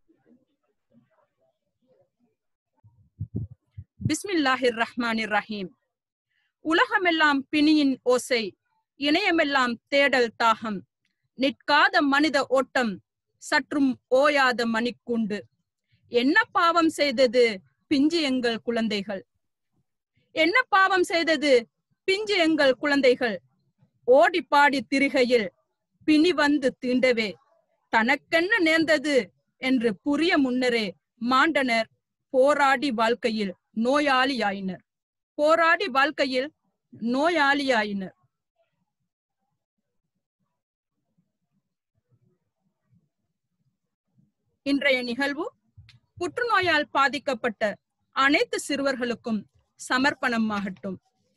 பிஸ்மில்லாஹிர் ரஹ்மானிர் ரஹீம் உலகமெல்லாம் பிணியின் ஓசை இணையமெல்லாம் தேடல் தாகம் நிற்காத மனித ஓட்டம் சற்றும் ஓயாத மணிக்குண்டு என்ன பாவம் செய்தது பிஞ்சு எங்கள் குழந்தைகள் என்ன பாவம் செய்தது பிஞ்சு எங்கள் குழந்தைகள் ஓடி பாடி திரிகையில் பிணி வந்து தீண்டவே தனக்கென்ன நேர்ந்தது என்று புரிய முன்னரே மாண்டனர் போராடி வாழ்க்கையில் நோயாளியாயினர் போராடி வாழ்க்கையில் நோயாளியாயினர் இன்றைய நிகழ்வு புற்றுநோயால் பாதிக்கப்பட்ட அனைத்து சிறுவர்களுக்கும் சமர்ப்பணமாகட்டும்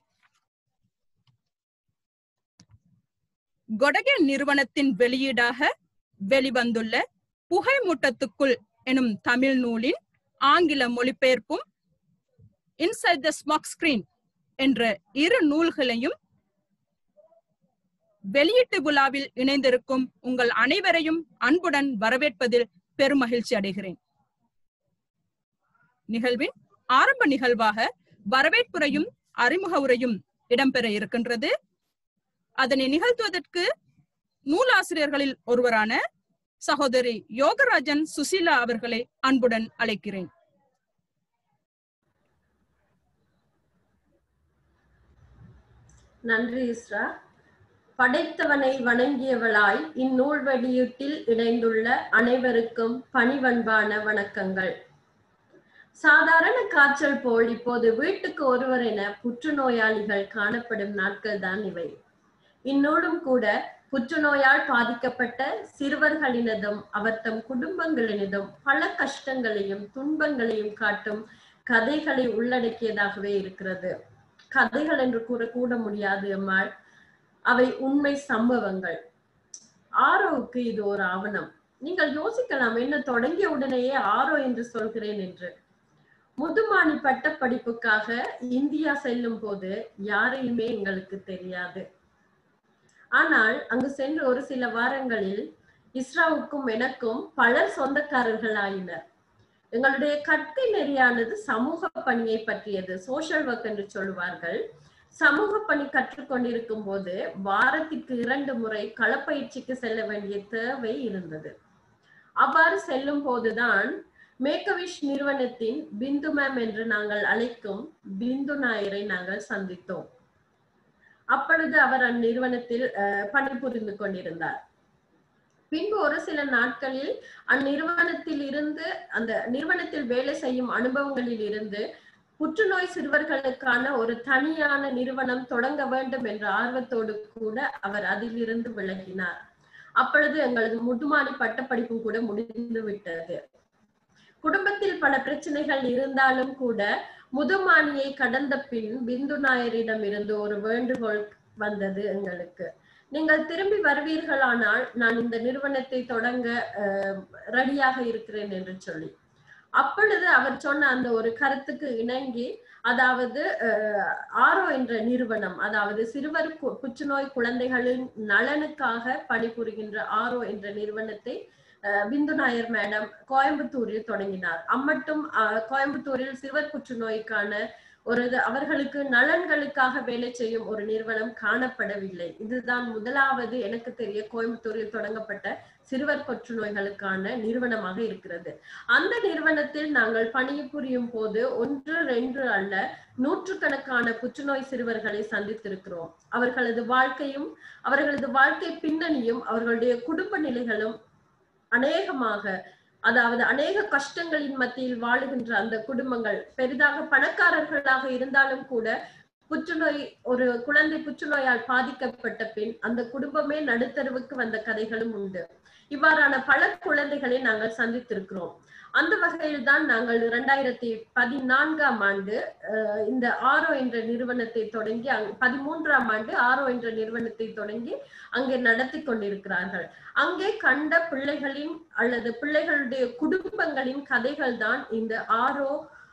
கொடகே நிறுவனத்தின் வெளியீடாக வெளிவந்துள்ள புகை மூட்டத்துக்குள் எனும் தமிழ் நூலின் ஆங்கில மொழிபெயர்ப்பும் இன்சைட் த ஸ்மாக் ஸ்கிரீன் என்ற இரு நூல்களையும் வெளியீட்டு விழாவில் இணைந்திருக்கும் உங்கள் அனைவரையும் அன்புடன் வரவேற்பதில் பெருமகிழ்ச்சி அடைகிறேன் நிகழ்வின் ஆரம்ப நிகழ்வாக வரவேற்புரையும் அறிமுக உரையும் இடம்பெற இருக்கின்றது அதனை நிகழ்த்துவதற்கு நூலாசிரியர்களில் ஒருவரான சகோதரி யோகராஜன் சுசீலா அவர்களை அன்புடன் அழைக்கிறேன் நன்றி இஸ்ரா படைத்தவனை வணங்கியவளாய் இந்நூல் வெளியீட்டில் இணைந்துள்ள அனைவருக்கும் பணிவன்பான வணக்கங்கள் சாதாரண காய்ச்சல் போல் இப்போது வீட்டுக்கு ஒருவர் என புற்றுநோயாளிகள் காணப்படும் நாட்கள் தான் இவை இந்நூலும் கூட புற்றுநோயால் பாதிக்கப்பட்ட சிறுவர்களினதும் அவர் தம் குடும்பங்களினதும் பல கஷ்டங்களையும் துன்பங்களையும் காட்டும் கதைகளை உள்ளடக்கியதாகவே இருக்கிறது கதைகள் என்று கூற கூட முடியாது எம்மாள் அவை உண்மை சம்பவங்கள் ஆரோவுக்கு இது ஒரு ஆவணம் நீங்கள் யோசிக்கலாம் என்ன தொடங்கிய உடனேயே ஆரோ என்று சொல்கிறேன் என்று முதுமானி பட்ட படிப்புக்காக இந்தியா செல்லும் போது யாரையுமே எங்களுக்கு தெரியாது ஆனால் அங்கு சென்று ஒரு சில வாரங்களில் இஸ்ராவுக்கும் எனக்கும் பலர் சொந்தக்காரர்கள் ஆயினர் எங்களுடைய கற்கை நெறியானது சமூக பணியை பற்றியது சோஷியல் ஒர்க் என்று சொல்லுவார்கள் சமூக பணி கற்றுக்கொண்டிருக்கும் போது வாரத்திற்கு இரண்டு முறை களப்பயிற்சிக்கு செல்ல வேண்டிய தேவை இருந்தது அவ்வாறு செல்லும் போதுதான் மேக்கவிஷ் நிறுவனத்தின் பிந்து மேம் என்று நாங்கள் அழைக்கும் பிந்து நாயரை நாங்கள் சந்தித்தோம் அப்பொழுது அவர் அந்நிறுவனத்தில் பணிபுரிந்து கொண்டிருந்தார் பின்பு ஒரு சில நாட்களில் அந்நிறுவனத்தில் இருந்து அந்த நிறுவனத்தில் வேலை செய்யும் அனுபவங்களில் இருந்து புற்றுநோய் சிறுவர்களுக்கான ஒரு தனியான நிறுவனம் தொடங்க வேண்டும் என்ற ஆர்வத்தோடு கூட அவர் அதிலிருந்து விலகினார் அப்பொழுது எங்களது முதுமானி பட்டப்படிப்பும் கூட முடிந்து விட்டது குடும்பத்தில் பல பிரச்சனைகள் இருந்தாலும் கூட முதுமானியை கடந்த பின் பிந்து நாயரிடம் இருந்து ஒரு வேண்டுகோள் வந்தது எங்களுக்கு நீங்கள் திரும்பி வருவீர்களானால் நான் இந்த நிறுவனத்தை தொடங்க ரெடியாக இருக்கிறேன் என்று சொல்லி அப்பொழுது அவர் சொன்ன அந்த ஒரு கருத்துக்கு இணங்கி அதாவது ஆரோ என்ற நிறுவனம் அதாவது சிறுவர் புற்றுநோய் குழந்தைகளின் நலனுக்காக பணிபுரிகின்ற ஆரோ என்ற நிறுவனத்தை பிந்து நாயர் மேடம் கோயம்புத்தூரில் தொடங்கினார் அம்மட்டும் கோயம்புத்தூரில் சிறுவர் புற்றுநோய்க்கான ஒரு அவர்களுக்கு நலன்களுக்காக வேலை செய்யும் ஒரு நிறுவனம் காணப்படவில்லை இதுதான் முதலாவது எனக்கு தெரிய கோயம்புத்தூரில் தொடங்கப்பட்ட சிறுவர் புற்றுநோய்களுக்கான நிறுவனமாக இருக்கிறது அந்த நிறுவனத்தில் நாங்கள் பணிபுரியும் போது ஒன்று ரெண்டு அல்ல நூற்றுக்கணக்கான புற்றுநோய் சிறுவர்களை சந்தித்திருக்கிறோம் அவர்களது வாழ்க்கையும் அவர்களது வாழ்க்கை பின்னணியும் அவர்களுடைய குடும்ப நிலைகளும் அநேகமாக அதாவது அநேக கஷ்டங்களின் மத்தியில் வாழுகின்ற அந்த குடும்பங்கள் பெரிதாக பணக்காரர்களாக இருந்தாலும் கூட புற்றுநோய் ஒரு குழந்தை புற்றுநோயால் பாதிக்கப்பட்ட பின் அந்த குடும்பமே நடுத்தருவுக்கு வந்த கதைகளும் உண்டு இவ்வாறான பல குழந்தைகளை நாங்கள் சந்தித்திருக்கிறோம் அந்த வகையில் தான் நாங்கள் இரண்டாயிரத்தி பதினான்காம் ஆண்டு இந்த ஆரோ என்ற நிறுவனத்தை தொடங்கி பதிமூன்றாம் ஆண்டு ஆரோ என்ற நிறுவனத்தை தொடங்கி அங்கே நடத்தி கொண்டிருக்கிறார்கள் அங்கே கண்ட பிள்ளைகளின் அல்லது பிள்ளைகளுடைய குடும்பங்களின் கதைகள் தான் இந்த ஆரோ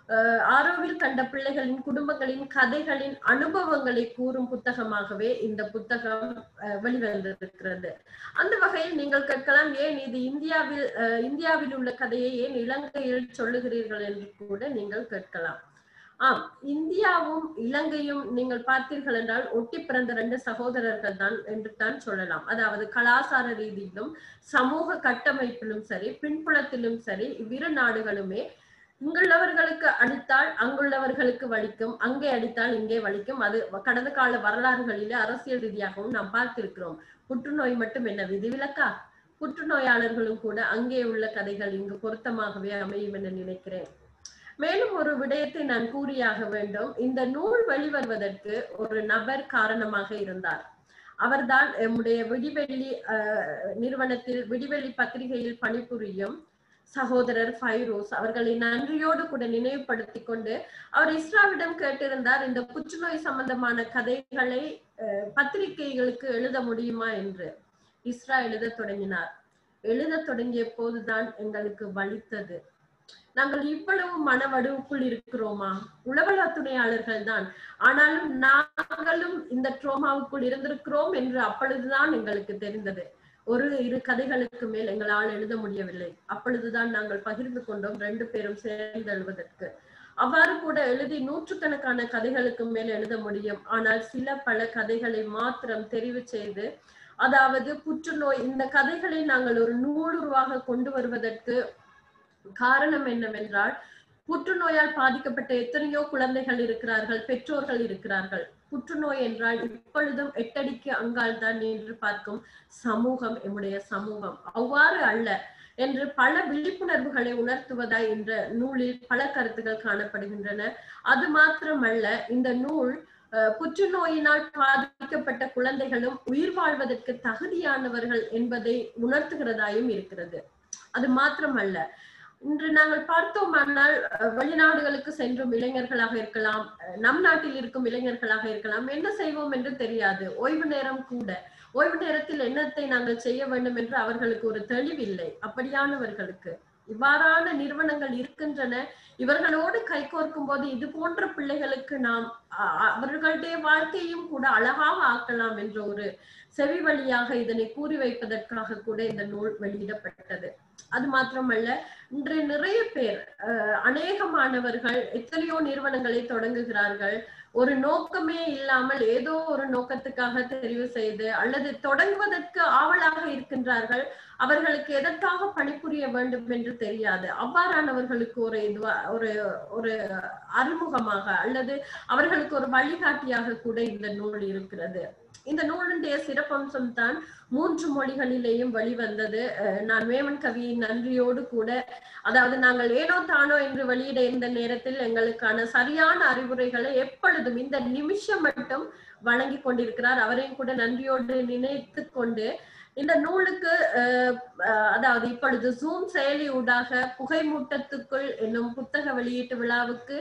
அஹ் ஆரோவில் கண்ட பிள்ளைகளின் குடும்பங்களின் கதைகளின் அனுபவங்களை கூறும் புத்தகமாகவே இந்த புத்தகம் அஹ், வெளிவந்திருக்கிறது அந்த வகையில் நீங்கள் கேட்கலாம் ஏன் இது இந்தியாவில் அஹ், இந்தியாவில் உள்ள கதையை ஏன் இலங்கையில் சொல்லுகிறீர்கள் என்று கூட நீங்கள் கேட்கலாம் ஆம் இந்தியாவும் இலங்கையும் நீங்கள் பார்த்தீர்கள் என்றால் ஒட்டி பிறந்த ரெண்டு சகோதரர்கள் தான் என்று தான் சொல்லலாம் அதாவது கலாசார ரீதியிலும் சமூக கட்டமைப்பிலும் சரி பின்புலத்திலும் சரி இவ்விரு நாடுகளுமே இங்குள்ளவர்களுக்கு அடித்தால் அங்குள்ளவர்களுக்கு வலிக்கும் அங்கே அடித்தால் இங்கே வலிக்கும் அது கடந்த கால வரலாறுகளிலே அரசியல் ரீதியாகவும் நாம் பார்த்திருக்கிறோம் புற்றுநோய் மட்டும் என்ன விதிவிலக்கா புற்றுநோயாளர்களும் கூட அங்கே உள்ள கதைகள் இங்கு பொருத்தமாகவே அமையும் என நினைக்கிறேன் மேலும் ஒரு விடயத்தை நான் கூறியாக வேண்டும் இந்த நூல் வெளிவருவதற்கு ஒரு நபர் காரணமாக இருந்தார் அவர்தான் எம்முடைய விடிவெள்ளி அஹ், நிறுவனத்தில் விடிவெள்ளி பத்திரிகையில் பணிபுரியும் சகோதரர் ஃபைரோஸ் அவர்களை நன்றியோடு கூட நினைவுபடுத்திக் கொண்டு அவர் இஸ்ராவிடம் கேட்டிருந்தார் இந்த புற்றுநோய் சம்பந்தமான கதைகளை அஹ், பத்திரிகைகளுக்கு எழுத முடியுமா என்று இஸ்ரா எழுத தொடங்கினார் எழுத தொடங்கிய போதுதான் எங்களுக்கு வலித்தது நாங்கள் இவ்வளவு மனவடுவுக்குள் இருக்கிறோமா உளவலா துணையாளர்கள் தான் ஆனாலும் நாங்களும் இந்த ட்ரோமாவுக்குள் இருந்திருக்கிறோம் என்று அப்பொழுதுதான் எங்களுக்கு தெரிந்தது ஒரு இரு கதைகளுக்கு மேல் எங்களால் எழுத முடியவில்லை அப்பொழுதுதான் நாங்கள் பகிர்ந்து கொண்டோம் ரெண்டு பேரும் சேர்ந்து எழுவதற்கு அவ்வாறு கூட எழுதி நூற்றுக்கணக்கான கதைகளுக்கு மேல் எழுத முடியும் ஆனால் சில பல கதைகளை மாத்திரம் தெரிவு செய்து அதாவது புற்றுநோய் இந்த கதைகளை நாங்கள் ஒரு நூலுருவாக கொண்டு வருவதற்கு காரணம் என்னவென்றால் புற்றுநோயால் பாதிக்கப்பட்ட எத்தனையோ குழந்தைகள் இருக்கிறார்கள் பெற்றோர்கள் இருக்கிறார்கள் புற்றுநோய் என்றால் இப்பொழுதும் எட்டடிக்கு அங்கால் தான் என்று பார்க்கும் சமூகம் எம்முடைய சமூகம் அவ்வாறு அல்ல என்று பல விழிப்புணர்வுகளை உணர்த்துவதாய் இந்த நூலில் பல கருத்துக்கள் காணப்படுகின்றன அது மாத்திரமல்ல இந்த நூல் அஹ், புற்றுநோயினால் பாதிக்கப்பட்ட குழந்தைகளும் உயிர் வாழ்வதற்கு தகுதியானவர்கள் என்பதை உணர்த்துகிறதாயும் இருக்கிறது அது மாத்திரமல்ல இன்று நாங்கள் பார்த்தோமானால் அஹ், வெளிநாடுகளுக்கு சென்றும் இளைஞர்களாக இருக்கலாம் அஹ், நம் நாட்டில் இருக்கும் இளைஞர்களாக இருக்கலாம் என்ன செய்வோம் என்று தெரியாது ஓய்வு நேரம் கூட ஓய்வு நேரத்தில் என்னத்தை நாங்கள் செய்ய வேண்டும் என்று அவர்களுக்கு ஒரு தெளிவில்லை அப்படியானவர்களுக்கு இவ்வாறான நிறுவனங்கள் இருக்கின்றன இவர்களோடு கைகோர்க்கும் போது இது போன்ற பிள்ளைகளுக்கு நாம் அ- அ- அவர்களுடைய வாழ்க்கையும் கூட அழகாக ஆக்கலாம் என்ற ஒரு செவி வழியாக இதனை கூறி வைப்பதற்காக கூட இந்த நூல் வெளியிடப்பட்டது அது மாத்திரமல்ல இன்று நிறைய பேர் அஹ், அநேக மாணவர்கள் எத்தனையோ நிறுவனங்களை தொடங்குகிறார்கள் ஒரு நோக்கமே இல்லாமல் ஏதோ ஒரு நோக்கத்துக்காக தெரிவு செய்து அல்லது தொடங்குவதற்கு ஆவலாக இருக்கின்றார்கள் அவர்களுக்கு எதற்காக பணிபுரிய வேண்டும் என்று தெரியாது அவ்வாறானவர்களுக்கு ஒரு இதுவா ஒரு ஒரு அறிமுகமாக அல்லது அவர்களுக்கு ஒரு வழிகாட்டியாக கூட இந்த நூல் இருக்கிறது இந்த நூலுடைய சிறப்பம்சம் தான் மூன்று மொழிகளிலேயும் வெளிவந்தது அஹ் நான் வேமன் கவியின் நன்றியோடு கூட அதாவது நாங்கள் ஏனோ தானோ என்று வெளியிட இருந்த நேரத்தில் எங்களுக்கான சரியான அறிவுரைகளை எப்பொழுதும் இந்த நிமிஷம் மட்டும் வழங்கி கொண்டிருக்கிறார் அவரையும் கூட நன்றியோடு நினைத்து கொண்டு இந்த நூலுக்கு அஹ், அஹ், அதாவது இப்பொழுது ஜூம் செயலி ஊடாக புகைமூட்டத்துக்குள் என்னும் புத்தக வெளியீட்டு விழாவுக்கு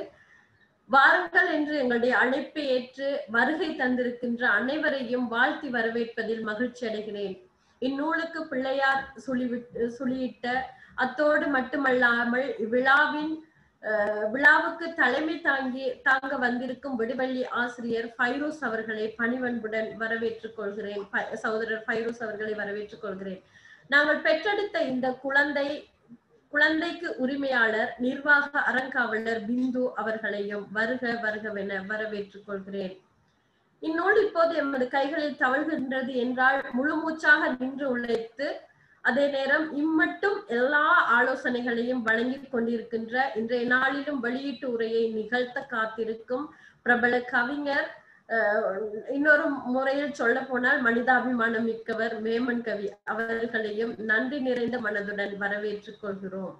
வாருங்கள் என்று எங்களுடைய அழைப்பை ஏற்று வருகை தந்திருக்கின்ற அனைவரையும் வாழ்த்தி வரவேற்பதில் மகிழ்ச்சி அடைகிறேன் இந்நூலுக்கு பிள்ளையார் சுழிவிட்டு சுழியிட்ட அத்தோடு மட்டுமல்லாமல் இவ்விழாவின் அஹ், விழாவுக்கு தலைமை தாங்கி தாங்க வந்திருக்கும் விடுவள்ளி ஆசிரியர் ஃபைரோஸ் அவர்களை பணிவன்புடன் வரவேற்றுக் கொள்கிறேன் ப- சகோதரர் ஃபைரோஸ் அவர்களை வரவேற்றுக் கொள்கிறேன் நாங்கள் பெற்றெடுத்த இந்த குழந்தை குழந்தைக்கு உரிமையாளர் நிர்வாக அறங்காவலர் பிந்து அவர்களையும் வருக வருகவென வரவேற்றுக் கொள்கிறேன் இந்நூல் இப்போது எமது கைகளில் தவழ்கின்றது என்றால் முழு மூச்சாக நின்று உழைத்து அதே நேரம் இம்மட்டும் எல்லா ஆலோசனைகளையும் வழங்கிக் கொண்டிருக்கின்ற இன்றைய நாளிலும் வெளியீட்டு உரையை நிகழ்த்த காத்திருக்கும் பிரபல கவிஞர் அஹ், இன்னொரு முறையில் சொல்ல போனால் மனிதாபிமானம் மிக்கவர் வேமன் கவி அவர்களையும் நன்றி நிறைந்த மனதுடன் வரவேற்றுக் கொள்கிறோம்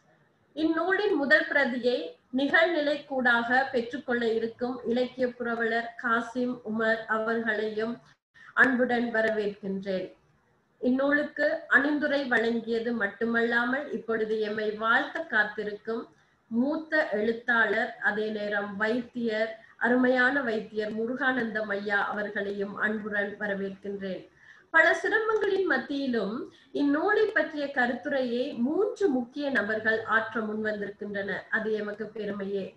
இந்நூலின் முதல் பிரதியை நிகழ்நிலை கூடாக பெற்றுக்கொள்ள இருக்கும் இலக்கிய புரவலர் காசிம் உமர் அவர்களையும் அன்புடன் வரவேற்கின்றேன் இந்நூலுக்கு அணிந்துரை வழங்கியது மட்டுமல்லாமல் இப்பொழுது எம்மை வாழ்த்த காத்திருக்கும் மூத்த எழுத்தாளர் அதே நேரம் வைத்தியர் அருமையான வைத்தியர் முருகானந்தம் ஐயா அவர்களையும் அன்புடன் வரவேற்கின்றேன் பல சிரமங்களின் மத்தியிலும் இந்நூலை பற்றிய கருத்துரையை மூன்று முக்கிய நபர்கள் ஆற்ற முன்வந்திருக்கின்றன அது எமக்கு பெருமையே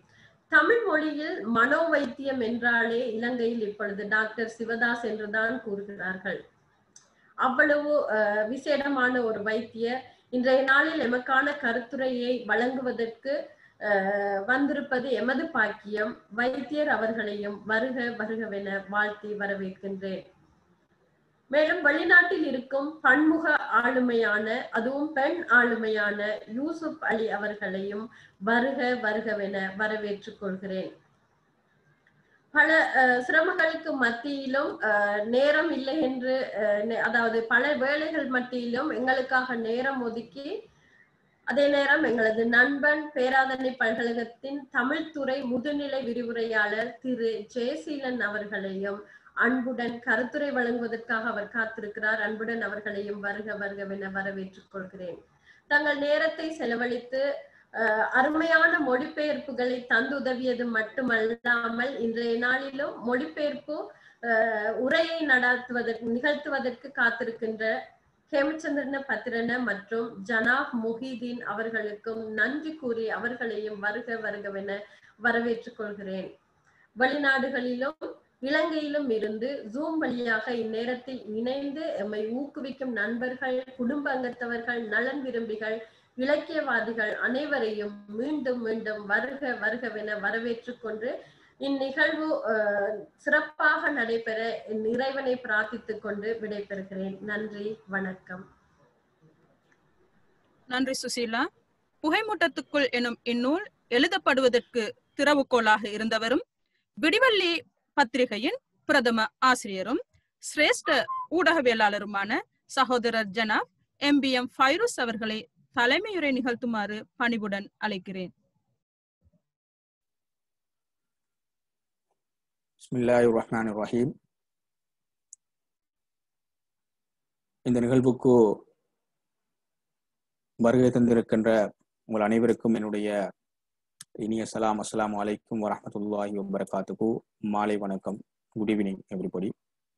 தமிழ் மொழியில் மனோவைத்தியம் என்றாலே இலங்கையில் இப்பொழுது டாக்டர் சிவதாஸ் என்றுதான் கூறுகிறார்கள் அவ்வளவு அஹ், விசேடமான ஒரு வைத்தியர் இன்றைய நாளில் எமக்கான கருத்துரையை வழங்குவதற்கு அஹ், வந்திருப்பது எமது பாக்கியம் வைத்தியர் அவர்களையும் வருக வருகவென வாழ்த்தி வரவேற்கின்றேன் மேலும் வெளிநாட்டில் இருக்கும் பன்முக ஆளுமையான அதுவும் பெண் ஆளுமையான யூசுப் அலி அவர்களையும் வருக வருகவென வரவேற்றுக் கொள்கிறேன் பல அஹ், சிரமங்களுக்கு மத்தியிலும் அஹ், நேரம் இல்லை என்று அஹ், நே- அதாவது பல வேலைகள் மத்தியிலும் எங்களுக்காக நேரம் ஒதுக்கி அதே நேரம் எங்களது நண்பன் பேராதனை பல்கழகத்தின் தமிழ்துறை முதுநிலை விரிவுரையாளர் திரு ஜெயசீலன் அவர்களையும் அன்புடன் கருத்துரை வழங்குவதற்காக அவர் காத்திருக்கிறார் அன்புடன் அவர்களையும் வருக வருகவென வரவேற்றுக் கொள்கிறேன் தங்கள் நேரத்தை செலவழித்து அஹ், அருமையான மொழிபெயர்ப்புகளை தந்துதவியது மட்டுமல்லாமல் இன்றைய நாளிலும் மொழிபெயர்ப்பு அஹ், உரையை நடத்துவதற்கு நிகழ்த்துவதற்கு காத்திருக்கின்ற ஹேமச்சந்திரன பத்திரன மற்றும் ஜனாப் முஹிதீன் அவர்களுக்கும் நன்றி கூறி அவர்களையும் வருக வருகவென வரவேற்றுக் கொள்கிறேன் வெளிநாடுகளிலும் இலங்கையிலும் இருந்து ஜூம் வழியாக இந்நேரத்தில் இணைந்து எம்மை ஊக்குவிக்கும் நண்பர்கள் குடும்ப அங்கத்தவர்கள் நலன் விரும்பிகள் இலக்கியவாதிகள் அனைவரையும் மீண்டும் மீண்டும் வருக வருகவென வரவேற்றுக் கொண்டு இந்நிகழ்வு அஹ், சிறப்பாக நடைபெற என் இறைவனை பிரார்த்தித்துக் கொண்டு விடைபெறுகிறேன் நன்றி வணக்கம் நன்றி சுசீலா புகைமூட்டத்துக்குள் எனும் இந்நூல் எழுதப்படுவதற்கு திறவுகோலாக இருந்தவரும் விடிவள்ளி பத்திரிகையின் பிரதம ஆசிரியரும் சிரேஷ்ட ஊடகவியலாளருமான சகோதரர் ஜனாப் எம் பி எம் ஃபைரூஸ் அவர்களை தலைமையுரை நிகழ்த்துமாறு பணிவுடன் அழைக்கிறேன் பிஸ்மில்லாஹி ரஹ்மான் ரஹீம் இந்த நிகழ்வுக்கு வருகை தந்திருக்கின்ற உங்கள் அனைவருக்கும் என்னுடைய இனிய சலாம் அஸ்ஸலாமு அலைக்கும் வரஹ்மத்துல்லாஹி வபரகாத்துகு மாலை வணக்கம் குட் ஈவினிங் எவ்ரிபடி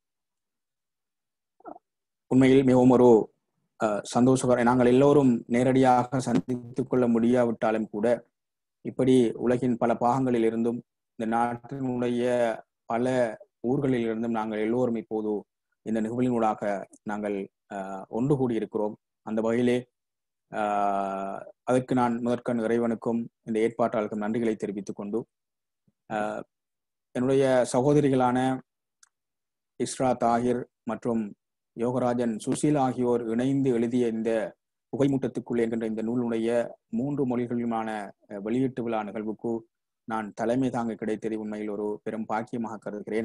உண்மையில் மிகவும் ஒரு அஹ், சந்தோஷகர நாங்கள் எல்லோரும் நேரடியாக சந்தித்துக் கொள்ள முடியாவிட்டாலும் கூட இப்படி உலகின் பல பாகங்களில் இருந்தும் இந்த நாட்டினுடைய பல ஊர்களில் இருந்தும் நாங்கள் எல்லோரும் இப்போது இந்த நிகழ்வினூடாக நாங்கள் ஆஹ், ஒன்று கூடி இருக்கிறோம் அந்த வகையிலே ஆஹ், அதற்கு நான் முதற்கண் இறைவனுக்கும் இந்த ஏற்பாட்டாளருக்கும் நன்றிகளை தெரிவித்துக் கொண்டு ஆஹ், என்னுடைய சகோதரிகளான இஸ்ரா தாகிர் மற்றும் யோகராஜன் சுசீல் ஆகியோர் இணைந்து எழுதிய இந்த புகைமூட்டத்துக்குள் என்கின்ற இந்த நூலுடைய மூன்று மொழிகளிலுமான அஹ், வெளியீட்டு விழா நிகழ்வுக்கு நான் தலைமை தாங்க கிடைத்தது உண்மையில் ஒரு பெரும் பாக்கியமாக கருதுகிறேன்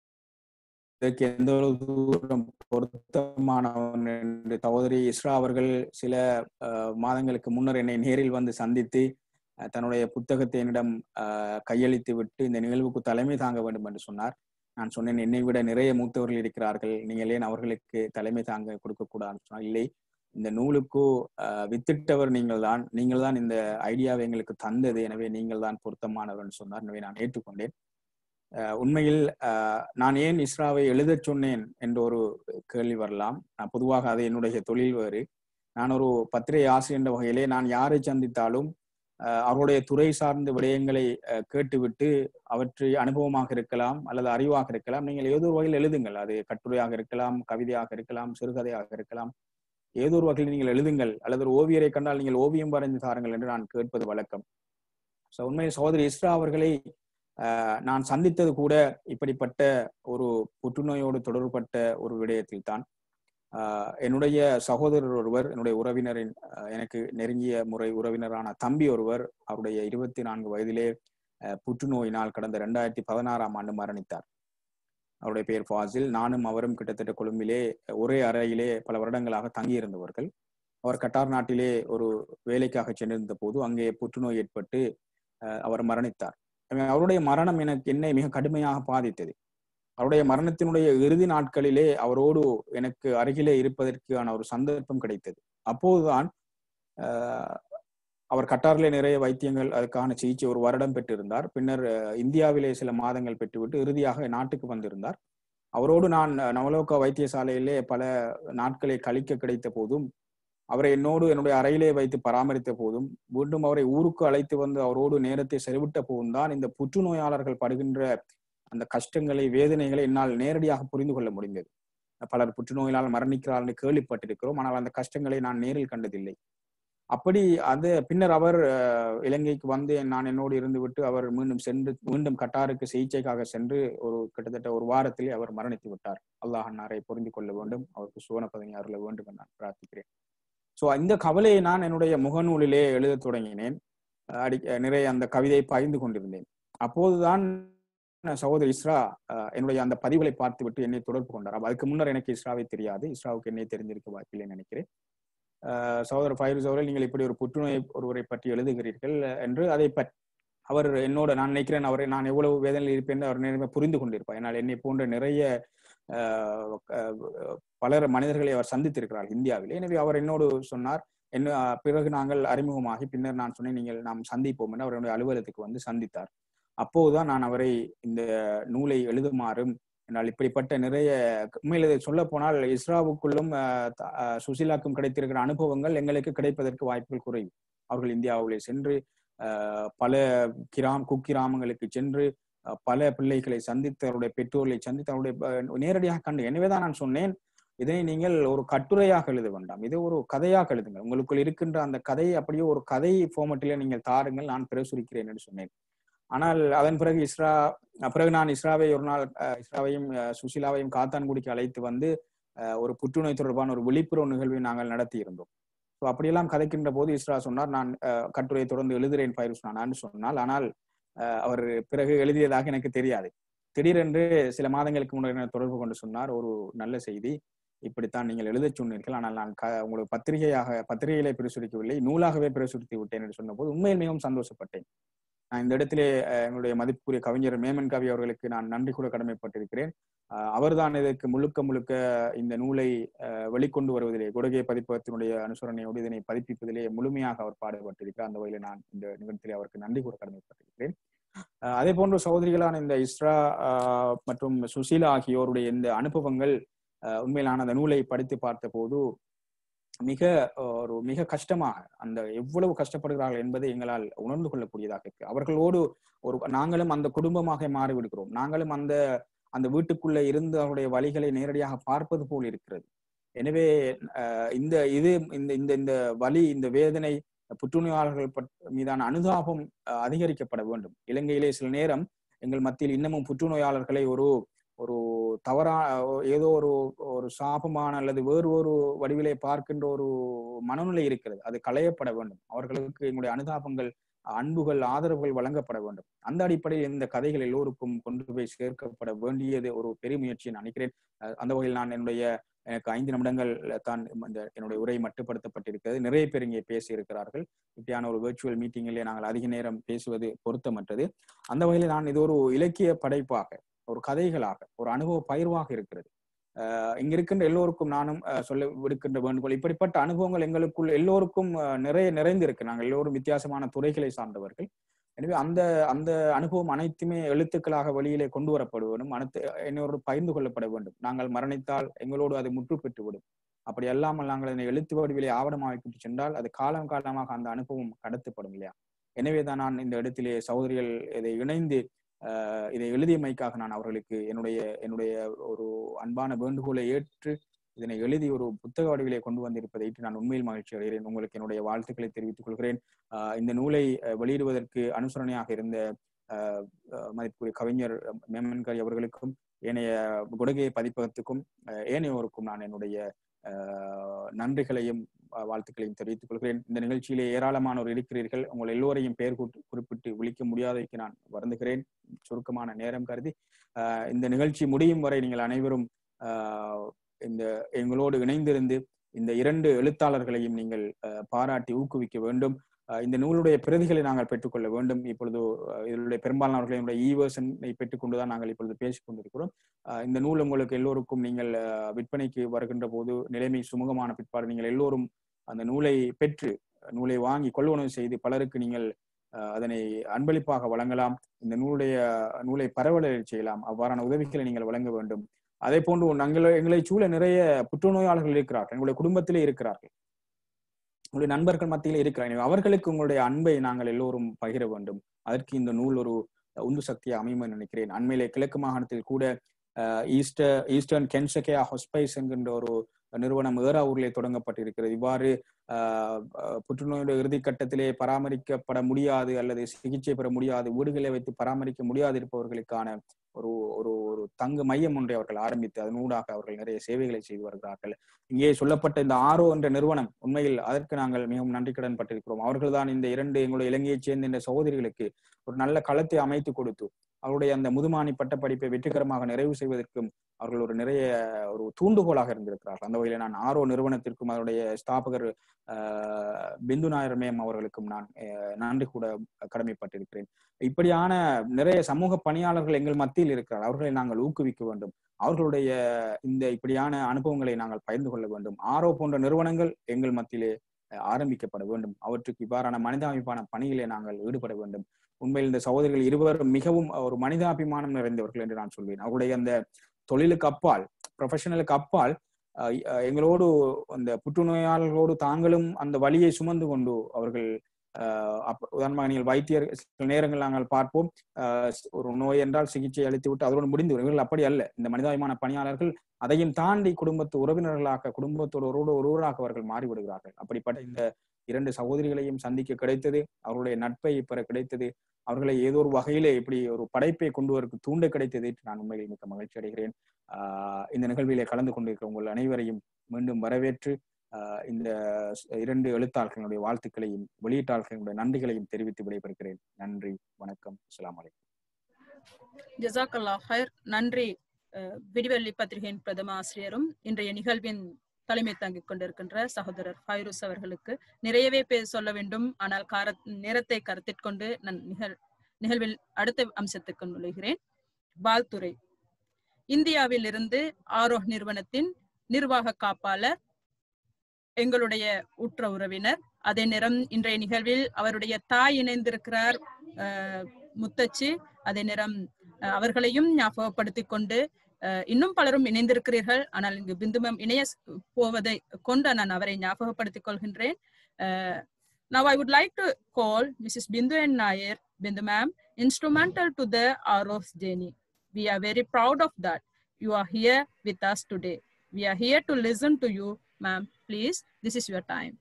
இதற்கு எந்த ஒரு தூரம் பொருத்தமானவன் என்று சகோதரி இஸ்ரா அவர்கள் சில அஹ், மாதங்களுக்கு முன்னர் என்னை நேரில் வந்து சந்தித்து அஹ், தன்னுடைய புத்தகத்தை என்னிடம் அஹ், கையளித்து விட்டு இந்த நிகழ்வுக்கு தலைமை தாங்க வேண்டும் என்று சொன்னார் நான் சொன்னேன் என்னை விட நிறைய மூத்தவர்கள் இருக்கிறார்கள் நீங்கள் ஏன் அவர்களுக்கு தலைமை தாங்க கொடுக்க கூடாதுன்னு சொன்னால் இல்லை இந்த நூலுக்கு அஹ், வித்திட்டவர் நீங்கள் தான் நீங்கள் தான் இந்த ஐடியாவை எங்களுக்கு தந்தது எனவே நீங்கள் தான் பொருத்தமானவர் என்று சொன்னார் எனவே நான் ஏற்றுக்கொண்டேன் அஹ், உண்மையில் அஹ், நான் ஏன் இஸ்ராவை எழுதச் சொன்னேன் என்ற ஒரு கேள்வி வரலாம் நான் பொதுவாக அது என்னுடைய தொழில் வேறு நான் ஒரு பத்திரிகை ஆசிரியர் என்ற வகையிலே நான் யாரை சந்தித்தாலும் அஹ், அவருடைய துறை சார்ந்த விடயங்களை அஹ், கேட்டுவிட்டு அவற்றை அனுபவமாக இருக்கலாம் அல்லது அறிவாக இருக்கலாம் நீங்கள் ஏதோ ஒரு வகையில் எழுதுங்கள் அது கட்டுரையாக இருக்கலாம் கவிதையாக இருக்கலாம் சிறுகதையாக இருக்கலாம் ஏதோ ஒரு வகையில் நீங்கள் எழுதுங்கள் அல்லது ஒரு ஓவியரை கண்டால் நீங்கள் ஓவியம் வரைந்து தாருங்கள் என்று நான் கேட்பது வழக்கம் ஸோ உண்மையில் சகோதரி இஸ்ரா அவர்களை ஆஹ், நான் சந்தித்தது கூட இப்படிப்பட்ட ஒரு புற்றுநோயோடு தொடர்பட்ட ஒரு விடயத்தில் தான் ஆஹ், என்னுடைய சகோதரர் ஒருவர் என்னுடைய உறவினரின் ஆஹ், எனக்கு நெருங்கிய முறை உறவினரான தம்பி ஒருவர் அவருடைய இருபத்தி நான்கு வயதிலே ஆஹ், புற்றுநோயினால் கடந்த ரெண்டாயிரத்தி பதினாறாம் ஆண்டு மரணித்தார் அவருடைய பெயர் ஃபாசில் நானும் அவரும் கிட்டத்தட்ட கொழும்பிலே ஒரே அறையிலே பல வருடங்களாக தங்கியிருந்தவர்கள் அவர் கட்டார் நாட்டிலே ஒரு வேலைக்காக சென்றிருந்த போது அங்கே புற்றுநோய் ஏற்பட்டு அஹ், அவர் மரணித்தார் எனவே அவருடைய மரணம் எனக்கு என்னை மிக கடுமையாக பாதித்தது அவருடைய மரணத்தினுடைய இறுதி நாட்களிலே அவரோடு எனக்கு அருகிலே இருப்பதற்கான ஒரு சந்தர்ப்பம் கிடைத்தது அப்போதுதான் அஹ், அவர் கட்டாரிலே நிறைய வைத்தியங்கள் அதுக்கான சிகிச்சை ஒரு வருடம் பெற்றிருந்தார் பின்னர் அஹ், இந்தியாவிலே சில மாதங்கள் பெற்றுவிட்டு இறுதியாக நாட்டுக்கு வந்திருந்தார் அவரோடு நான் அஹ், நவலோகா வைத்தியசாலையிலே பல நாட்களை கழிக்க கிடைத்த போதும் அவரை என்னோடு என்னுடைய அறையிலே வைத்து பராமரித்த போதும் மீண்டும் அவரை ஊருக்கு அழைத்து வந்து அவரோடு நேரத்தை செலவிட்ட போதும் தான் இந்த புற்றுநோயாளர்கள் படுகின்ற அந்த கஷ்டங்களை வேதனைகளை என்னால் நேரடியாக புரிந்து கொள்ள முடிந்தது பலர் புற்றுநோயினால் மரணிக்கிறார்கள் கேள்விப்பட்டிருக்கிறோம் ஆனால் அந்த கஷ்டங்களை நான் நேரில் கண்டதில்லை அப்படி அது பின்னர் அவர் அஹ், இலங்கைக்கு வந்து நான் என்னோடு இருந்து விட்டு அவர் மீண்டும் சென்று மீண்டும் கட்டாருக்கு சிகிச்சைக்காக சென்று ஒரு கிட்டத்தட்ட ஒரு வாரத்திலே அவர் மரணித்து விட்டார் அல்லாஹ் அன்னாரை புரிந்து கொள்ள வேண்டும் அவருக்கு சுவன பதவி அருள வேண்டும் என்று நான் பிரார்த்திக்கிறேன் சோ இந்த கவலையை நான் என்னுடைய முகநூலிலே எழுதத் தொடங்கினேன் அடி நிறைய அந்த கவிதையை பகிர்ந்து கொண்டிருந்தேன் அப்போதுதான் சகோதரி இஸ்ரா அஹ், என்னுடைய அந்த பதிவுகளை பார்த்துவிட்டு என்னை தொடர்பு கொண்டார் அப்ப அதுக்கு முன்னர் எனக்கு இஸ்ராவை தெரியாது இஸ்ராவுக்கு என்னை தெரிஞ்சிருக்க வாய்ப்பில்லைன்னு நினைக்கிறேன் அஹ், சகோதரர் ஃபைரூஸ் அவர்கள் நீங்கள் இப்படி ஒரு புற்றுநோய் ஒருவரை பற்றி எழுதுகிறீர்கள் என்று அதை பற்றி அவர் என்னோட நான் நினைக்கிறேன் அவரை நான் எவ்வளவு வேதனையில் இருப்பேன் என்று அவர் நேரமே புரிந்து கொண்டிருப்பார் ஏன்னால் என்னை போன்ற நிறைய அஹ், அஹ், பலர் மனிதர்களை அவர் சந்தித்திருக்கிறார் இந்தியாவில் எனவே அவர் என்னோடு சொன்னார் என்ன அஹ், பிறகு நாங்கள் அறிமுகமாகி பின்னர் நான் சொன்னேன் நீங்கள் நாம் சந்திப்போம் என்று அவருடைய அலுவலகத்துக்கு வந்து சந்தித்தார் அப்போதுதான் நான் அவரை இந்த நூலை எழுதுமாறும் என்னால் இப்படிப்பட்ட நிறைய உண்மையில் இதை சொல்ல போனால் இஸ்ராவுக்குள்ளும் அஹ், த- அஹ், சுசீலாக்கும் கிடைத்திருக்கிற அனுபவங்கள் எங்களுக்கு கிடைப்பதற்கு வாய்ப்புகள் குறைவு அவர்கள் இந்தியாவிலே சென்று அஹ், பல கிராம் குக்கிராமங்களுக்கு சென்று அஹ், பல பிள்ளைகளை சந்தித்து அவருடைய பெற்றோர்களை சந்தித்து அவருடைய அஹ், நேரடியாக கண்டு எனவேதான் நான் சொன்னேன் இதனை நீங்கள் ஒரு கட்டுரையாக எழுத வேண்டாம் இதை ஒரு கதையாக எழுதுங்கள் உங்களுக்குள் இருக்கின்ற அந்த கதையை அப்படியே ஒரு கதை ஃபார்மட்டிலே நீங்கள் தாருங்கள் நான் பிரசுரிக்கிறேன் என்று சொன்னேன் ஆனால் அதன் பிறகு இஸ்ரா பிறகு நான் இஸ்ராவை ஒரு நாள் அஹ், இஸ்ராவையும் அஹ், சுஷீலாவையும் காத்தான்குடிக்கு அழைத்து வந்து அஹ், ஒரு புற்றுநோய் தொடர்பான ஒரு விழிப்புணர்வு நிகழ்வை நாங்கள் நடத்தி இருந்தோம் ஸோ அப்படியெல்லாம் கதைக்கின்ற போது இஸ்ரா சொன்னார் நான் அஹ், கட்டுரையை தொடர்ந்து எழுதுறேன் பைருஸ் நான் சொன்னால் ஆனால் அஹ், அவர் பிறகு எழுதியதாக எனக்கு தெரியாது திடீரென்று சில மாதங்களுக்கு முன்னர் என்னை தொடர்பு கொண்டு சொன்னார் ஒரு நல்ல செய்தி இப்படித்தான் நீங்கள் எழுதச் சொன்னீர்கள் ஆனால் நான் க உங்களுக்கு பத்திரிகையாக பத்திரிகையிலே பிரசுரிக்கவில்லை நூலாகவே பிரசுரித்து விட்டேன் என்று சொன்னபோது உண்மையில் மிகவும் சந்தோஷப்பட்டேன் நான் இந்த இடத்திலே அஹ், எங்களுடைய மதிப்புக்குரிய கவிஞர் மேமன் கவி அவர்களுக்கு நான் நன்றி கூட கடமைப்பட்டிருக்கிறேன் அஹ், அவர்தான் இதற்கு முழுக்க முழுக்க இந்த நூலை அஹ், வெளிக்கொண்டு வருவதிலே கொடுகை பதிப்பகத்தினுடைய அனுசரணையோடு இதனை பதிப்பிப்பதிலே முழுமையாக அவர் பாடுபட்டிருக்கிறார் அந்த வகையில் நான் இந்த நிகழ்ச்சியிலே அவருக்கு நன்றி கூட கடமைப்பட்டிருக்கிறேன் அஹ், அதே போன்று சகோதரிகளான இந்த இஸ்ரா அஹ், மற்றும் சுசீலா ஆகியோருடைய இந்த அனுபவங்கள் அஹ், உண்மையில் நான் அந்த நூலை படித்து பார்த்த போது மிக அஹ், ஒரு மிக கஷ்டமாக அந்த எவ்வளவு கஷ்டப்படுகிறார்கள் என்பதை எங்களால் உணர்ந்து கொள்ளக்கூடியதாக இருக்கு அவர்களோடு ஒரு நாங்களும் அந்த குடும்பமாக மாறிவிடுகிறோம் நாங்களும் அந்த அந்த வீட்டுக்குள்ள இருந்து அவருடைய வழிகளை நேரடியாக பார்ப்பது போல் இருக்கிறது எனவே அஹ், இந்த இது இந்த இந்த இந்த வலி இந்த வேதனை புற்றுநோயாளர்கள் பட்- மீதான அனுதாபம் அஹ், அதிகரிக்கப்பட வேண்டும் இலங்கையிலே சில நேரம் எங்கள் மத்தியில் இன்னமும் புற்றுநோயாளர்களை ஒரு ஒரு தவறா ஏதோ ஒரு ஒரு சாபமான அல்லது வேறு ஒரு வடிவிலே பார்க்கின்ற ஒரு மனநிலை இருக்கிறது அது களையப்பட வேண்டும் அவர்களுக்கு எங்களுடைய அனுதாபங்கள் அன்புகள் ஆதரவுகள் வழங்கப்பட வேண்டும் அந்த அடிப்படையில் இந்த கதைகள் எல்லோருக்கும் கொண்டு போய் சேர்க்கப்பட வேண்டியது ஒரு பெரிய முயற்சி நான் நினைக்கிறேன் அஹ் அந்த வகையில் நான் என்னுடைய எனக்கு ஐந்து நிமிடங்கள் தான் இந்த என்னுடைய உரை மட்டுப்படுத்தப்பட்டிருக்கிறது நிறைய பேர் இங்கே பேசி இருக்கிறார்கள் இப்படியான ஒரு வெர்ச்சுவல் மீட்டிங்கிலே நாங்கள் அதிக நேரம் பேசுவது பொருத்தமற்றது அந்த வகையில் நான் இது ஒரு இலக்கிய படைப்பாக ஒரு கதைகளாக ஒரு அனுபவ பயிர்வாக இருக்கிறது அஹ் இங்க இருக்கின்ற எல்லோருக்கும் நானும் அஹ், சொல்ல விடுக்கின்ற வேண்டுகோள் இப்படிப்பட்ட அனுபவங்கள் எங்களுக்குள் எல்லோருக்கும் அஹ், நிறைய நிறைந்திருக்கு நாங்கள் எல்லோரும் வித்தியாசமான துறைகளை சார்ந்தவர்கள் எனவே அந்த அந்த அனுபவம் அனைத்துமே எழுத்துக்களாக வெளியிலே கொண்டு வரப்பட வேண்டும் அனைத்து என்னோடு பகிர்ந்து கொள்ளப்பட வேண்டும் நாங்கள் மரணித்தால் எங்களோடு அது முற்று பெற்றுவிடும் அப்படி அல்லாமல் நாங்கள் அதனை எழுத்து வடிவிலே ஆவணமாக்கிட்டு சென்றால் அது காலம் காலமாக அந்த அனுபவம் கடத்தப்படும் இல்லையா எனவே தான் நான் இந்த இடத்திலே சகோதரிகள் இதை இணைந்து அஹ், இதை எழுதியமைக்காக நான் அவர்களுக்கு என்னுடைய என்னுடைய ஒரு அன்பான வேண்டுகோளை ஏற்று இதனை எழுதி ஒரு புத்தக வடிவிலே கொண்டு வந்திருப்பதை ஏற்று நான் உண்மையில் மகிழ்ச்சி அடைகிறேன் உங்களுக்கு என்னுடைய வாழ்த்துக்களை தெரிவித்துக் கொள்கிறேன் ஆஹ் இந்த நூலை அஹ், வெளியிடுவதற்கு அனுசரணையாக இருந்த ஆஹ், ஆஹ், மதிப்புக்குரிய கவிஞர் மேமன்கரி அவர்களுக்கும் ஏனைய குடகை பதிப்பகத்துக்கும் ஆஹ், ஏனையோருக்கும் நான் என்னுடைய ஆஹ், நன்றிகளையும் ஆஹ், வாழ்த்துக்களையும் தெரிவித்துக் கொள்கிறேன் இந்த நிகழ்ச்சியிலே ஏராளமானோர் இருக்கிறீர்கள் உங்கள் எல்லோரையும் பெயர் கூட்டு- குறிப்பிட்டு விழிக்க முடியாததைக்கு நான் வருந்துகிறேன் சுருக்கமான நேரம் கருதி ஆஹ், இந்த நிகழ்ச்சி முடியும் வரை நீங்கள் அனைவரும் ஆஹ், இந்த எங்களோடு இணைந்திருந்து இந்த இரண்டு எழுத்தாளர்களையும் நீங்கள் ஆஹ், பாராட்டி ஊக்குவிக்க வேண்டும் ஆஹ், இந்த நூலுடைய பிரதிகளை நாங்கள் பெற்றுக்கொள்ள வேண்டும் இப்பொழுது ஆஹ், இதனுடைய பெரும்பாலானவர்களுடைய இ வெர்ஷனை பெற்றுக்கொண்டுதான் நாங்கள் இப்பொழுது பேசிக் கொண்டிருக்கிறோம் ஆஹ், இந்த நூல் உங்களுக்கு எல்லோருக்கும் நீங்கள் ஆஹ், விற்பனைக்கு வருகின்ற போது நிலைமை சுமூகமான பிற்பாடு நீங்கள் எல்லோரும் அந்த நூலை பெற்று நூலை வாங்கி கொள்வனவு செய்து பலருக்கு நீங்கள் ஆஹ், அதனை அன்பளிப்பாக வழங்கலாம் இந்த நூலுடைய நூலை பரவலை செய்யலாம் அவ்வாறான உதவிகளை நீங்கள் வழங்க வேண்டும் அதே போன்று நாங்கள் எங்களை சூழ நிறைய புற்றுநோயாளர்கள் இருக்கிறார்கள் எங்களுடைய குடும்பத்திலே இருக்கிறார்கள் உங்களுடைய நண்பர்கள் மத்தியில் இருக்கிறார் அவர்களுக்கு உங்களுடைய அன்பை நாங்கள் எல்லோரும் பகிர வேண்டும் அதற்கு இந்த நூல் ஒரு உந்து சக்தியை அமையும் நினைக்கிறேன் அண்மையிலே கிழக்கு மாகாணத்தில் கூட ஈஸ்டர் ஈஸ்டர்ன் கென்சகே ஹொஸ்பைஸ் என்கின்ற ஒரு நிறுவனம் ஏறாவூரிலே தொடங்கப்பட்டிருக்கிறது இவ்வாறு புற்றுநோயுடைய இறுதி கட்டத்திலே பராமரிக்கப்பட முடியாது அல்லது சிகிச்சை பெற முடியாது வீடுகளை வைத்து பராமரிக்க முடியாது இருப்பவர்களுக்கான ஒரு ஒரு ஒரு தங்கு மையம் ஒன்றை அவர்கள் ஆரம்பித்து அதனூடாக அவர்கள் நிறைய சேவைகளை செய்து வருகிறார்கள் இங்கே சொல்லப்பட்ட இந்த ஆரோ என்ற நிறுவனம் உண்மையில் அதற்கு நாங்கள் மிகவும் நன்றி கடன் பட்டிருக்கிறோம் அவர்கள்தான் இந்த இரண்டு எங்களுடைய இலங்கையைச் சேர்ந்த இந்த சகோதரிகளுக்கு ஒரு நல்ல களத்தை அமைத்து கொடுத்து அவருடைய அந்த முதுமானி பட்ட படிப்பை வெற்றிகரமாக நிறைவு செய்வதற்கும் அவர்கள் ஒரு நிறைய ஒரு தூண்டுகோலாக இருந்திருக்கிறார்கள் அந்த வகையில் நான் ஆரோ நிறுவனத்திற்கும் அதனுடைய ஸ்தாபகர் பிந்து நாயர் மேம் அவர்களுக்கும் நான் நன்றி கூட கடமைப்பட்டிருக்கிறேன் இப்படியான நிறைய சமூக பணியாளர்கள் எங்கள் மத்தியில் இருக்கிறார் அவர்களை நாங்கள் ஊக்குவிக்க வேண்டும் அவர்களுடைய இந்த இப்படியான அனுபவங்களை நாங்கள் பகிர்ந்து கொள்ள வேண்டும் ஆரோ போன்ற நிறுவனங்கள் எங்கள் மத்தியிலே ஆரம்பிக்கப்பட வேண்டும் அவற்றுக்கு இவ்வாறான மனிதாபிமான பணியிலே நாங்கள் ஈடுபட வேண்டும் உண்மையில் இந்த சகோதரிகள் இருவரும் மிகவும் ஒரு மனிதாபிமானம் நிறைந்தவர்கள் என்று நான் சொல்வேன் அவருடைய அந்த தொழிலுக்கு அப்பால் ப்ரொஃபஷனலுக்கு அப்பால் எங்களோடு அந்த புற்றுநோயாளர்களோடு தாங்களும் அந்த வழியை சுமந்து கொண்டு அவர்கள் உதாரணமாக நீங்கள் வைத்தியர் சில நேரங்கள் நாங்கள் பார்ப்போம் ஒரு நோய் என்றால் சிகிச்சை அளித்து விட்டு அதோடு முடிந்து இவர்கள் அப்படி அல்ல இந்த மனிதாபிமான பணியாளர்கள் அதையும் தாண்டி குடும்பத்து உறவினர்களாக குடும்பத்தோடு ஒருவரோடு ஒருவராக அவர்கள் மாறிவிடுகிறார்கள் அப்படிப்பட்ட இந்த இரண்டு சகோதரிகளையும் சந்திக்க கிடைத்தது அவர்களுடைய நட்பை பெற கிடைத்தது அவர்களை ஏதோ ஒரு வகையிலே இப்படி ஒரு படைப்பை கொண்டு வரக்கு தூண்ட கிடைத்தது நான் உண்மையில் மிக்க மகிழ்ச்சி அடைகிறேன் ஆஹ் இந்த நிகழ்விலே கலந்து கொண்டிருக்கிற உங்கள் அனைவரையும் மீண்டும் வரவேற்று இந்த இரண்டு எழுத்தாளர்களுடைய வாழ்த்துக்களையும் வெளியீட்டாளர்களுடைய நன்றிகளையும் தெரிவித்து விடைபெறுகிறேன் நன்றி வணக்கம் அஸ்லாம் வலைக்கம் ஜசாக்கல்லா ஹயர் நன்றி விடிவெள்ளி பத்திரிகையின் பிரதம ஆசிரியரும் இன்றைய நிகழ்வின் தலைமை தாங்கிக் கொண்டிருக்கின்ற சகோதரர் ஃபைரூஸ் அவர்களுக்கு நிறையவே பேர் சொல்ல வேண்டும் ஆனால் கார நேரத்தை கருத்தில் கொண்டு நான் நிகழ் நிகழ்வில் அடுத்த அம்சத்துக்கு நுழைகிறேன் பால்துறை இந்தியாவில் இருந்து ஆரோக் நிறுவனத்தின் நிர்வாக காப்பாளர் எங்களுடைய உற்ற உறவினர் அதே நேரம் இன்றைய நிகழ்வில் அவருடைய தாய் இணைந்திருக்கிறார் முத்தச்சு அதே நேரம் அவர்களையும் ஞாபகப்படுத்திக் கொண்டு இன்னும் பலரும் இணைந்திருக்கிறீர்கள் ஆனால் இங்கு பிந்து மேம் இணைய போவதை கொண்டு நான் அவரை ஞாபகப்படுத்திக் கொள்கின்றேன் Now I would like to call Mrs. Bindu and Nair, Bindu ma'am, instrumental to the Aros journey. We are very proud of that. You are here with us today. We are here to listen to you, ma'am. Please, this is your time.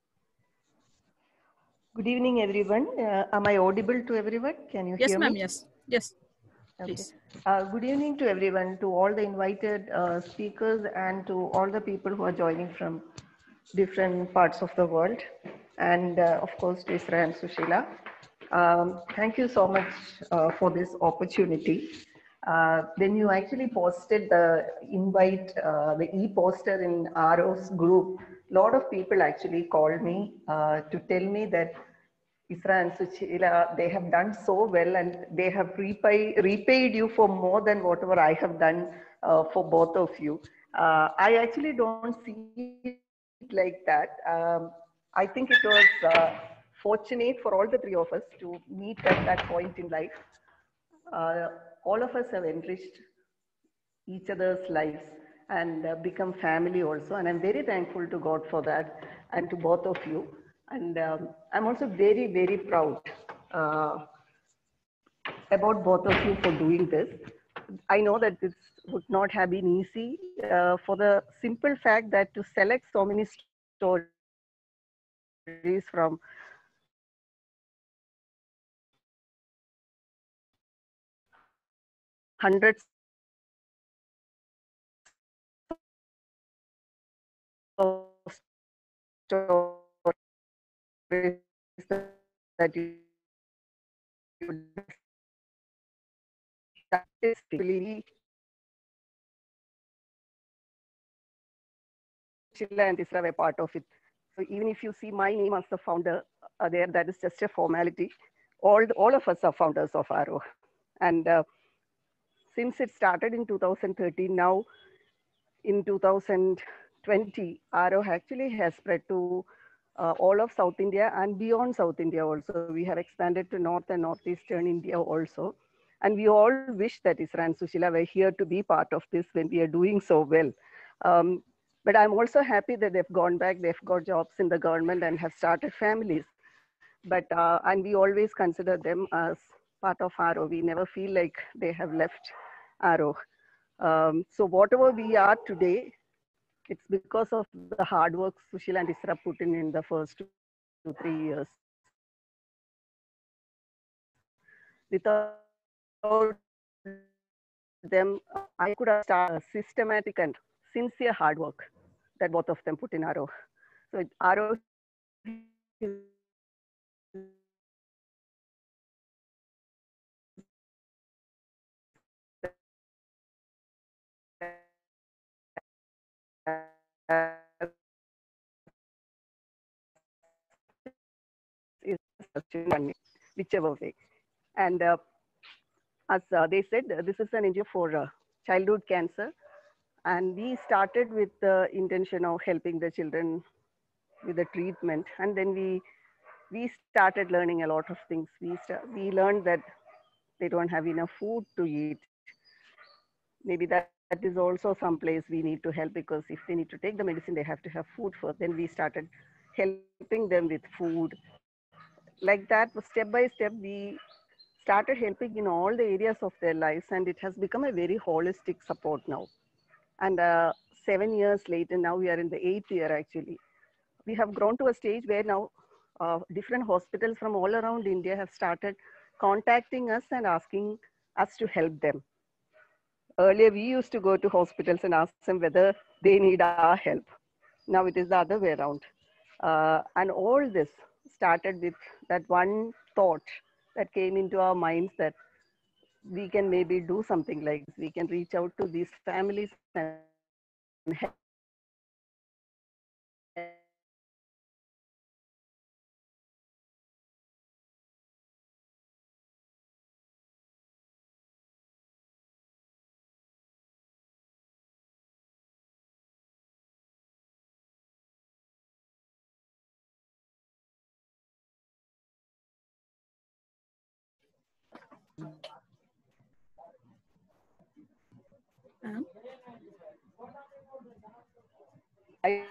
Good evening, everyone. Uh, am I audible to everyone? Can you yes, hear ma'am. me? Yes, yes. Okay. Please. Uh, good evening to everyone, to all the invited uh, speakers and to all the people who are joining from different parts of the world. And uh, of course, to Isra and Sushila. Um, thank you so much uh, for this opportunity. Uh, when you actually posted the invite, uh, the e-poster in RO's group, a lot of people actually called me uh, to tell me that Isra and Suchila, they have done so well and they have repay, repaid you for more than whatever I have done uh, for both of you. Uh, I actually don't see it like that. Um, I think it was uh, fortunate for all the three of us to meet at that point in life. Uh, all of us have enriched each other's lives and uh, become family also. And I'm very thankful to God for that and to both of you. And um, I'm also very, very proud uh, about both of you for doing this. I know that this would not have been easy uh, for the simple fact that to select so many stories from hundreds of stories that you that is really Sheila and Isra were part of it. So even if you see my name as the founder uh, there, that is just a formality. All, all of us are founders of Arrow. And uh, since it started in 2013, now in 2020, Arrow actually has spread to uh, all of South India and beyond South India also. We have expanded to North and Northeastern India also. And we all wish that Isra and Sushila were here to be part of this when we are doing so well. Um, But I'm also happy that they've gone back, they've got jobs in the government and have started families. But, uh, and we always consider them as part of Aro. We never feel like they have left Aro. Um, so whatever we are today, it's because of the hard work Sushil and Isra put in in the first two, two three years. Without them, I could have started systematic and sincere hard work that both of them put in Aro. So Aro is whichever way. And uh, as uh, they said, this is an NGO for uh, childhood cancer. And we started with the intention of helping the children with the treatment. And then we we started learning a lot of things. We, we learned that they don't have enough food to eat. Maybe that, that is also some place we need to help because if they need to take the medicine, they have to have food first. Then we started helping them with food. Like that, step by step, we started helping in all the areas of their lives and it has become a very holistic support now. And uh, seven years later, now we are in the eighth year actually. We have grown to a stage where now uh, different hospitals from all around India have started contacting us and asking us to help them. Earlier, we used to go to hospitals and ask them whether they need our help. Now it is the other way around. Uh, and all this started with that one thought that came into our minds that we can maybe do something like this. We can reach out to these families and help Um, I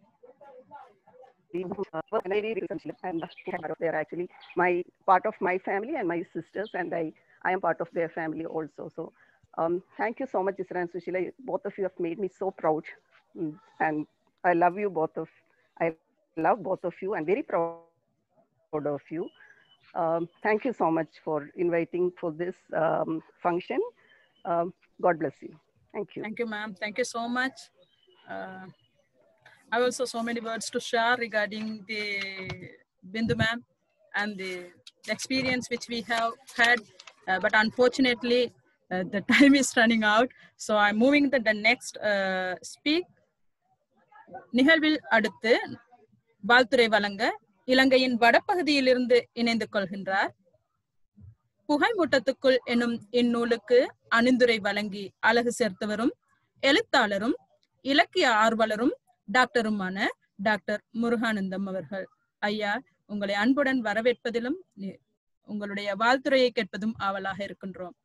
and they're actually my part of my family and my sisters, and I, I am part of their family also. So um, thank you so much, Isra and Sushila. Both of you have made me so proud. Mm, And I love you both of, I love both of you. I'm very proud of you. Um, thank you so much for inviting for this um, function. Um, God bless you. Thank you. Thank you, ma'am. Thank you so much. Uh, I also so many words to share regarding the Bindu ma'am and the experience which we have had, uh, but unfortunately uh, the time is running out. So I'm moving to the next uh, speak. நிகழ்வில் அடுத்து வாழ்த்துரை வழங்க இலங்கையின் வடபகுதியிலிருந்து இணைந்து கொள்கின்றார் புகைமூட்டத்துக்குள் என்னும் இந்நூலுக்கு அணிந்துரை வழங்கி அழகு சேர்த்தவரும் எழுத்தாளரும் இலக்கிய ஆர்வலரும் டாக்டருமான டாக்டர் முருகானந்தம் அவர்கள் ஐயா உங்களை அன்புடன் வரவேற்பதிலும் நி- உங்களுடைய வாழ்த்துரையை கேட்பதும் ஆவலாக இருக்கின்றோம்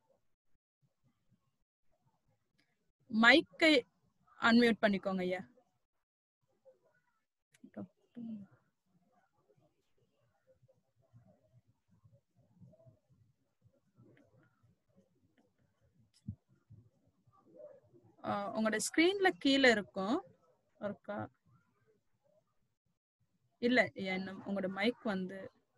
மைக்கை அன்மியூட் பண்ணிக்கோங்க ஐயா ஆஹ் உங்களோட ஸ்கிரீன்ல கீழே இருக்கும் ஒருக்கா இல்ல என்ன உங்களோட மைக் வந்து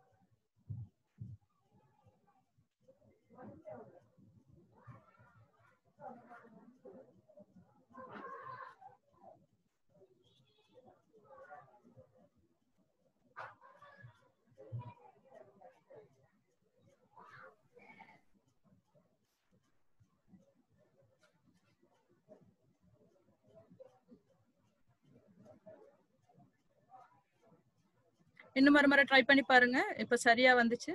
இன்னும் ஒரு முறை ட்ரை பண்ணி பாருங்க இப்ப சரியா வந்துச்சு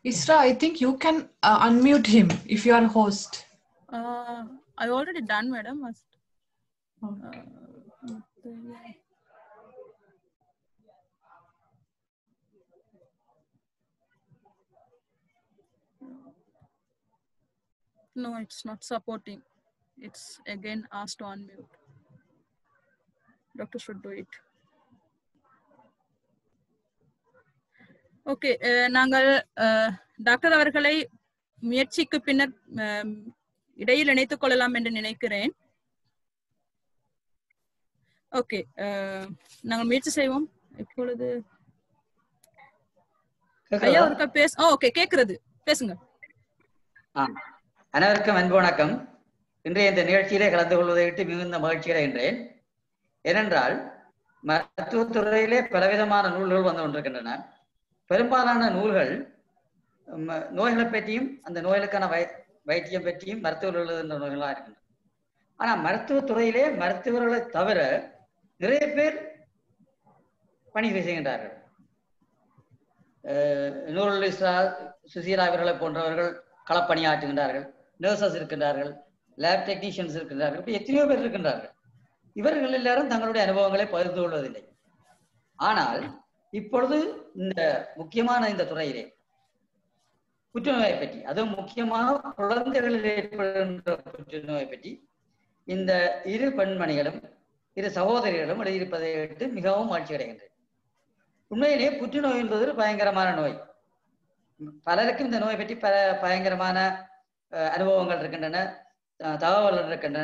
Isra, I think you can uh, unmute him if you are a host. Uh, I already done, madam. Must- Oh. Uh, the- No, it's not supporting. It's again asked to unmute. Doctor should do it. Okay நாங்கள் அஹ், doctor அவர்களை முயற்சிக்கு பின்னர் அம், இடையில் இணைத்துக் கொள்ளலாம் என்று நினைக்கிறேன் ஓகே நாங்கள் முயற்சி செய்வோம் இப்பொழுது ஐயா ஒருக்கா பேச ஓகே கேக்குறது பேசுங்க ஆ. அனைவருக்கும் அன்பு வணக்கம் இன்றைய இந்த நிகழ்ச்சியிலே கலந்து கொள்வதை விட்டு மிகுந்த மகிழ்ச்சி அடைகின்றேன் ஏனென்றால் மருத்துவத்துறையிலே பலவிதமான நூல்கள் வந்து கொண்டிருக்கின்றன பெரும்பாலான நூல்கள் ம- நோய்களை பற்றியும் அந்த நோய்களுக்கான வை வைத்தியம் பற்றியும் மருத்துவர்கள் எழுதுகின்ற நூல்களாக இருக்கின்றன ஆனா மருத்துவத்துறையிலே மருத்துவர்களை தவிர நிறைய பேர் பணி செய்கின்றார்கள் அஹ் நூருல் இஸ்ரா சுசீலா இவர்களை போன்றவர்கள் களப்பணியாற்றுகின்றார்கள் நர்சஸ் இருக்கின்றார்கள் லேப் டெக்னீஷியன்ஸ் இருக்கின்றார்கள் இப்படி எத்தனையோ பேர் இருக்கின்றார்கள் இவர்கள் எல்லாரும் தங்களுடைய அனுபவங்களை பகிர்ந்து கொள்வதில்லை ஆனால் இப்பொழுது இந்த முக்கியமான இந்த துறையிலே புற்றுநோயை பற்றி அதுவும் முக்கியமாக குழந்தைகளில் ஏற்படுகின்ற புற்றுநோயை பற்றி இந்த இரு பெண்மணிகளும் இரு சகோதரிகளும் எழுதியிருப்பதை விட்டு மிகவும் மகிழ்ச்சி அடைகின்றேன் உண்மையிலேயே புற்றுநோய் என்பது ஒரு பயங்கரமான நோய் பலருக்கும் இந்த நோயை பற்றி பல பயங்கரமான அஹ், அனுபவங்கள் இருக்கின்றன அஹ், தகவல்கள் இருக்கின்றன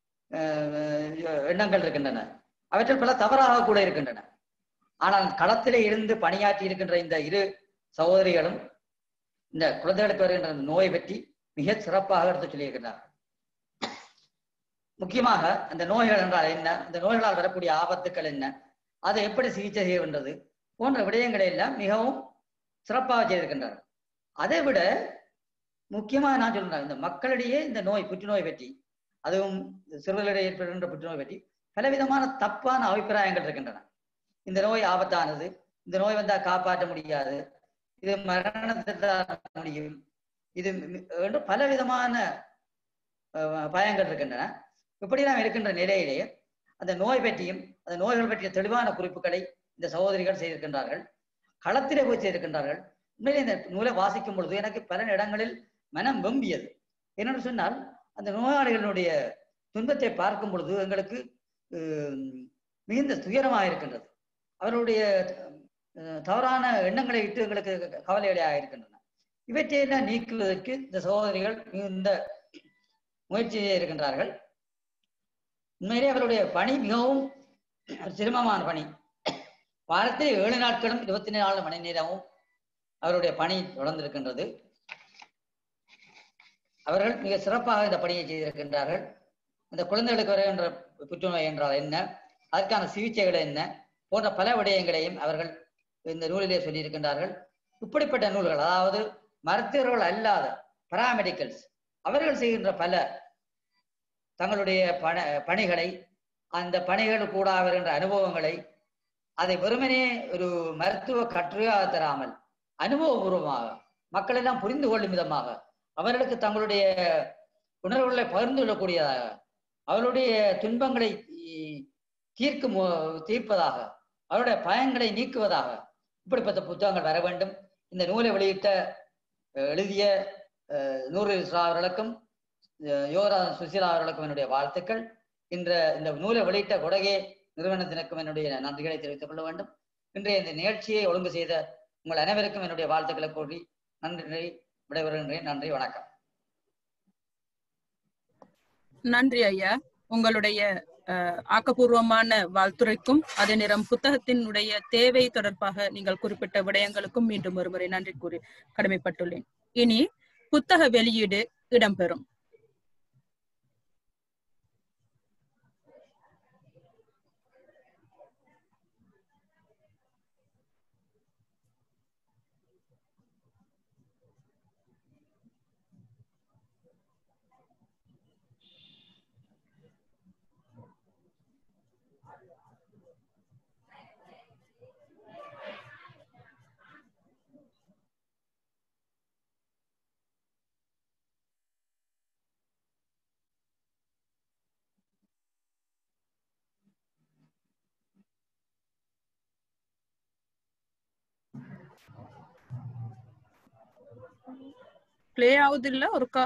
அஹ், எண்ணங்கள் இருக்கின்றன அவற்றில் பல தவறாக கூட இருக்கின்றன ஆனால் களத்திலே இருந்து பணியாற்றி இருக்கின்ற இந்த இரு சகோதரிகளும் இந்த குழந்தைகளுக்கு வருகின்ற இந்த நோயை பற்றி மிக சிறப்பாக எடுத்து சொல்லியிருக்கிறார் முக்கியமாக அந்த நோய்கள் என்றால் என்ன அந்த நோய்களால் வரக்கூடிய ஆபத்துக்கள் என்ன அதை எப்படி சிகிச்சை செய்ய வேண்டது போன்ற விடயங்களை எல்லாம் மிகவும் சிறப்பாக செய்திருக்கின்றார் அதை விட முக்கியமாக நான் சொல்றேன் இந்த மக்களிடையே இந்த நோய் புற்றுநோய் பற்றி அதுவும் சிறுவர்களிடையே ஏற்படுகின்ற புற்றுநோய் பற்றி பலவிதமான தப்பான அபிப்பிராயங்கள் இருக்கின்றன இந்த நோய் ஆபத்தானது இந்த நோய் வந்தா காப்பாற்ற முடியாது இது மரணத்தை தான் முடியும் இது மி- என்று பலவிதமான அஹ், பயங்கள் இருக்கின்றன இப்படியெல்லாம் இருக்கின்ற நிலையிலே அந்த நோய் பற்றியும் அந்த நோய்கள் பற்றிய தெளிவான குறிப்புகளை இந்த சகோதரிகள் செய்திருக்கின்றார்கள் களத்திலே போய் செய்திருக்கின்றார்கள் உண்மையிலே இந்த நூலை வாசிக்கும் பொழுது எனக்கு பல இடங்களில் மனம் வெம்பியது என்னென்னு சொன்னால் அந்த நோயாளிகளுடைய துன்பத்தை பார்க்கும் பொழுது எங்களுக்கு ஹம், மிகுந்த துயரமாக இருக்கின்றது அவர்களுடைய அஹ், தவறான எண்ணங்களை விட்டு எங்களுக்கு கவலையடையாக இருக்கின்றன இவற்றையெல்லாம் நீக்குவதற்கு இந்த சகோதரிகள் மிகுந்த முயற்சி செய்ய இருக்கின்றார்கள் உண்மையிலே அவருடைய பணி மிகவும் சிரமமான பணி வாரத்தில் ஏழு நாட்களும் இருபத்தி நாலு மணி நேரமும் அவருடைய பணி தொடர்ந்திருக்கின்றது அவர்கள் மிக சிறப்பாக இந்த பணியை செய்திருக்கின்றார்கள் இந்த குழந்தைகளுக்கு வருகின்ற புற்றுநோய் என்றால் என்ன அதற்கான சிகிச்சைகள் என்ன போன்ற பல விடயங்களையும் அவர்கள் இந்த நூலிலே சொல்லியிருக்கின்றார்கள் இப்படிப்பட்ட நூல்கள் அதாவது மருத்துவர்கள் அல்லாத பராமெடிக்கல்ஸ் அவர்கள் செய்கின்ற பல தங்களுடைய பண பணிகளை அந்த பணிகள் கூட வருகின்ற அனுபவங்களை அதை வெறுமனே ஒரு மருத்துவ கட்டுரையாக தராமல் அனுபவபூர்வமாக மக்கள் எல்லாம் புரிந்து கொள்ளும் விதமாக அவர்களுக்கு தங்களுடைய உணர்வுகளை பகிர்ந்து கொள்ளக்கூடியதாக அவர்களுடைய துன்பங்களை ஈ- தீர்க்கும் மு- தீர்ப்பதாக அவருடைய பயங்களை நீக்குவதாக இப்படிப்பட்ட புத்தகங்கள் வர வேண்டும் இந்த நூலை வெளியிட்ட அஹ், எழுதிய அஹ், நூறு இஸ்ரா அவர்களுக்கும் அஹ், யோகரா சுசீலா அவர்களுக்கும் என்னுடைய வாழ்த்துக்கள் இன்ற இந்த நூலை வெளியிட்ட கொடகே நிறுவனத்தினருக்கும் என்னுடைய நன்றிகளை தெரிவித்துக் கொள்ள வேண்டும் இன்றைய இந்த நிகழ்ச்சியை ஒழுங்கு செய்த உங்கள் அனைவருக்கும் என்னுடைய வாழ்த்துக்களை கூறி நன்றி விடைபெறுகின்றேன் நன்றி வணக்கம் நன்றி ஐயா உங்களுடைய அஹ், ஆக்கப்பூர்வமான வாழ்த்துரைக்கும் அதே நேரம் புத்தகத்தினுடைய தேவை தொடர்பாக நீங்கள் குறிப்பிட்ட விடயங்களுக்கும் மீண்டும் ஒருமுறை நன்றி கூறி கடமைப்பட்டுள்ளேன் இனி புத்தக வெளியீடு இடம்பெறும் ப்ளே ஆகுது இல்ல ஒருக்கா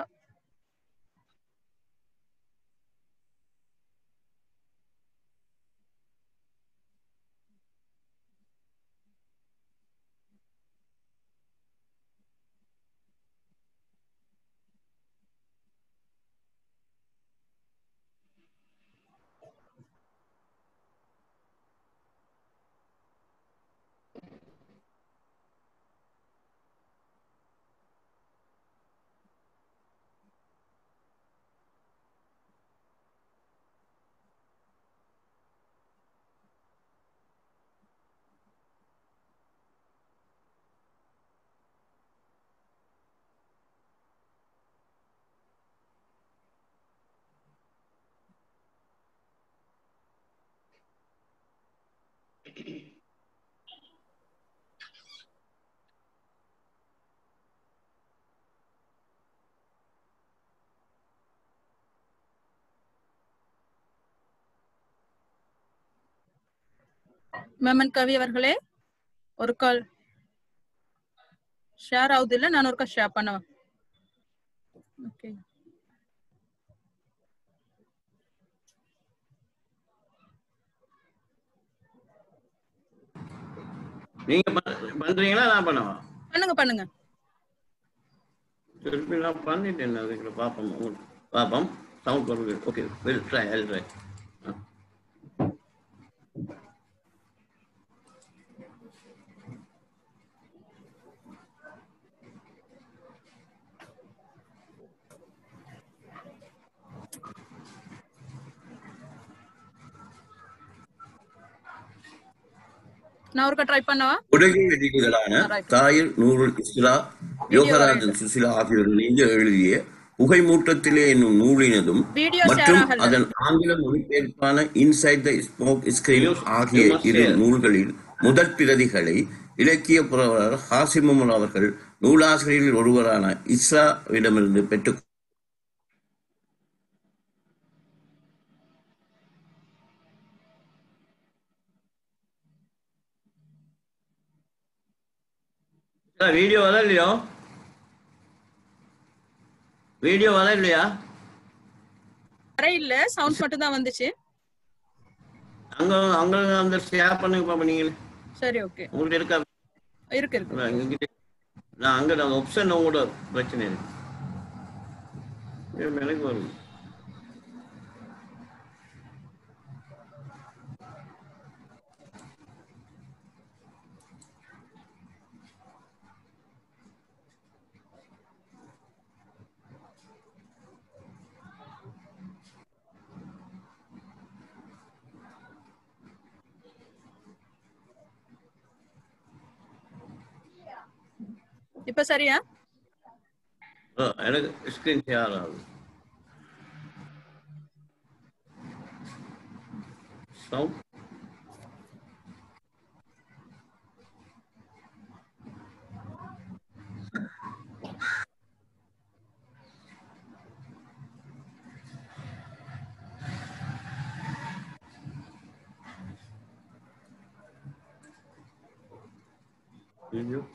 மேமன் கவி அவர்களே ஒரு கால் ஷேர் ஆகுது இல்ல நான் ஒருக்கா ஷேர் பண்ணவா ஓகே நீங்க பண்- பண்றீங்களா நான் பண்ணவா பண்ணுங்க பண்ணுங்க திருப்பி நான் பண்ணிட்டேன் அதுக்குள்ள பார்ப்போம் உங்களுக்கு பார்ப்போம் சவுண்ட் வருது okay well try well try நான் ஒருக்கா ட்ரை பண்ணவா உலகின் வெற்றிகளான Right. தாயிர் நூருல் இஸ்லா யோகராஜன் சுசிலா ஆகியோர் இணைந்து எழுதிய புகைமூட்டத்திலே என்னும் நூலினதும் வீடியோ ஷேர் மற்றும் ஆகல அதன் ஆங்கில மொழிபெயர்ப்பான inside the smoke screen You- ஆகிய you must இரு share. நூல்களில் முதற் பிரதிகளை இலக்கிய புரவலர் ஹாசிமுல் அவர்கள் நூலாசிரியரில் ஒருவரான இஸ்ராவிடமிருந்து பெற்றுக் வீடியோ வர இல்லையோ வீடியோ வர இல்லையா வர இல்ல சவுண்ட் மட்டும் தான் வந்துச்சு அங்க அங்க அந்த ஷேர் பண்ணுங்க பாப்பா நீங்களே சரி ஓகே உங்கள்ட்ட இருக்கா இருக்கு இருக்கு நான் எங்ககிட்ட நான் அங்க அந்த ஆப்ஷன் உங்களோட பிரச்சனை இருக்கு இது எனக்கு வரும் இப்ப சரியா ஆ, எனக்கு ஸ்கிரீன் ஷேர் ஆகுது sound Video.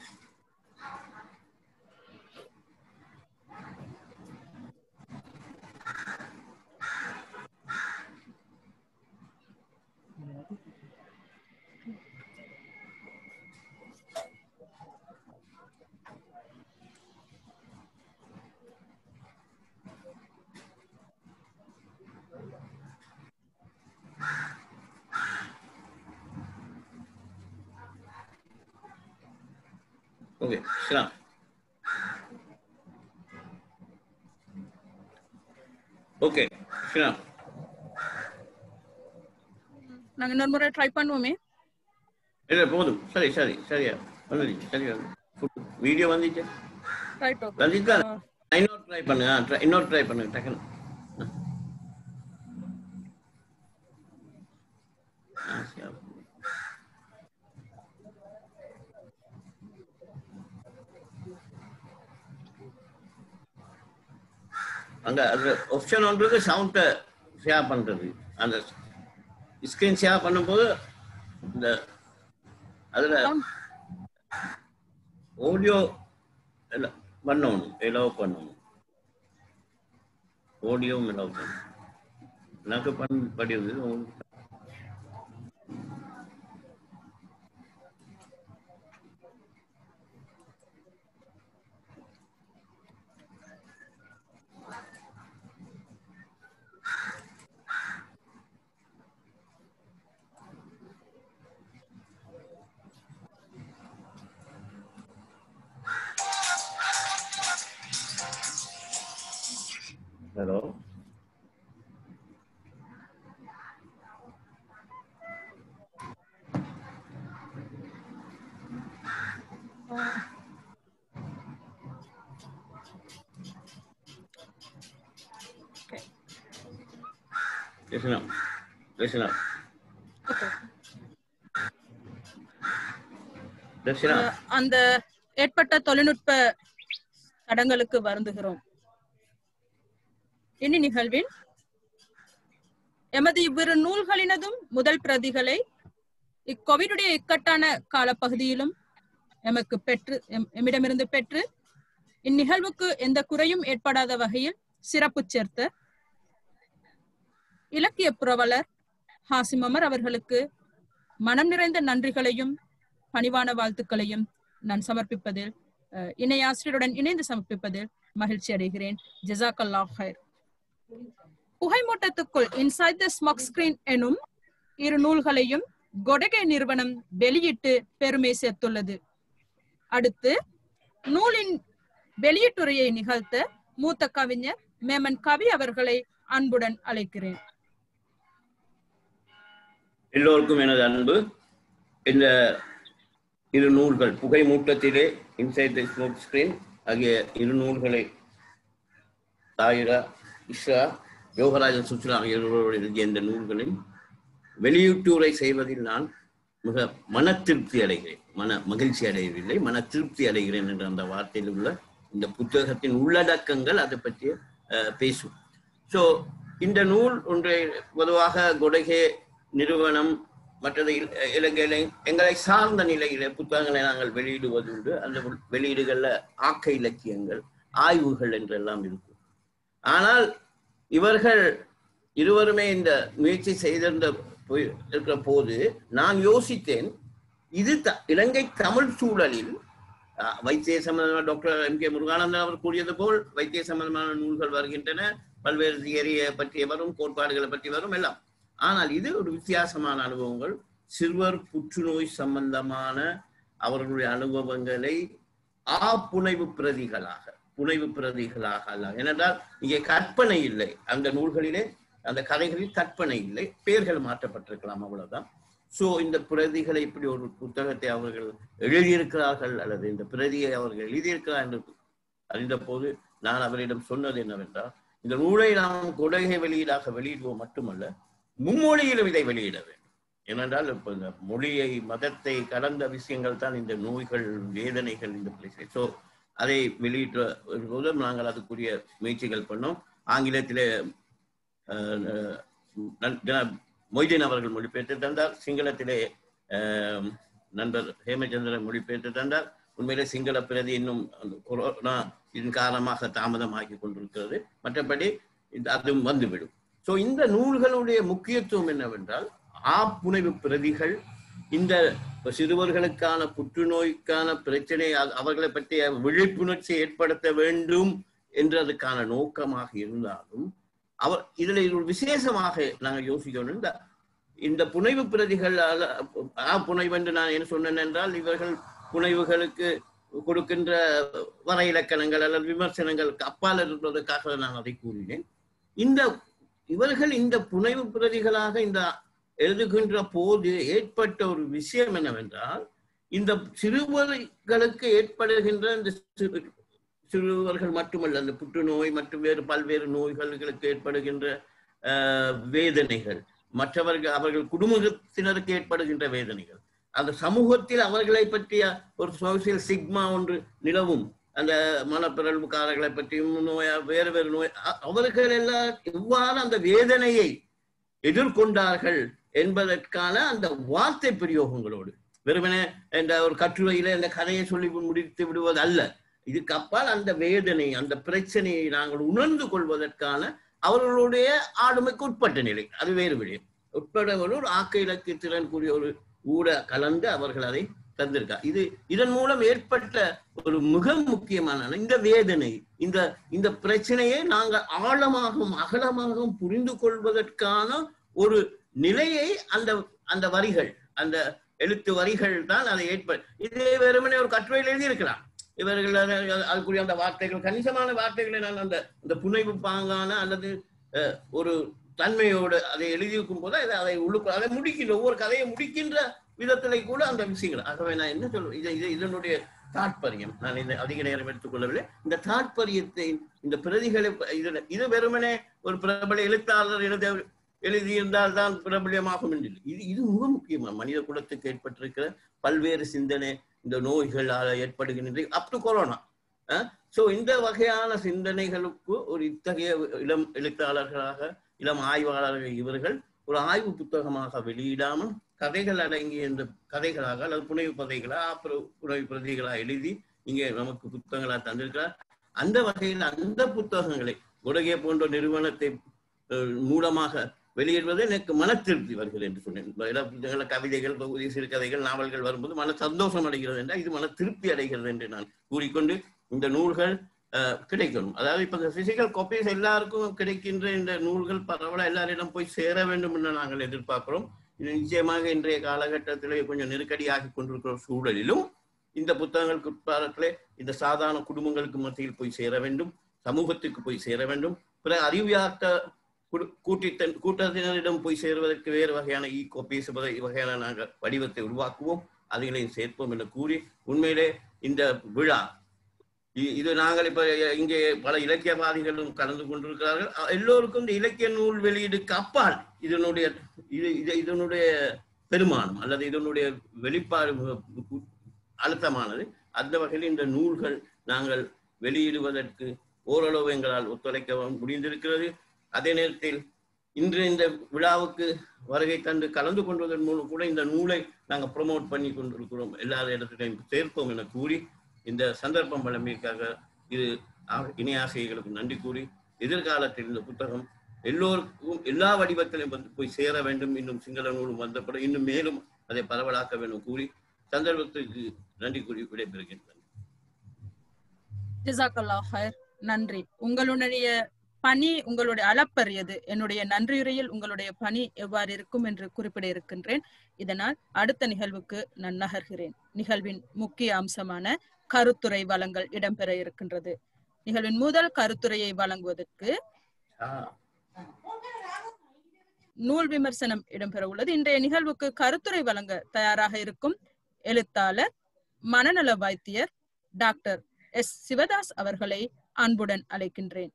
Okay, Shram. Okay, Shram. நாங்க இன்னொரு முறை ட்ரை பண்ணுவோமே இல்ல போதும் சரி சரி சரியா வந்துடுச்சு சரியா வீடியோ வந்துச்சு ரைட் ஓகே வந்துச்சா இன்னொரு ட்ரை பண்ணுங்க ஆ, try- இன்னொரு ட்ரை பண்ணுங்க டக்குன்னு ஆ, சரி. அங்க அது ஆப்ஷன் ஒன்று இருக்கு சவுண்டை ஷேர் பண்றது அந்த ஸ்கிரீன் ஷேர் பண்ணும்போது இந்த அதுல ஆடியோ இல்ல பண்ணணும் எலோவ் பண்ணணும் ஆடியோவும் எலோவ் பண்ணணும் எனக்கு பண் படியுது உங்களுக்கு hello Okay. listen up listen up Okay. listen up அஹ் அந்த ஏற்பட்ட தொழில்நுட்ப தடங்களுக்கு வருந்துகிறோம் இனி நிகழ்வின் எமது இவ்விரு நூல்களினதும் முதல் பிரதிகளை இக்கோவிடுடைய இக்கட்டான காலப்பகுதியிலும் எமக்கு பெற்று எம்- எம்மிடமிருந்து பெற்று இந்நிகழ்வுக்கு எந்த குறையும் ஏற்படாத வகையில் சிறப்பு சேர்த்த இலக்கிய புரவலர் ஹாசிம் அமர் அவர்களுக்கு மனம் நிறைந்த நன்றிகளையும் பணிவான வாழ்த்துக்களையும் நான் சமர்ப்பிப்பதில் அஹ், இணை ஆசிரியருடன் இணைந்து சமர்ப்பிப்பதில் மகிழ்ச்சி அடைகிறேன் ஜெசாக் அல்லாஹ் ஹைர் புகைமூட்டத்துக்குள் இன்சைட் த ஸ்மக் ஸ்கிரீன் எனும் இரு நூல்களையும் கொடகை நிறுவனம் வெளியிட்டு பெருமை சேர்த்துள்ளது அடுத்து நூலின் வெளியீட்டுரையை நிகழ்த்த மூத்த கவிஞர் மேமன் கவி அவர்களை அன்புடன் அழைக்கிறேன் எல்லோருக்கும் எனது அன்பு இந்த இரு நூல்கள் புகை மூட்டத்திலே இன்சைட் தி ஸ்மோக் ஸ்கிரீன் ஆகிய இரு நூல்களை தாயிரா இஷா யோகராஜன் சுற்றுலா ஆகியோரோடு எழுதிய இந்த நூல்களின் வெளியீட்டுரை செய்வதில் நான் மிக மன திருப்தி அடைகிறேன் மன மகிழ்ச்சி அடையவில்லை மன திருப்தி அடைகிறேன் என்ற அந்த வார்த்தையில் உள்ள இந்த புத்தகத்தின் உள்ளடக்கங்கள் அதை பற்றி அஹ், பேசும் ஸோ இந்த நூல் ஒன்றை பொதுவாக கொடகே நிறுவனம் மற்றது இல- இலங்கையில எங்களை சார்ந்த நிலையில புத்தகங்களை நாங்கள் வெளியிடுவதுண்டு அந்த உள்- வெளியீடுகள்ல ஆக்க இலக்கியங்கள் ஆய்வுகள் என்றெல்லாம் இருக்கும் ஆனால் இவர்கள் இருவருமே இந்த முயற்சி செய்திருந்த போய்- இருக்கிற போது நான் யோசித்தேன் இது த- இலங்கை தமிழ் சூழலில் அஹ், வைத்திய சம்பந்தமான டாக்டர் எம் கே முருகானந்தன் அவர் கூறியது போல் வைத்திய சம்பந்தமான நூல்கள் வருகின்றன பல்வேறு தியரியை பற்றி வரும் கோட்பாடுகளை பற்றி வரும் எல்லாம் ஆனால் இது ஒரு வித்தியாசமான அனுபவங்கள் சிறுவர் புற்றுநோய் சம்பந்தமான அவர்களுடைய அனுபவங்களை ஆ புனைவு பிரதிகளாக புனைவு பிரதிகளாக அல்ல ஏனென்றால் இங்கே கற்பனை இல்லை அந்த நூல்களிலே அந்த கதைகளில் கற்பனை இல்லை பெயர்கள் மாற்றப்பட்டிருக்கலாம் அவ்வளவுதான் சோ இந்த பிரதிகளை இப்படி ஒரு புத்தகத்தை அவர்கள் எழுதியிருக்கிறார்கள் அல்லது இந்த பிரதியை அவர்கள் எழுதியிருக்கிறார் என்று அறிந்த போது நான் அவரிடம் சொன்னது என்னவென்றால் இந்த நூலை நாம் கொடகை வெளியீடாக வெளியிடுவோம் மட்டுமல்ல மும்மொழியிலும் இதை வெளியிட வேண்டும் ஏனென்றால் இப்ப இந்த மொழியை மதத்தை கடந்த விஷயங்கள் தான் இந்த நோய்கள் வேதனைகள் இந்த பிளேஸ் ஸோ அதை வெளியிட்ட போது நாங்கள் அதுக்குரிய முயற்சிகள் பண்ணோம் ஆங்கிலத்திலே அஹ், அஹ், நன்- ஜனாப் மொய்தீன் அவர்கள் மொழிபெயர்த்து தந்தார் சிங்களத்திலே அஹ், நண்பர் ஹேமச்சந்திரன் மொழிபெயர்த்து தந்தார் உண்மையிலே சிங்கள பிரதி இன்னும் அந்த கொரோனா இதன் காரணமாக தாமதமாகி கொண்டிருக்கிறது மற்றபடி இது- அதுவும் வந்துவிடும் ஸோ இந்த நூல்களுடைய முக்கியத்துவம் என்னவென்றால் ஆப்புனைவு பிரதிகள் இந்த சிறுவர்களுக்கான புற்றுநோய்க்கான பிரச்சனை அ- அவர்களை பற்றிய விழிப்புணர்ச்சி ஏற்படுத்த வேண்டும் என்றதுக்கான நோக்கமாக இருந்தாலும் அவர் இதுல ஒரு விசேஷமாக நாங்கள் யோசிக்கணும் இந்த இந்த புனைவு பிரதிகள் அல- ஆ புனைவு என்று நான் என்ன சொன்னேன் என்றால் இவர்கள் புனைவுகளுக்கு கொடுக்கின்ற வர இலக்கணங்கள் அல்லது விமர்சனங்களுக்கு அப்பால் இருப்பதற்காக நான் அதை கூறினேன் இந்த இவர்கள் இந்த புனைவு பிரதிகளாக இந்த எழுதுகின்ற போது ஏற்பட்ட ஒரு விஷயம் என்னவென்றால் இந்த சிறுவர்களுக்கு ஏற்படுகின்ற இந்த சிறு சிறுவர்கள் மட்டுமல்ல அந்த புற்றுநோய் மற்றும் வேறு பல்வேறு நோய்களுக்கு ஏற்படுகின்ற ஆஹ், வேதனைகள் மற்றவர்கள் அவர்கள் குடும்பத்தினருக்கு ஏற்படுகின்ற வேதனைகள் அந்த சமூகத்தில் அவர்களை பற்றிய ஒரு சோசியல் சிக்மா ஒன்று நிலவும் அந்த மனப்பிறழ்வுக்காரர்களை பற்றியும் நோயா வேறு வேறு நோய் அ- அவர்கள் எல்லாம் எவ்வாறு அந்த வேதனையை எதிர்கொண்டார்கள் என்பதற்கான அந்த வார்த்தை பிரயோகங்களோடு வெறுமனே இந்த ஒரு கட்டுரையில இந்த கதையை சொல்லி முடித்து விடுவது அல்ல இதுக்கு அப்பால் அந்த வேதனை அந்த பிரச்சனையை நாங்கள் உணர்ந்து கொள்வதற்கான அவர்களுடைய ஆளுமைக்கு உட்பட்ட நிலை அது வேறு விடயம் உட்பட ஒரு ஆக்க இலக்கிய திறன் கூடிய ஒரு ஊட கலந்து அவர்கள் அதை தந்திருக்கார் இது இதன் மூலம் ஏற்பட்ட ஒரு மிக முக்கியமான இந்த வேதனை இந்த இந்த பிரச்சனையை நாங்கள் ஆழமாகவும் அகலமாகவும் புரிந்து கொள்வதற்கான ஒரு நிலையை அந்த அந்த வரிகள் அந்த எழுத்து வரிகள் தான் அதை ஏற்ப இதே வெறுமனே ஒரு கட்டுரையில் எழுதியிருக்கலாம் இவர்கள் அது- அதுக்குரிய அந்த வார்த்தைகள் கணிசமான வார்த்தைகளை நான் அந்த அந்த புனைவு பாங்கான அல்லது அஹ், ஒரு தன்மையோடு அதை எழுதியிருக்கும் போது அதை அதை உழுக்க அதை முடிக்கின்ற ஒவ்வொரு கதையை முடிக்கின்ற விதத்திலே கூட அந்த விஷயங்கள் ஆகவே நான் என்ன சொல்லுவேன் இது இது இதனுடைய தாற்பயம் நான் இதை அதிக நேரம் எடுத்துக்கொள்ளவில்லை இந்த தாற்பயத்தை இந்த பிரதிகளை இது இது வெறுமனே ஒரு பிரபல எழுத்தாளர் எழுத எழுதியிருந்தால் தான் பிரபலியமாகும் என்று இல்லை. இது இது மிக முக்கியமா மனித குலத்துக்கு ஏற்பட்டிருக்கிற பல்வேறு சிந்தனை இந்த நோய்களால் ஏற்படுகின்ற அப் டு கொரோனா சோ இந்த வகையான சிந்தனைகளுக்கு ஒரு இத்தகைய இளம் எழுத்தாளர்களாக இளம் ஆய்வாளர்கள் இவர்கள் ஒரு ஆய்வு புத்தகமாக வெளியிடாமல் கதைகள் அடங்கிய இந்த கதைகளாக அல்லது புனைவு கதைகளா அப்புறம் புனைவு பிரதிகளா எழுதி இங்கே நமக்கு புத்தகங்களா தந்திருக்கிறார் அந்த வகையில் அந்த புத்தகங்களை உலகே போன்ற நிறுவனத்தை அஹ், மூலமாக வெளியிடுவது எனக்கு மன திருப்தி வருகிறது என்று சொன்னேன் எல்லா புத்தகங்கள கவிதைகள் பகுதி சிறுகதைகள் நாவல்கள் வரும்போது மன சந்தோஷம் அடைகிறது என்றால் இது மன திருப்தி அடைகிறது என்று நான் கூறிக்கொண்டு இந்த நூல்கள் அஹ், கிடைக்கணும் அதாவது இப்ப இந்த பிசிக்கல் காப்பீஸ் எல்லாருக்கும் கிடைக்கின்ற இந்த நூல்கள் பரவலா எல்லாரிடம் போய் சேர வேண்டும் என்று நாங்கள் எதிர்பார்க்கிறோம் இது நிச்சயமாக இன்றைய காலகட்டத்திலே கொஞ்சம் நெருக்கடியாகி கொண்டிருக்கிற சூழலிலும் இந்த புத்தகங்களுக்கு உட்பாரத்திலே இந்த சாதாரண குடும்பங்களுக்கு மத்தியில் போய் சேர வேண்டும் சமூகத்துக்கு போய் சேர வேண்டும் பிற அறிவியாக்க குடு- கூட்டித்த கூட்டத்தினரிடம் போய் சேருவதற்கு வேறு வகையான ஈ கோப்பீஸ் வகையான நாங்கள் வடிவத்தை உருவாக்குவோம் அதைகளையும் சேர்ப்போம் என்று கூறி உண்மையிலே இந்த விழா இ- இது நாங்கள் இப்ப இங்கே பல இலக்கியவாதிகளும் கலந்து கொண்டிருக்கிறார்கள் அ- எல்லோருக்கும் இந்த இலக்கிய நூல் வெளியீடுக்கு அப்பால் இதனுடைய இது இது இதனுடைய பெருமானம் அல்லது இதனுடைய வெளிப்பாடு மிக உ- அழுத்தமானது அந்த வகையில் இந்த நூல்கள் நாங்கள் வெளியிடுவதற்கு ஓரளவு எங்களால் ஒத்துழைக்க முடிந்திருக்கிறது அதே நேரத்தில் இன்று இந்த விழாவுக்கு வருகை தந்து கலந்து கொள்வதன் மூலம் கூட இந்த நூலை நாங்கள் ப்ரொமோட் பண்ணி கொண்டிருக்கிறோம் எல்லா இடத்திலையும் சேர்ப்போம் என கூறி இந்த சந்தர்ப்பம் வழங்கியதற்காக இது ஆ- இணை ஆசிரியர்களுக்கு நன்றி கூறி எதிர்காலத்தில் இந்த புத்தகம் எல்லோருக்கும் எல்லா வடிவத்திலும் வந்து போய் சேர வேண்டும் இன்னும் சிங்கள நூலும் வந்தப்பட இன்னும் மேலும் அதை பரவலாக்க வேண்டும் கூறி சந்தர்ப்பத்துக்கு நன்றி கூறி விடைபெறுகின்றேன் ஜிசாக்கல்லா ஹயர் நன்றி உங்களுடைய பணி உங்களுடைய அளப்பரியது என்னுடைய நன்றியுரையில் உங்களுடைய பணி எவ்வாறு இருக்கும் என்று குறிப்பிட இருக்கின்றேன் இதனால் அடுத்த நிகழ்வுக்கு நான் நகர்கிறேன் நிகழ்வின் முக்கிய அம்சமான கருத்துரை வழங்கல் இடம்பெற இருக்கின்றது நிகழ்வின் முதல் கருத்துரையை வழங்குவதற்கு நூல் விமர்சனம் இடம்பெற உள்ளது இன்றைய நிகழ்வுக்கு கருத்துரை வழங்க தயாராக இருக்கும் எழுத்தாளர் மனநல வைத்தியர் டாக்டர் எஸ் சிவதாஸ் அவர்களை அன்புடன் அழைக்கின்றேன்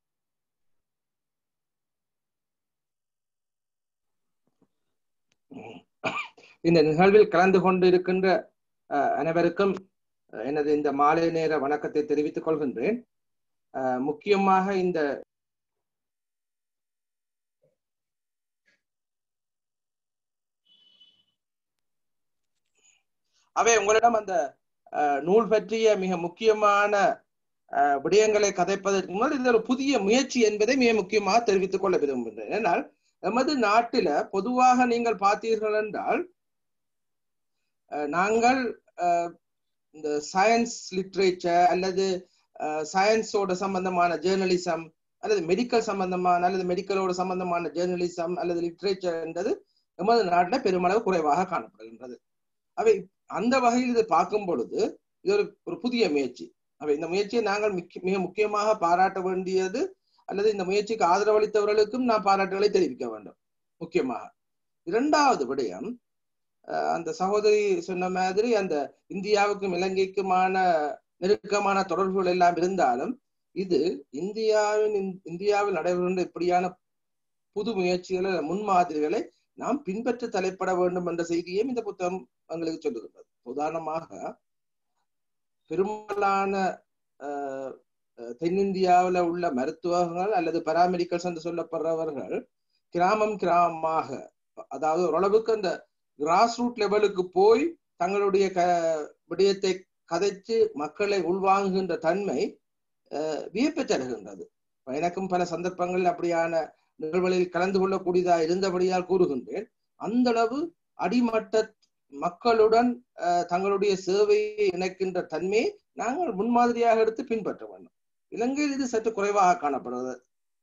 இந்த நிகழ்வில் கலந்து கொண்டு இருக்கின்ற அஹ், அனைவருக்கும் அஹ், எனது இந்த மாலை நேர வணக்கத்தை தெரிவித்துக் கொள்கின்றேன் அஹ், முக்கியமாக இந்த அவை உங்களிடம் அந்த அஹ், நூல் பற்றிய மிக முக்கியமான அஹ், விடயங்களை கதைப்பதற்கு முன்னால் இது ஒரு புதிய முயற்சி என்பதை மிக முக்கியமாக தெரிவித்துக் கொள்ள விரும்புகின்றேன் ஏனால் எமது நாட்டில பொதுவாக நீங்கள் பார்த்தீர்கள் என்றால் அஹ், நாங்கள் அஹ், இந்த சயின்ஸ் லிட்ரேச்சர் அல்லது சயின்ஸோட சம்பந்தமான ஜேர்னலிசம் அல்லது மெடிக்கல் சம்பந்தமான அல்லது மெடிக்கலோட சம்பந்தமான ஜேர்னலிசம் அல்லது லிட்ரேச்சர் என்றது எமது நாட்டில் பெருமளவு குறைவாக காணப்படுகின்றது அவை அந்த வகையில் இதை பார்க்கும் பொழுது இது ஒரு ஒரு புதிய முயற்சி அவை இந்த முயற்சியை நாங்கள் மிக்க- மிக முக்கியமாக பாராட்ட வேண்டியது அல்லது இந்த முயற்சிக்கு ஆதரவளித்தவர்களுக்கும் நான் பாராட்டுகளை தெரிவிக்க வேண்டும் முக்கியமாக இரண்டாவது விடயம் அஹ், அந்த சகோதரி சொன்ன மாதிரி அந்த இந்தியாவுக்கும் இலங்கைக்குமான நெருக்கமான தொடர்புகள் எல்லாம் இருந்தாலும் இது இந்தியாவின் இந்த- இந்தியாவில் நடைபெறுகின்ற இப்படியான புது முயற்சிகளை முன்மாதிரிகளை நாம் பின்பற்ற தலைப்பட வேண்டும் என்ற செய்தியையும் இந்த புத்தகம் எங்களுக்கு சொல்லுகின்றது உதாரணமாக பெரும்பாலான அஹ், அஹ், தென்னிந்தியாவுல உள்ள மருத்துவர்கள் அல்லது பராமெடிக்கல்ஸ் என்று சொல்லப்படுறவர்கள் கிராமம் கிராமமாக அதாவது ஓரளவுக்கு அந்த கிராஸ் ரூட் லெவலுக்கு போய் தங்களுடைய க விடயத்தை கதைச்சு மக்களை உள்வாங்குகின்ற தன்மை அஹ், வியப்பை தருகின்றது எனக்கும் பல சந்தர்ப்பங்களில் அப்படியான நிகழ்வுகளில் கலந்து கொள்ளக்கூடியதா இருந்தபடியால் கூறுகின்றேன் அந்த அளவு அடிமட்ட மக்களுடன் அஹ், தங்களுடைய சேவையை இணைக்கின்ற தன்மையை நாங்கள் முன்மாதிரியாக எடுத்து பின்பற்ற வேண்டும் இலங்கையில் இது சற்று குறைவாக காணப்படுவது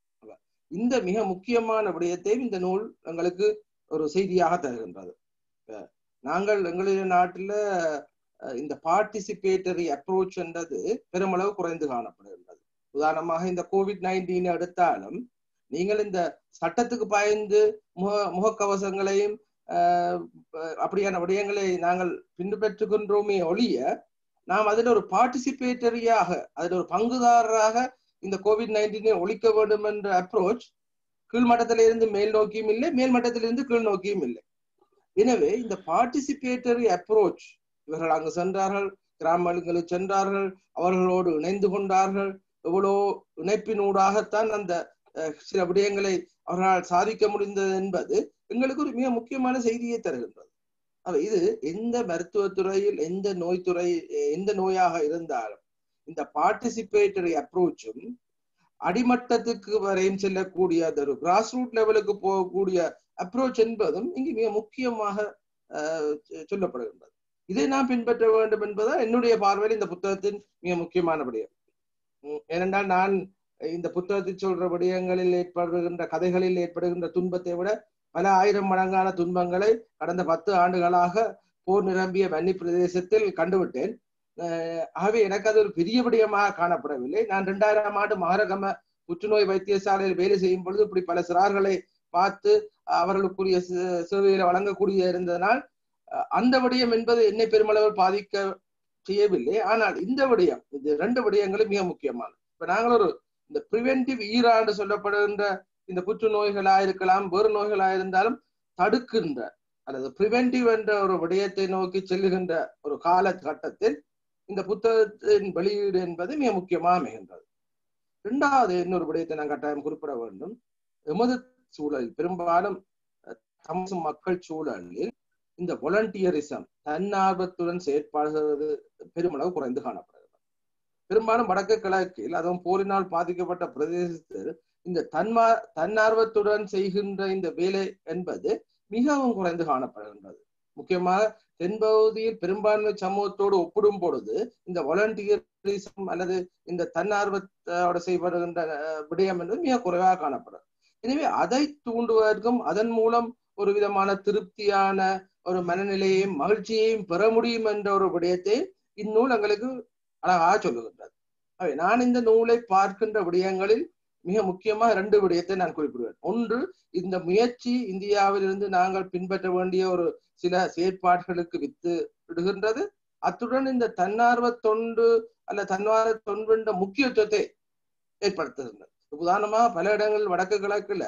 இந்த மிக முக்கியமான விடயத்தையும் இந்த நூல் எங்களுக்கு ஒரு செய்தியாக தருகின்றது அஹ், நாங்கள் எங்களுடைய நாட்டில் அஹ், இந்த பார்ட்டிசிபேட்டரி அப்ரோச் என்றது பெருமளவு குறைந்து காணப்படுகின்றது உதாரணமாக இந்த கோவிட் நைன்டீன் எடுத்தாலும் நீங்கள் இந்த சட்டத்துக்கு பாய்ந்து முக முகக்கவசங்களையும் ஆஹ் அஹ் அப்படியான விடயங்களை நாங்கள் பின்பற்றுகின்றோமே ஒழிய நாம் அதில் ஒரு பார்ட்டிசிபேட்டரியாக அதில் ஒரு பங்குதாரராக இந்த கோவிட் நைன்டீனை ஒழிக்க வேண்டும் என்ற அப்ரோச் கீழ்மட்டத்திலிருந்து மேல் நோக்கியும் இல்லை மேல் மட்டத்திலிருந்து கீழ் நோக்கியும் இல்லை எனவே இந்த பார்ட்டிசிபேட்டரி அப்ரோச் இவர்கள் அங்கு சென்றார்கள் கிராமங்களுக்கு சென்றார்கள் அவர்களோடு இணைந்து கொண்டார்கள் எவ்வளோ இணைப்பினூடாகத்தான் அந்த அஹ், சில விடயங்களை அவர்களால் சாதிக்க முடிந்தது என்பது எங்களுக்கு ஒரு மிக முக்கியமான செய்தியை தருகின்றது அப்ப இது எந்த மருத்துவத்துறையில் எந்த நோய்த்துறை எந்த நோயாக இருந்தாலும் இந்த பார்ட்டிசிபேட்டரி அப்ரோச்சும் அடிமட்டத்துக்கு வரையும் செல்லக்கூடிய அந்த ஒரு கிராஸ் ரூட் லெவலுக்கு போகக்கூடிய அப்ரோச் என்பதும் இங்கு மிக முக்கியமாக அஹ், சொ- சொல்லப்படுகின்றது இதை நாம் பின்பற்ற வேண்டும் என்பதுதான் என்னுடைய பார்வையில் இந்த புத்தகத்தின் மிக முக்கியமான விடயம் உம், ஏனென்றால் நான் இந்த புத்தகத்தில் சொல்ற விடயங்களில் ஏற்படுகின்ற கதைகளில் ஏற்படுகின்ற துன்பத்தை விட பல ஆயிரம் மடங்கான துன்பங்களை கடந்த பத்து ஆண்டுகளாக போர் நிரம்பிய வன்னி பிரதேசத்தில் கண்டுவிட்டேன் அஹ் ஆகவே எனக்கு அது ஒரு பெரிய விடயமாக காணப்படவில்லை நான் இரண்டாயிரம் ஆண்டு மகரகம புற்றுநோய் வைத்தியசாலையில் வேலை செய்யும் பொழுது இப்படி பல சிறார்களை பார்த்து அவர்களுக்குரிய சே- சேவைகளை வழங்கக்கூடிய இருந்ததனால் அஹ் அந்த விடயம் என்பது என்னை பெருமளவில் பாதிக்க செய்யவில்லை ஆனால் இந்த விடயம் இந்த ரெண்டு விடயங்களும் மிக முக்கியமானது இப்ப நாங்கள் ஒரு இந்த பிரிவென்டிவ் ஈராண்டு சொல்லப்படுகின்ற இந்த புற்றுநோய்களா இருக்கலாம் வேறு நோய்களா இருந்தாலும் தடுக்கின்ற அல்லது பிரிவென்டிவ் என்ற ஒரு விடயத்தை நோக்கி செல்லுகின்ற ஒரு காலகட்டத்தில் இந்த புத்தகத்தின் வெளியீடு என்பது மிக முக்கியமாக அமைகின்றது இரண்டாவது இன்னொரு விடயத்தை நான் கட்டாயம் குறிப்பிட வேண்டும் எமது சூழலில் பெரும்பாலும் அஹ், தமிழ் மக்கள் சூழலில் இந்த வாலண்டியரிசம் தன்னார்வத்துடன் செயற்பாடுகிறது பெருமளவு குறைந்து காணப்படுகிறது பெரும்பாலும் வடக்கு கிழக்கில் அதுவும் போரினால் பாதிக்கப்பட்ட பிரதேசத்தில் இந்த தன்மா தன்னார்வத்துடன் செய்கின்ற இந்த வேலை என்பது மிகவும் குறைந்து காணப்படுகின்றது முக்கியமாக தென்பகுதியில் பெரும்பான்மை சமூகத்தோடு ஒப்பிடும் பொழுது இந்த வாலண்டியரிசம் அல்லது இந்த தன்னார்வத்தோடு செய்யப்படுகின்ற அஹ், விடயம் என்பது மிக குறைவாக காணப்படும் எனவே அதை தூண்டுவதற்கும் அதன் மூலம் ஒரு விதமான திருப்தியான ஒரு மனநிலையையும் மகிழ்ச்சியையும் பெற முடியும் என்ற ஒரு விடயத்தை இந்நூல் எங்களுக்கு அழகாக சொல்லுகின்றது ஆகவே நான் இந்த நூலை பார்க்கின்ற விடயங்களில் மிக முக்கியமாக இரண்டு விடயத்தை நான் குறிப்பிடுவேன் ஒன்று இந்த முயற்சி இந்தியாவிலிருந்து நாங்கள் பின்பற்ற வேண்டிய ஒரு சில செயற்பாடுகளுக்கு வித்து விடுகின்றது அத்துடன் இந்த தன்னார்வ தொண்டு அல்ல தன்னார்வ தொண்டு என்ற முக்கியத்துவத்தை ஏற்படுத்துகின்றது உதாரணமாக பல இடங்கள் வடக்கு கிழக்குல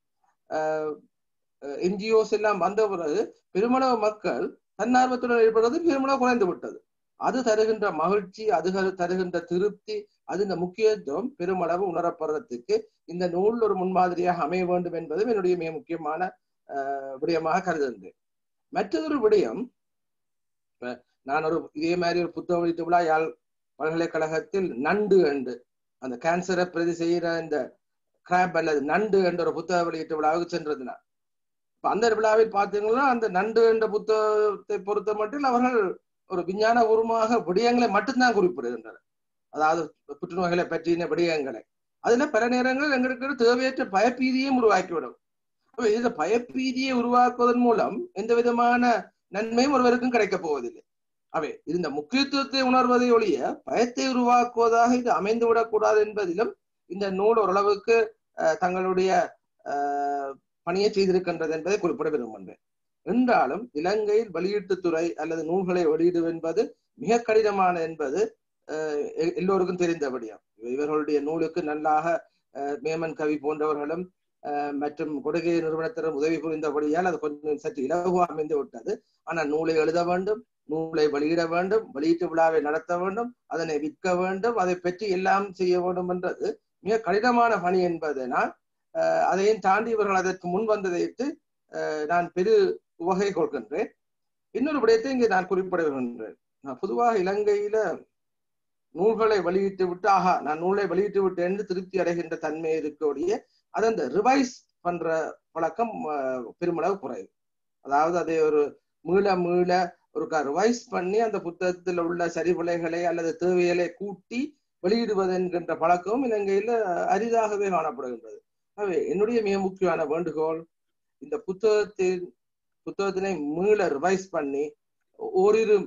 என்ஜிஓஸ் எல்லாம் வந்த பிறகு பெருமளவு மக்கள் தன்னார்வத்துடன் ஈடுபடுவது பெருமளவு குறைந்து விட்டது அது தருகின்ற மகிழ்ச்சி அது தருகின்ற திருப்தி அது இந்த முக்கியத்துவம் பெருமளவு உணரப்படுறதுக்கு இந்த நூல் ஒரு முன்மாதிரியாக அமைய வேண்டும் என்பதும் என்னுடைய மிக முக்கியமான அஹ், விடயமாக கருதுகின்றேன் மற்றொரு விடயம் இப்ப நான் ஒரு இதே மாதிரி ஒரு புத்தக வெளியீட்டு விழா யாழ் பல்கலைக்கழகத்தில் நண்டு என்று அந்த கேன்சரை பிரதி செய்கிற இந்த கிராப் அல்லது நண்டு என்ற ஒரு புத்தக வெளியீட்டு விழாவுக்கு சென்றது நான் இப்ப அந்த விழாவில் பார்த்தீங்கன்னா அந்த நண்டு என்ற புத்தகத்தை பொறுத்த மட்டும் அவர்கள் ஒரு விஞ்ஞான பூர்வமாக விடயங்களை மட்டும்தான் குறிப்பிடுகின்றனர் அதாவது புற்றுநோய்களை பற்றின விடயங்களை அதுல பல நேரங்களில் எங்களுக்கு தேவையற்ற பயப்பீதியையும் உருவாக்கிவிடும் அப்ப இந்த பயப்பீதியை உருவாக்குவதன் மூலம் எந்த விதமான நன்மையும் ஒருவருக்கும் கிடைக்கப் போவதில்லை அவை இந்த முக்கியத்துவத்தை உணர்வதை ஒழிய பயத்தை உருவாக்குவதாக இது அமைந்து விடக்கூடாது என்பதிலும் இந்த நூல் ஓரளவுக்கு அஹ், தங்களுடைய அஹ், பணியை செய்திருக்கின்றது என்பதை குறிப்பிட விரும்புகின்றேன் என்றாலும் இலங்கையில் வெளியீட்டுத்துறை அல்லது நூல்களை வெளியிடுவது என்பது மிக கடினமான என்பது அஹ், எ- எல்லோருக்கும் தெரிந்தபடியாம் இவர்களுடைய நூலுக்கு நல்லாக அஹ், மேமன் கவி போன்றவர்களும் அஹ், மற்றும் கொடுகை நிறுவனத்தினர் உதவி புரிந்தபடியால் அது கொஞ்சம் சற்று இலகுவாக அமைந்து விட்டது ஆனால் நூலை எழுத வேண்டும் நூலை வெளியிட வேண்டும் வெளியீட்டு விழாவை நடத்த வேண்டும் அதனை விற்க வேண்டும் அதை பற்றி எல்லாம் செய்ய வேண்டும் என்றது மிக கடினமான பணி என்பதனால் அஹ், அதையும் தாண்டி இவர்கள் அதற்கு முன் வந்ததைத்து அஹ், நான் பெரு உவகை கொள்கின்றேன் இன்னொரு விடயத்தை இங்கே நான் குறிப்பிட விரும்புகின்றேன் நான் பொதுவாக இலங்கையில நூல்களை வெளியிட்டு விட்டு ஆஹா நான் நூலை வெளியிட்டு விட்டேன் என்று திருப்தி அடைகின்ற தன்மை இருக்கக்கூடிய அதை அந்த ரிவைஸ் பண்ற பழக்கம் அஹ், பெருமளவு குறைவு அதாவது அதை ஒரு மீள மீள ஒரு ரிவைஸ் பண்ணி அந்த புத்தகத்தில் உள்ள சரிவிலைகளை அல்லது தேவைகளை கூட்டி வெளியிடுவது என்கின்ற பழக்கம் இலங்கையில அரிதாகவே காணப்படுகின்றது ஆகவே என்னுடைய மிக முக்கியமான வேண்டுகோள் இந்த புத்தகத்தின் புத்தகத்தினை மீள ரிவைஸ் பண்ணி ஓரிரு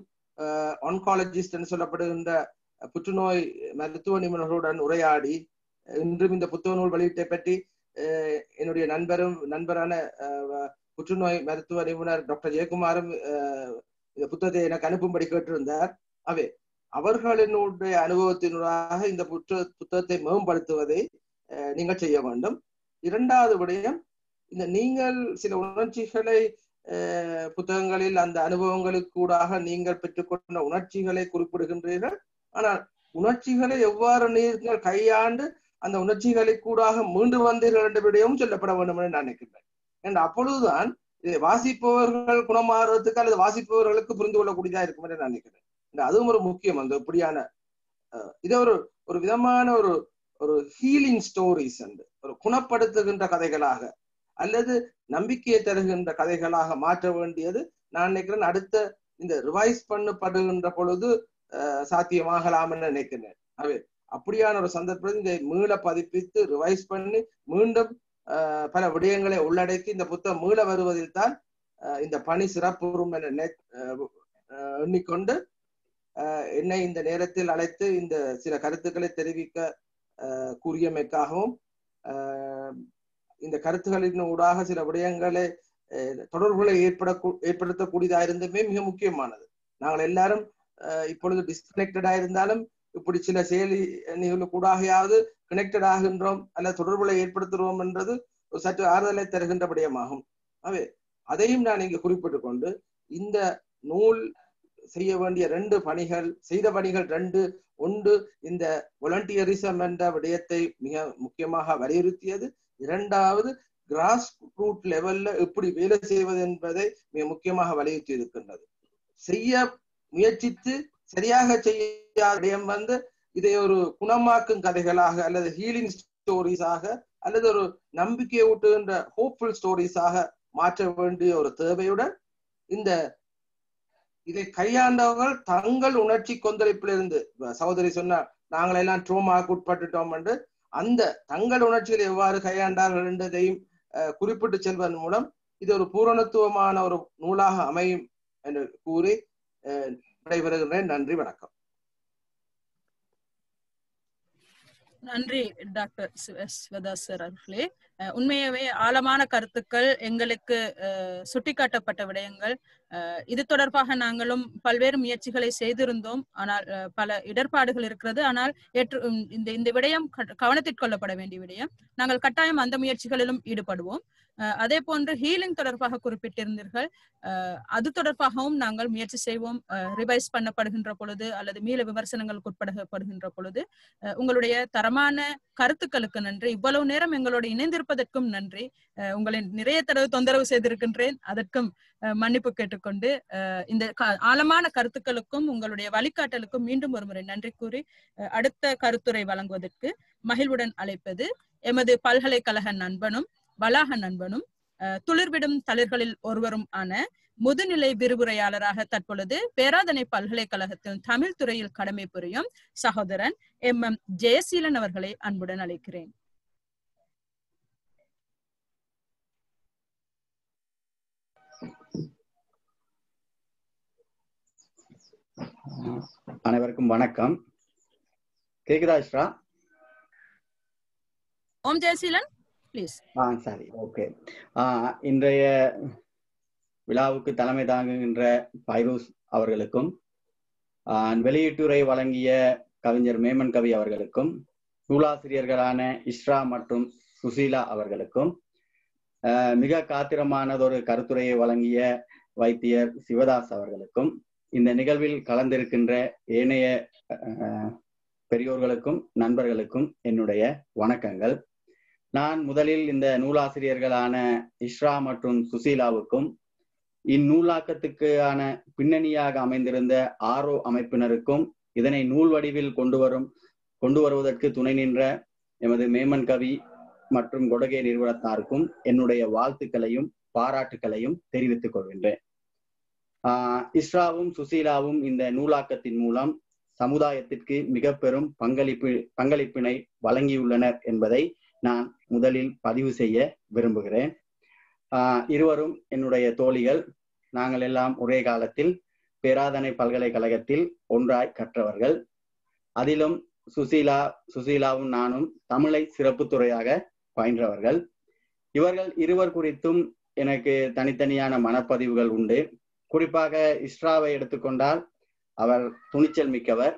ஆன்காலஜிஸ்ட் சொல்லப்படுகின்ற புற்றுநோய் மருத்துவ நிபுணர்களுடன் உரையாடி இன்றும் இந்த புத்தக நூல் வெளியீட்டை பற்றி அஹ், என்னுடைய நண்பரும் நண்பரான அஹ், புற்றுநோய் மருத்துவ நிபுணர் டாக்டர் ஜெயக்குமாரும் அஹ், இந்த புத்தகத்தை எனக்கு அனுப்பும்படி கேட்டிருந்தார் அவே அவர்களினுடைய அனுபவத்தினூடாக இந்த புத்த புத்தகத்தை மேம்படுத்துவதை அஹ், நீங்கள் செய்ய வேண்டும் இரண்டாவது விடயம் இந்த நீங்கள் சில உணர்ச்சிகளை அஹ், புத்தகங்களில் அந்த அனுபவங்களுக்கூடாக நீங்கள் பெற்றுக்கொண்ட உணர்ச்சிகளை குறிப்பிடுகின்றீர்கள் ஆனால் உணர்ச்சிகளை எவ்வாறு நீங்கள் கையாண்டு அந்த உணர்ச்சிகளை கூடாக மீண்டு வந்தீர்கள் என்ற விடயமும் சொல்லப்பட வேண்டும் என்று நான் நினைக்கின்றேன் என்று அப்பொழுதுதான் இதை வாசிப்பவர்கள் குணமாறுறதுக்கு அல்லது வாசிப்பவர்களுக்கு புரிந்து கொள்ளக்கூடியதா இருக்கும் என்று நான் நினைக்கிறேன் இந்த அதுவும் ஒரு முக்கியம் அந்த இப்படியான அஹ், இது ஒரு ஒரு விதமான ஒரு ஒரு ஹீலிங் ஸ்டோரிஸ் என்று ஒரு குணப்படுத்துகின்ற கதைகளாக அல்லது நம்பிக்கையை தருகின்ற கதைகளாக மாற்ற வேண்டியது நான் நினைக்கிறேன் அடுத்த இந்த ரிவைஸ் பண்ணப்படுகின்ற பொழுது அஹ், சாத்தியமாகலாம் என்று நினைக்கிறேன் அவை அப்படியான ஒரு சந்தர்ப்பத்தில் இதை மீள பதிப்பித்து ரிவைஸ் பண்ணி மீண்டும் அஹ், பல விடயங்களை உள்ளடக்கி இந்த புத்தகம் மீள வருவதில் தான் அஹ், இந்த பணி சிறப்புறும் என நினை- அஹ், அஹ், எண்ணிக்கொண்டு அஹ், என்னை இந்த நேரத்தில் அழைத்து இந்த சில கருத்துக்களை தெரிவிக்க அஹ், கூறியமைக்காகவும் அஹ், இந்த கருத்துக்களின் ஊடாக சில விடயங்களை அஹ், தொடர்புகளை ஏற்பட ஏற்படுத்தக்கூடியதா இருந்துமே மிக முக்கியமானது நாங்கள் எல்லாரும் அஹ், இப்பொழுது டிஸ்கனெக்டடா இருந்தாலும் இப்படி சில செயலி கூடாகையாவது கனெக்டட் ஆகின்றோம் அல்லது தொடர்புகளை ஏற்படுத்துகிறோம் என்றது ஒரு சற்று ஆறுதலை தருகின்ற விடயமாகும் அவே அதையும் நான் இங்கு குறிப்பிட்டுக் கொண்டு இந்த நூல் செய்ய வேண்டிய ரெண்டு பணிகள் செய்த பணிகள் ரெண்டு ஒன்று இந்த volunteerism என்ற விடயத்தை மிக முக்கியமாக வலியுறுத்தியது இரண்டாவது கிராஸ் ரூட் லெவல்ல எப்படி வேலை செய்வது என்பதை மிக முக்கியமாக வலியுறுத்தி இருக்கின்றது செய்ய முயற்சித்து சரியாக செய்யாத விடயம் வந்து இதை ஒரு குணமாக்கும் கதைகளாக அல்லது ஹீலிங் ஸ்டோரிஸாக அல்லது ஒரு நம்பிக்கை ஊட்டுகின்ற ஹோப்ஃபுல் ஸ்டோரிஸாக மாற்ற வேண்டிய ஒரு தேவையுடன் இந்த இதை கையாண்டவர்கள் தங்கள் உணர்ச்சி கொந்தளிப்பிலிருந்து இப்ப சகோதரி சொன்னார் நாங்களெல்லாம் ட்ரோமாவுக்கு உட்பட்டுட்டோம் என்று அந்த தங்கள் உணர்ச்சிகளை எவ்வாறு கையாண்டார்கள் என்றதையும் அஹ், குறிப்பிட்டு செல்வதன் மூலம் இது ஒரு பூரணத்துவமான ஒரு நூலாக அமையும் என்று கூறி அஹ், விடைபெறுகிறேன் நன்றி வணக்கம் நன்றி டாக்டர் சிவதாஸ் சார் அவர்களே அஹ் உண்மையாவே ஆழமான கருத்துக்கள் எங்களுக்கு அஹ், சுட்டிக்காட்டப்பட்ட விடயங்கள் அஹ், இது தொடர்பாக நாங்களும் பல்வேறு முயற்சிகளை செய்திருந்தோம் ஆனால் அஹ், பல இடர்பாடுகள் இருக்கிறது ஆனால் ஏற்று உம், இந்த இந்த விடயம் க- கவனத்தில் கொள்ளப்பட வேண்டிய விடயம் நாங்கள் கட்டாயம் அந்த முயற்சிகளிலும் ஈடுபடுவோம் அஹ், அதே போன்று ஹீலிங் தொடர்பாக குறிப்பிட்டிருந்தீர்கள் அஹ், அது தொடர்பாகவும் நாங்கள் முயற்சி செய்வோம் ரிவைஸ் பண்ணப்படுகின்ற பொழுது அல்லது மீள விமர்சனங்களுக்கு உட்படுத்தப்படுகின்ற பொழுது அஹ், உங்களுடைய தரமான கருத்துக்களுக்கு நன்றி இவ்வளவு நேரம் எங்களோடு இணைந்திருப்பதற்கும் நன்றி அஹ், உங்களை நிறைய தடவை தொந்தரவு செய்திருக்கின்றேன் அதற்கும் அஹ், மன்னிப்பு கேட்டுக்கொண்டு அஹ், இந்த க- ஆழமான கருத்துக்களுக்கும் உங்களுடைய வழிகாட்டலுக்கும் மீண்டும் ஒரு முறை நன்றி கூறி அஹ், அடுத்த கருத்துரை வழங்குவதற்கு மகிழ்வுடன் அழைப்பது எமது பல்கலைக்கழக நண்பனும் வளாக நண்பனும் அஹ், துளிர்விடும் தளிர்களில் ஒருவரும் ஆன முதுநிலை விரிவுரையாளராக தற்பொழுது பேராதனை பல்கலைக்கழகத்தில் தமிழ் துறையில் கடமை புரியும் சகோதரன் எம் எம் ஜெயசீலன் அவர்களை அன்புடன் அழைக்கிறேன் அனைவருக்கும் வணக்கம் கேக்குதா இஸ்ரா ஓம் ஜெயசீலன் ப்ளீஸ் ஆ சரி ஓகே இன்றைய விழாவுக்கு தலைமை தாங்குகின்ற பைரூஸ் அவர்களுக்கும் ஆ, வெளியீட்டுரை வழங்கிய கவிஞர் மேமன் கவி அவர்களுக்கும் நூலாசிரியர்களான இஸ்ரா மற்றும் சுசீலா அவர்களுக்கும் ஆ, மிக காத்திரமானதொரு கருத்துரையை வழங்கிய வைத்தியர் சிவதாஸ் அவர்களுக்கும் இந்த நிகழ்வில் கலந்திருக்கின்ற ஏனைய அஹ், பெரியோர்களுக்கும் நண்பர்களுக்கும் என்னுடைய வணக்கங்கள் நான் முதலில் இந்த நூலாசிரியர்களான இஸ்ரா மற்றும் சுசீலாவுக்கும் இந்நூலாக்கத்துக்கான பின்னணியாக அமைந்திருந்த ஆரோ அமைப்பினருக்கும் இதனை நூல் வடிவில் கொண்டு வரும் கொண்டு வருவதற்கு துணை நின்ற எமது மேமன் கவி மற்றும் கொடகே நிறுவனத்தாருக்கும் என்னுடைய வாழ்த்துக்களையும் பாராட்டுக்களையும் தெரிவித்துக் கொள்கின்றேன் ஆஹ் இஸ்ராவும் சுசீலாவும் இந்த நூலாக்கத்தின் மூலம் சமுதாயத்திற்கு மிக பெரும் பங்களிப்பு பங்களிப்பினை வழங்கியுள்ளனர் என்பதை நான் முதலில் பதிவு செய்ய விரும்புகிறேன் ஆஹ் இருவரும் என்னுடைய தோழிகள் நாங்கள் எல்லாம் ஒரே காலத்தில் பேராதனை பல்கலைக்கழகத்தில் ஒன்றாய் கற்றவர்கள் அதிலும் சுசீலா சுசீலாவும் நானும் தமிழை சிறப்பு துறையாக பயின்றவர்கள் இவர்கள் இருவர் குறித்தும் எனக்கு தனித்தனியான மனப்பதிவுகள் உண்டு குறிப்பாக இஸ்ராவை எடுத்துக்கொண்டால் அவர் துணிச்சல் மிக்கவர்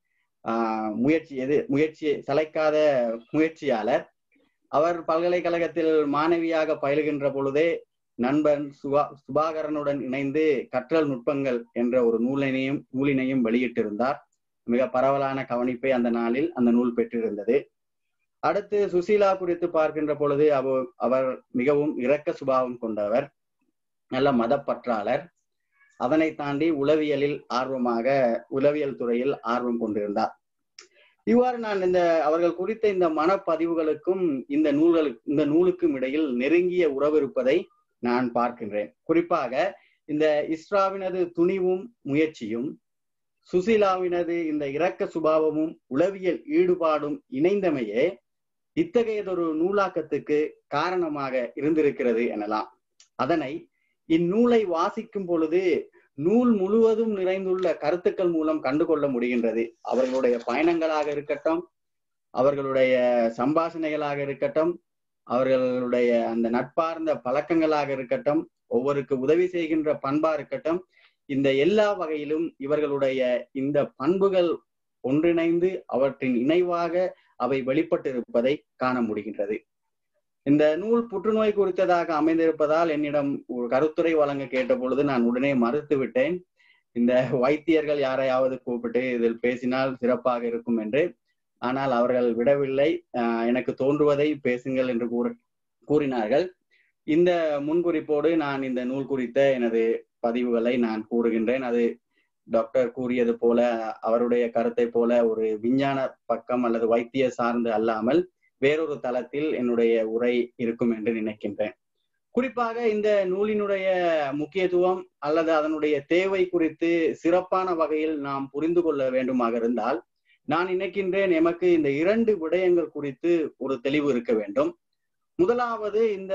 ஆஹ் முயற்சி எது முயற்சி சளைக்காத முயற்சியாளர் அவர் பல்கலைக்கழகத்தில் மாணவியாக பயிலுகின்ற பொழுதே நண்பன் சுபா சுபாகரனுடன் இணைந்து கற்றல் நுட்பங்கள் என்ற ஒரு நூலினையும் நூலினையும் வெளியிட்டிருந்தார் மிக பரவலான கவனிப்பை அந்த நாளில் அந்த நூல் பெற்றிருந்தது அடுத்து சுசீலா குறித்து பார்க்கின்ற பொழுது அவ அவர் மிகவும் இரக்க சுபாவம் கொண்டவர் நல்ல மதப்பற்றாளர் அதனை தாண்டி உளவியலில் ஆர்வமாக உளவியல் துறையில் ஆர்வம் கொண்டிருந்தார் இவ்வாறு நான் இந்த அவர்கள் குறித்த இந்த மனப்பதிவுகளுக்கும் இந்த நூல்களுக்கு இந்த நூலுக்கும் இடையில் நெருங்கிய உறவு இருப்பதை நான் பார்க்கின்றேன் குறிப்பாக இந்த இஸ்ராவினது துணிவும் முயற்சியும் சுசீலாவினது இந்த இரக்க சுபாவமும் உளவியல் ஈடுபாடும் இணைந்தமையே இத்தகையதொரு நூலாக்கத்துக்கு காரணமாக இருந்திருக்கிறது எனலாம் அதனை இந்நூலை வாசிக்கும் பொழுது நூல் முழுவதும் நிறைந்துள்ள கருத்துக்கள் மூலம் கண்டுகொள்ள முடிகின்றது அவர்களுடைய பயணங்களாக இருக்கட்டும் அவர்களுடைய சம்பாஷணைகளாக இருக்கட்டும் அவர்களுடைய அந்த நட்பார்ந்த பழக்கங்களாக இருக்கட்டும் ஒவ்வொருக்கு உதவி செய்கின்ற பண்பா இருக்கட்டும் இந்த எல்லா வகையிலும் இவர்களுடைய இந்த பண்புகள் ஒன்றிணைந்து அவற்றின் இணைவாக அவை வெளிப்பட்டிருப்பதை காண முடிகின்றது இந்த நூல் புற்றுநோய் குறித்ததாக அமைந்திருப்பதால் என்னிடம் ஒரு கருத்துரை வழங்க கேட்ட பொழுது நான் உடனே மறுத்து விட்டேன் இந்த வைத்தியர்கள் யாரையாவது கூப்பிட்டு இதில் பேசினால் சிறப்பாக இருக்கும் என்று ஆனால் அவர்கள் விடவில்லை எனக்கு தோன்றுவதை பேசுங்கள் என்று கூற கூறினார்கள் இந்த முன்குறிப்போடு நான் இந்த நூல் குறித்த எனது பதிவுகளை நான் கூறுகின்றேன் அது டாக்டர் கூறியது போல அவருடைய கருத்தை போல ஒரு விஞ்ஞான பக்கம் அல்லது வைத்திய சார்ந்து அல்லாமல் வேறொரு தளத்தில் என்னுடைய உரை இருக்கும் என்று நினைக்கின்றேன் குறிப்பாக இந்த நூலினுடைய முக்கியத்துவம் அல்லது அதனுடைய தேவை குறித்து சிறப்பான வகையில் நாம் புரிந்து கொள்ள வேண்டுமாக இருந்தால் நான் நினைக்கின்றேன் எமக்கு இந்த இரண்டு விடயங்கள் குறித்து ஒரு தெளிவு இருக்க வேண்டும் முதலாவது இந்த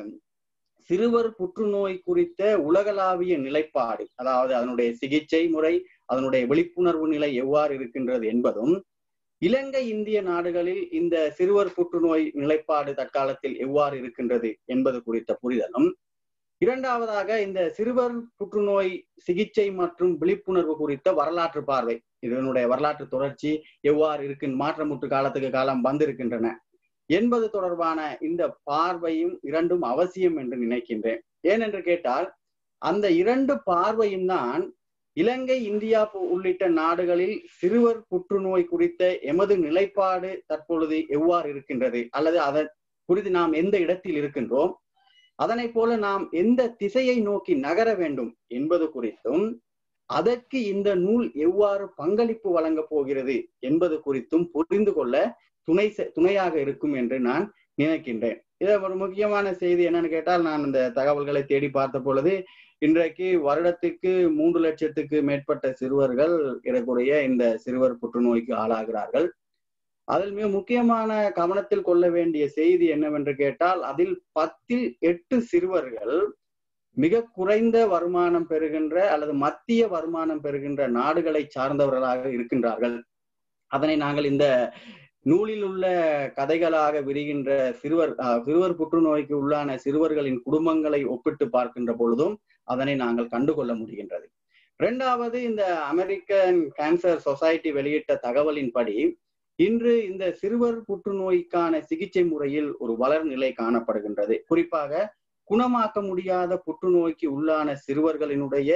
சிறுவர் புற்றுநோய் குறித்த உலகளாவிய நிலைப்பாடு அதாவது அதனுடைய சிகிச்சை முறை அதனுடைய விழிப்புணர்வு நிலை எவ்வாறு இருக்கின்றது என்பதும் இலங்கை இந்திய நாடுகளில் இந்த சிறுவர் புற்றுநோய் நிலைப்பாடு தற்காலத்தில் எவ்வாறு இருக்கின்றது என்பது குறித்த புரிதலும் இரண்டாவதாக இந்த சிறுவர் புற்றுநோய் சிகிச்சை மற்றும் விழிப்புணர்வு குறித்த வரலாற்று பார்வை இதனுடைய வரலாற்று தொடர்ச்சி எவ்வாறு இருக்கு மாற்றமுற்று காலத்துக்கு காலம் வந்திருக்கின்றன என்பது தொடர்பான இந்த பார்வையும் இரண்டும் அவசியம் என்று நினைக்கின்றேன் ஏனென்று கேட்டால் அந்த இரண்டு பார்வையும் தான் இலங்கை இந்தியா உள்ளிட்ட நாடுகளில் சிறுவர் புற்றுநோய் குறித்த எமது நிலைப்பாடு தற்பொழுது எவ்வாறு இருக்கின்றது அல்லது அதை குறித்து நாம் எந்த இடத்தில் இருக்கின்றோம் அதனை போல நாம் எந்த திசையை நோக்கி நகர வேண்டும் என்பது குறித்தும் அதற்கு இந்த நூல் எவ்வாறு பங்களிப்பு வழங்கப் போகிறது என்பது குறித்தும் புரிந்து கொள்ள துணை துணையாக இருக்கும் என்று நான் நினைக்கின்றேன் இதை ஒரு முக்கியமான செய்தி என்னன்னு கேட்டால் நான் இந்த தகவல்களை தேடி பார்த்த பொழுது இன்றைக்கு வருடத்துக்கு மூன்று லட்சத்துக்கு மேற்பட்ட சிறுவர்கள் ஏறக்குறைய இந்த சிறுவர் புற்றுநோய்க்கு ஆளாகிறார்கள் அதில் மிக முக்கியமான கவனத்தில் கொள்ள வேண்டிய செய்தி என்னவென்று கேட்டால் அதில் பத்தில் எட்டு சிறுவர்கள் மிக குறைந்த வருமானம் பெறுகின்ற அல்லது மத்திய வருமானம் பெறுகின்ற நாடுகளை சார்ந்தவர்களாக இருக்கின்றார்கள் அதனை நாங்கள் இந்த நூலில் உள்ள கதைகளாக விரிகின்ற சிறுவர் சிறுவர் புற்றுநோய்க்கு உள்ளான சிறுவர்களின் குடும்பங்களை ஒப்பிட்டு பார்க்கின்ற பொழுதும் அதனை நாங்கள் கண்டுகொள்ள முடிகின்றது இரண்டாவது இந்த அமெரிக்கன் கேன்சர் சொசைட்டி வெளியிட்ட தகவலின்படி இன்று இந்த சிறுவர் புற்றுநோய்க்கான சிகிச்சை முறையில் ஒரு வளர்நிலை காணப்படுகின்றது குறிப்பாக குணமாக்க முடியாத புற்றுநோய்க்கு உள்ளான சிறுவர்களினுடைய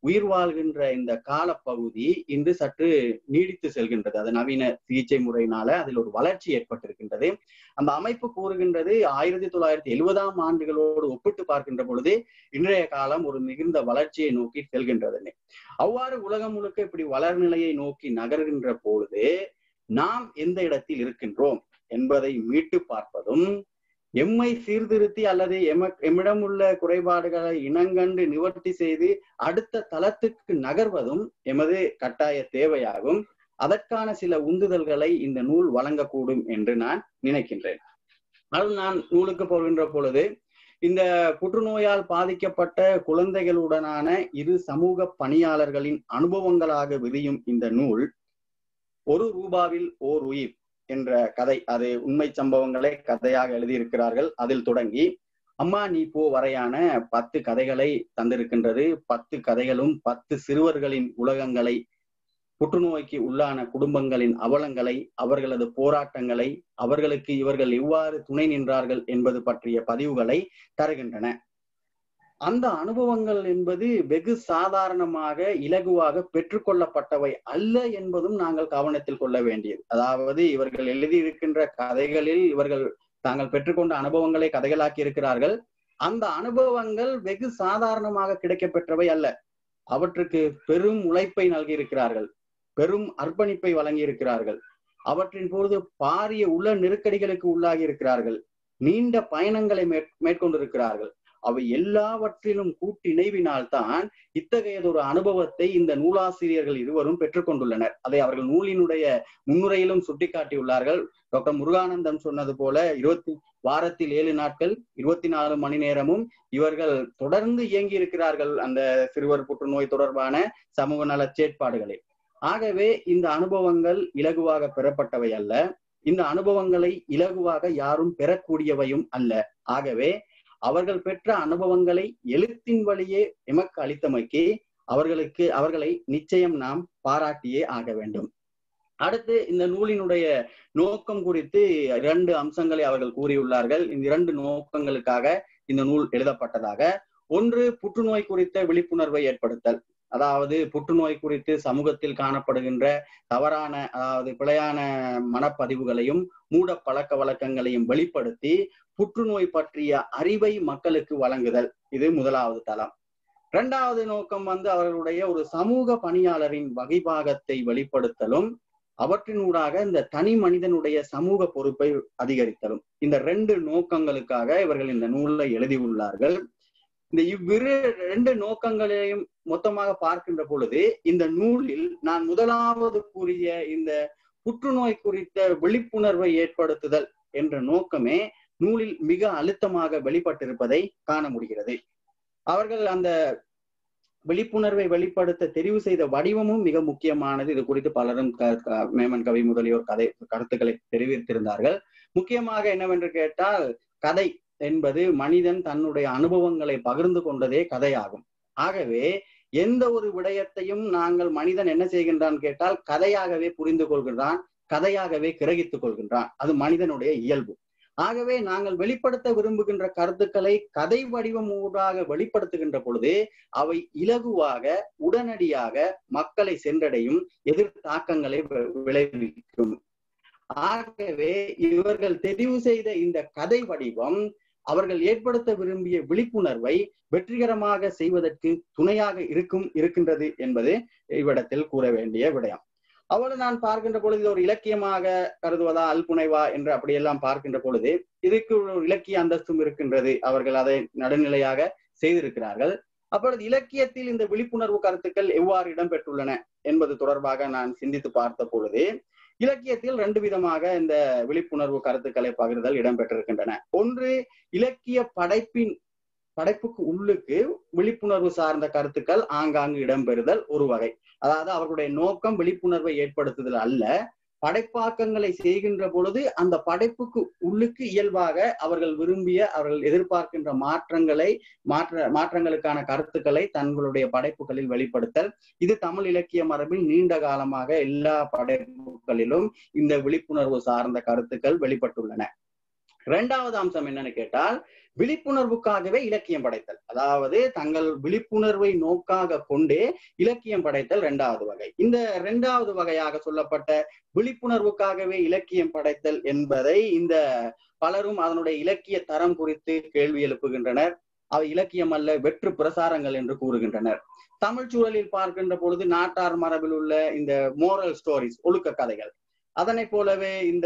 உயிர் வாழ்கின்ற இந்த காலப்பகுதி இன்று சற்று நீடித்து செல்கின்றது அது நவீன சிகிச்சை முறையினால அதில் ஒரு வளர்ச்சி ஏற்பட்டிருக்கின்றது அந்த அமைப்பு கூறுகின்றது ஆயிரத்தி தொள்ளாயிரத்தி எழுபதாம் ஆண்டுகளோடு ஒப்பிட்டு பார்க்கின்ற பொழுது இன்றைய காலம் ஒரு மிகுந்த வளர்ச்சியை நோக்கி செல்கின்றது அவ்வாறு உலகம் முழுக்க இப்படி வளர்நிலையை நோக்கி நகர்கின்ற பொழுது நாம் எந்த இடத்தில் இருக்கின்றோம் என்பதை மீட்டு பார்ப்பதும் எம்மை சீர்திருத்தி அல்லது எம எம்மிடம் உள்ள குறைபாடுகளை இனங்கண்டு நிவர்த்தி செய்து அடுத்த தளத்துக்கு நகர்வதும் எமது கட்டாய தேவையாகும் அதற்கான சில உந்துதல்களை இந்த நூல் வழங்கக்கூடும் என்று நான் நினைக்கின்றேன் அது நான் நூலுக்கு போகின்ற பொழுது இந்த புற்றுநோயால் பாதிக்கப்பட்ட குழந்தைகளுடனான இரு சமூக பணியாளர்களின் அனுபவங்களாக விரியும் இந்த நூல் ஒரு ரூபாவில் ஓர் உயிர் என்ற கதை அது உண்மை சம்பவங்களை கதையாக எழுதியிருக்கிறார்கள் அதில் தொடங்கி அம்மா நீ போ வரையான பத்து கதைகளை தந்திருக்கின்றது பத்து கதைகளும் பத்து சிறுவர்களின் உலகங்களை புற்றுநோய்க்கு உள்ளான குடும்பங்களின் அவலங்களை அவர்களது போராட்டங்களை அவர்களுக்கு இவர்கள் எவ்வாறு துணை நின்றார்கள் என்பது பற்றிய பதிவுகளை தருகின்றன அந்த அனுபவங்கள் என்பது வெகு சாதாரணமாக இலகுவாக பெற்றுக்கொள்ளப்பட்டவை அல்ல என்பதும் நாங்கள் கவனத்தில் கொள்ள வேண்டியது அதாவது இவர்கள் எழுதியிருக்கின்ற கதைகளில் இவர்கள் தாங்கள் பெற்றுக்கொண்ட அனுபவங்களை கதைகளாக்கி இருக்கிறார்கள் அந்த அனுபவங்கள் வெகு சாதாரணமாக கிடைக்கப்பெற்றவை அல்ல அவற்றுக்கு பெரும் உழைப்பை நல்கியிருக்கிறார்கள் பெரும் அர்ப்பணிப்பை வழங்கி இருக்கிறார்கள் அவற்றின் பொழுது பாரிய உள்ள நெருக்கடிகளுக்கு உள்ளாகி இருக்கிறார்கள் நீண்ட பயணங்களை மேற்கொண்டிருக்கிறார்கள் அவை எல்லாவற்றிலும் கூட்டிணைவினால்தான் இத்தகையதொரு அனுபவத்தை இந்த நூலாசிரியர்கள் இருவரும் பெற்றுக்கொண்டுள்ளனர் அதை அவர்கள் நூலினுடைய முன்னுரையிலும் சுட்டிக்காட்டியுள்ளார்கள் டாக்டர் முருகானந்தம் சொன்னது போல இருபத்தி வாரத்தில் ஏழு நாட்கள் இருபத்தி நாலு மணி நேரமும் இவர்கள் தொடர்ந்து இயங்கி இருக்கிறார்கள் அந்த சிறுவர் புற்றுநோய் தொடர்பான சமூக நல செயற்பாடுகளில் ஆகவே இந்த அனுபவங்கள் இலகுவாக பெறப்பட்டவை அல்ல இந்த அனுபவங்களை இலகுவாக யாரும் பெறக்கூடியவையும் அல்ல ஆகவே அவர்கள் பெற்ற அனுபவங்களை எழுத்தின் வழியே எமக்கு அளித்தமைக்கு அவர்களுக்கு அவர்களை நிச்சயம் நாம் பாராட்டியே ஆக வேண்டும் அடுத்து இந்த நூலினுடைய நோக்கம் குறித்து இரண்டு அம்சங்களை அவர்கள் கூறியுள்ளார்கள் இந்த இரண்டு நோக்கங்களுக்காக இந்த நூல் எழுதப்பட்டதாக ஒன்று புற்றுநோய் குறித்த விழிப்புணர்வை ஏற்படுத்தல் அதாவது புற்றுநோய் குறித்து சமூகத்தில் காணப்படுகின்ற தவறான அதாவது பிழையான மனப்பதிவுகளையும் மூட பழக்க வழக்கங்களையும் வெளிப்படுத்தி புற்றுநோய் பற்றிய அறிவை மக்களுக்கு வழங்குதல் இது முதலாவது தளம் இரண்டாவது நோக்கம் வந்து அவர்களுடைய ஒரு சமூக பணியாளரின் வகைபாகத்தை வெளிப்படுத்தலும் அவற்றினூடாக இந்த தனி மனிதனுடைய சமூக பொறுப்பை அதிகரித்தலும் இந்த ரெண்டு நோக்கங்களுக்காக இவர்கள் இந்த நூலை எழுதியுள்ளார்கள் இந்த இவ்விரு ரெண்டு நோக்கங்களையும் மொத்தமாக பார்க்கின்ற பொழுது இந்த நூலில் நான் முதலாவது கூறிய இந்த புற்றுநோய் குறித்த விழிப்புணர்வை ஏற்படுத்துதல் என்ற நோக்கமே நூலில் மிக அழுத்தமாக வெளிப்பட்டிருப்பதை காண முடிகிறது அவர்கள் அந்த விழிப்புணர்வை வெளிப்படுத்த தெரிவு செய்த வடிவமும் மிக முக்கியமானது இது குறித்து பலரும் மேமன் கவி முதலியோர் கதை கருத்துக்களை தெரிவித்திருந்தார்கள் முக்கியமாக என்னவென்று கேட்டால் கதை என்பது மனிதன் தன்னுடைய அனுபவங்களை பகிர்ந்து கொண்டதே கதையாகும் ஆகவே எந்த ஒரு விடயத்தையும் நாங்கள் மனிதன் என்ன செய்கின்றான் கேட்டால் கதையாகவே புரிந்து கொள்கின்றான் கதையாகவே கிரகித்துக் கொள்கின்றான் அது மனிதனுடைய இயல்பு ஆகவே நாங்கள் வெளிப்படுத்த விரும்புகின்ற கருத்துக்களை கதை வடிவம் ஊடாக வெளிப்படுத்துகின்ற பொழுது அவை இலகுவாக உடனடியாக மக்களை சென்றடையும் எதிர் தாக்கங்களை விளைவிக்கும் ஆகவே இவர்கள் தெரிவு செய்த இந்த கதை வடிவம் அவர்கள் ஏற்படுத்த விரும்பிய விழிப்புணர்வை வெற்றிகரமாக செய்வதற்கு துணையாக இருக்கும் இருக்கின்றது என்பது இவ்விடத்தில் கூற வேண்டிய விடயம் அவ்வளவு நான் பார்க்கின்ற பொழுது ஒரு இலக்கியமாக கருதுவதா அல்புனைவா என்று அப்படியெல்லாம் பார்க்கின்ற பொழுது இதுக்கு ஒரு இலக்கிய அந்தஸ்தும் இருக்கின்றது அவர்கள் அதை நடுநிலையாக செய்திருக்கிறார்கள் அப்பொழுது இலக்கியத்தில் இந்த விழிப்புணர்வு கருத்துக்கள் எவ்வாறு இடம்பெற்றுள்ளன என்பது தொடர்பாக நான் சிந்தித்து பார்த்த பொழுது இலக்கியத்தில் ரெண்டு விதமாக இந்த விழிப்புணர்வு கருத்துக்களை பகிர்தல் இடம்பெற்றிருக்கின்றன ஒன்று இலக்கிய படைப்பின் படைப்புக்கு உள்ளுக்கு விழிப்புணர்வு சார்ந்த கருத்துக்கள் ஆங்காங்கு இடம்பெறுதல் ஒரு வகை அதாவது அவர்களுடைய நோக்கம் விழிப்புணர்வை ஏற்படுத்துதல் அல்ல படைப்பாக்கங்களை செய்கின்ற பொழுது அந்த படைப்புக்கு உள்ளுக்கு இயல்பாக அவர்கள் விரும்பிய அவர்கள் எதிர்பார்க்கின்ற மாற்றங்களை மாற்ற மாற்றங்களுக்கான கருத்துக்களை தங்களுடைய படைப்புகளில் வெளிப்படுத்தல் இது தமிழ் இலக்கிய மரபில் நீண்ட காலமாக எல்லா படைப்புகளிலும் இந்த விழிப்புணர்வு சார்ந்த கருத்துக்கள் வெளிப்பட்டுள்ளன இரண்டாவது அம்சம் என்னன்னு கேட்டால் விழிப்புணர்வுக்காகவே இலக்கியம் படைத்தல் அதாவது தங்கள் விழிப்புணர்வை நோக்காக கொண்டே இலக்கியம் படைத்தல் இரண்டாவது வகை இந்த இரண்டாவது வகையாக சொல்லப்பட்ட விழிப்புணர்வுக்காகவே இலக்கியம் படைத்தல் என்பதை இந்த பலரும் அதனுடைய இலக்கிய தரம் குறித்து கேள்வி எழுப்புகின்றனர் அவை இலக்கியம் அல்ல வெற்று பிரசாரங்கள் என்று கூறுகின்றனர் தமிழ் சூழலில் பார்க்கின்ற பொழுது நாட்டார் மரபில் உள்ள இந்த மோரல் ஸ்டோரிஸ் ஒழுக்க கதைகள் அதனை போலவே இந்த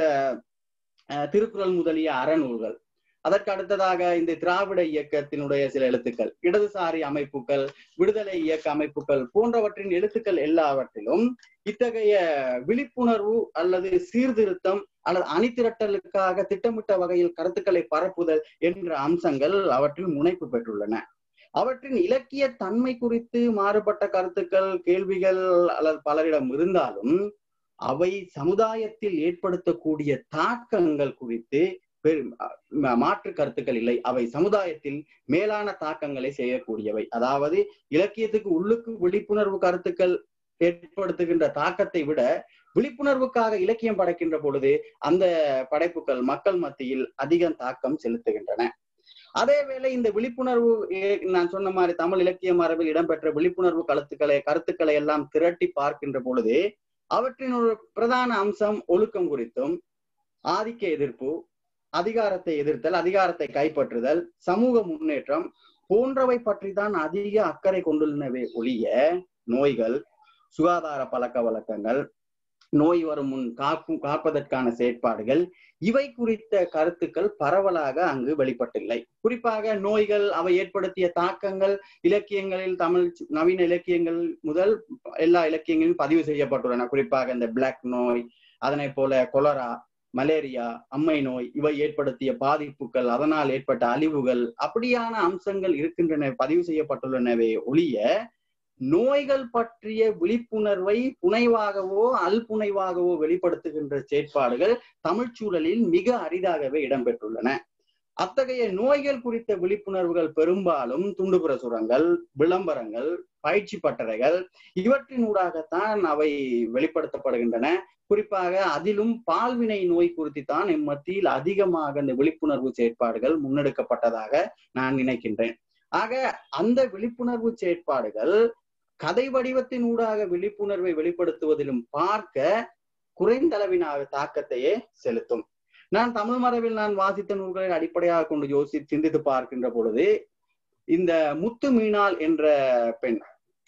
அஹ், திருக்குறள் முதலிய அறநூல்கள் அதற்கு அடுத்ததாக இந்த திராவிட இயக்கத்தினுடைய சில எழுத்துக்கள் இடதுசாரி அமைப்புகள் விடுதலை இயக்க அமைப்புகள் போன்றவற்றின் எழுத்துக்கள் எல்லாவற்றிலும் இத்தகைய விழிப்புணர்வு அல்லது சீர்திருத்தம் அல்லது அணிதிரட்டலுக்காக திட்டமிட்ட வகையில் கருத்துக்களை பரப்புதல் என்ற அம்சங்கள் அவற்றில் முனைப்பு பெற்றுள்ளன அவற்றின் இலக்கிய தன்மை குறித்து மாறுபட்ட கருத்துக்கள் கேள்விகள் அல்லது பலரிடம் இருந்தாலும் அவை சமுதாயத்தில் ஏற்படுத்தக்கூடிய தாக்கங்கள் குறித்து பெரும் ம- மாற்று கருத்துக்கள் இல்லை அவை சமுதாயத்தில் மேலான தாக்கங்களை செய்யக்கூடியவை அதாவது இலக்கியத்துக்கு உள்ளுக்கு விழிப்புணர்வு கருத்துக்கள் ஏற்படுத்துகின்ற தாக்கத்தை விட விழிப்புணர்வுக்காக இலக்கியம் படைக்கின்ற பொழுது அந்த படைப்புகள் மக்கள் மத்தியில் அதிக தாக்கம் செலுத்துகின்றன அதேவேளை இந்த விழிப்புணர்வு ஏ- நான் சொன்ன மாதிரி தமிழ் இலக்கிய மரபில் இடம்பெற்ற விழிப்புணர்வு கருத்துக்களை கருத்துக்களை எல்லாம் திரட்டி பார்க்கின்ற பொழுது அவற்றின் ஒரு பிரதான அம்சம் ஒழுக்கம் குறித்தும் ஆதிக்க எதிர்ப்பு அதிகாரத்தை எதிர்த்தல் அதிகாரத்தை கைப்பற்றுதல் சமூக முன்னேற்றம் போன்றவை பற்றி தான் அதிக அக்கறை கொண்டுள்ளனவே ஒழிய நோய்கள் சுகாதார பழக்க வழக்கங்கள் நோய் வரும் முன் காக்கும் காப்பதற்கான செயற்பாடுகள் இவை குறித்த கருத்துக்கள் பரவலாக அங்கு வெளிப்பட்டில்லை குறிப்பாக நோய்கள் அவை ஏற்படுத்திய தாக்கங்கள் இலக்கியங்களில் தமிழ் நவீன இலக்கியங்கள் முதல் எல்லா இலக்கியங்களிலும் பதிவு செய்யப்பட்டுள்ளன குறிப்பாக இந்த பிளாக் நோய் அதனை போல கொலரா மலேரியா அம்மை நோய் இவை ஏற்படுத்திய பாதிப்புகள் அதனால் ஏற்பட்ட அழிவுகள் அப்படியான அம்சங்கள் இருக்கின்றன பதிவு செய்யப்பட்டுள்ளனவே ஒழிய நோய்கள் பற்றிய விழிப்புணர்வை புனைவாகவோ அல்புனைவாகவோ வெளிப்படுத்துகின்ற செயற்பாடுகள் தமிழ் சூழலில் மிக அரிதாகவே இடம்பெற்றுள்ளன அத்தகைய நோய்கள் குறித்த விழிப்புணர்வுகள் பெரும்பாலும் துண்டு பிரசுரங்கள் விளம்பரங்கள் பயிற்சி பட்டறைகள் இவற்றினூடாகத்தான் அவை வெளிப்படுத்தப்படுகின்றன குறிப்பாக அதிலும் பால்வினை நோய் குறித்து தான் இம்மத்தியில் அதிகமாக இந்த விழிப்புணர்வு செயற்பாடுகள் முன்னெடுக்கப்பட்டதாக நான் நினைக்கின்றேன் ஆக அந்த விழிப்புணர்வு செயற்பாடுகள் கதை வடிவத்தின் ஊடாக விழிப்புணர்வை வெளிப்படுத்துவதிலும் பார்க்க குறைந்த அளவினாக தாக்கத்தையே செலுத்தும் நான் தமிழ் மரபில் நான் வாசித்த நூல்களை அடிப்படையாக கொண்டு யோசி சிந்தித்து பார்க்கின்ற பொழுது இந்த முத்து மீனாள் என்ற பெண்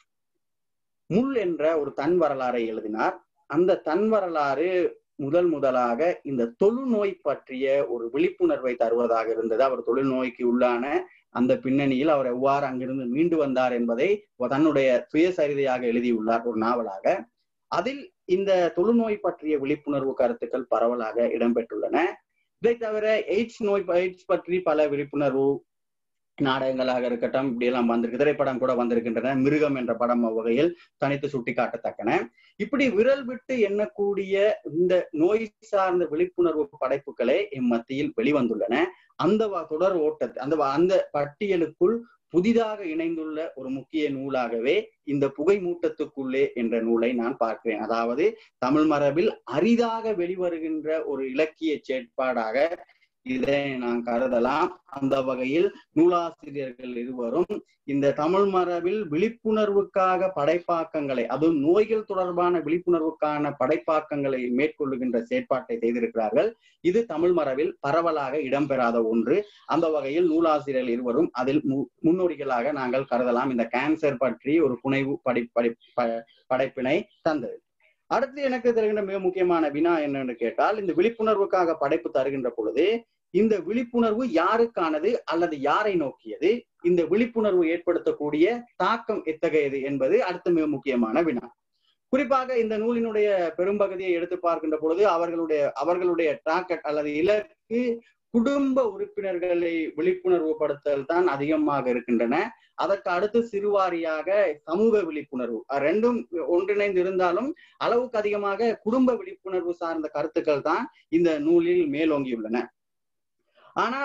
முள் என்ற ஒரு தன் வரலாறை எழுதினார் அந்த தன் வரலாறு முதல் முதலாக இந்த தொழுநோய் பற்றிய ஒரு விழிப்புணர்வை தருவதாக இருந்தது அவர் தொழுநோய்க்கு உள்ளான அந்த பின்னணியில் அவர் எவ்வாறு அங்கிருந்து மீண்டு வந்தார் என்பதை தன்னுடைய சுயசரிதையாக எழுதியுள்ளார் ஒரு நாவலாக அதில் இந்த தொழுநோய் பற்றிய விழிப்புணர்வு கருத்துக்கள் பரவலாக இடம்பெற்றுள்ளன இதை தவிர எய்ட்ஸ் நோய் எய்ட்ஸ் பற்றி பல விழிப்புணர்வு நாடகங்களாக இருக்கட்டும் இப்படி எல்லாம் வந்திருக்கு திரைப்படம் கூட வந்திருக்கின்றன மிருகம் என்ற படம் வகையில் தனித்து சுட்டிக்காட்டத்தக்கன இப்படி விரல் விட்டு எண்ணக்கூடிய இந்த நோய் சார்ந்த விழிப்புணர்வு படைப்புகளே இம்மத்தியில் வெளிவந்துள்ளன அந்த வ- தொடர் ஓட்டத்தை அந்த வ- அந்த பட்டியலுக்குள் புதிதாக இணைந்துள்ள ஒரு முக்கிய நூலாகவே இந்த புகை மூட்டத்துக்குள்ளே என்ற நூலை நான் பார்க்கிறேன் அதாவது தமிழ் மரபில் அரிதாக வெளிவருகின்ற ஒரு இலக்கிய செயற்பாடாக இதை நான் கருதலாம் அந்த வகையில் நூலாசிரியர்கள் இருவரும் இந்த தமிழ் மரபில் விழிப்புணர்வுக்காக படைப்பாக்கங்களை அதுவும் நோய்கள் தொடர்பான விழிப்புணர்வுக்கான படைப்பாக்கங்களை மேற்கொள்ளுகின்ற செயற்பாட்டை செய்திருக்கிறார்கள் இது தமிழ் மரபில் பரவலாக இடம்பெறாத ஒன்று அந்த வகையில் நூலாசிரியர்கள் இருவரும் அதில் மு- முன்னோடிகளாக நாங்கள் கருதலாம் இந்த கேன்சர் பற்றி ஒரு புனைவு படி படி ப- படைப்பினை தந்தது அடுத்து எனக்கு தெரிகின்ற மிக முக்கியமான வினா என்னன்னு கேட்டால் இந்த விழிப்புணர்வுக்காக படைப்பு தருகின்ற பொழுது இந்த விழிப்புணர்வு யாருக்கானது அல்லது யாரை நோக்கியது இந்த விழிப்புணர்வு ஏற்படுத்தக்கூடிய தாக்கம் எத்தகையது என்பது அடுத்த மிக முக்கியமான வினா குறிப்பாக இந்த நூலினுடைய பெரும்பகுதியை எடுத்து பார்க்கின்ற பொழுது அவர்களுடைய அவர்களுடைய டார்கெட் அல்லது இலக்கு குடும்ப உறுப்பினர்களை விழிப்புணர்வு படுத்தல் தான் அதிகமாக இருக்கின்றன அதற்கு அடுத்து சிறுவாரியாக சமூக விழிப்புணர்வு அஹ் ரெண்டும் ஒன்றிணைந்து இருந்தாலும் அளவுக்கு அதிகமாக குடும்ப விழிப்புணர்வு சார்ந்த கருத்துக்கள் தான் இந்த நூலில் மேலோங்கியுள்ளன ஆனால்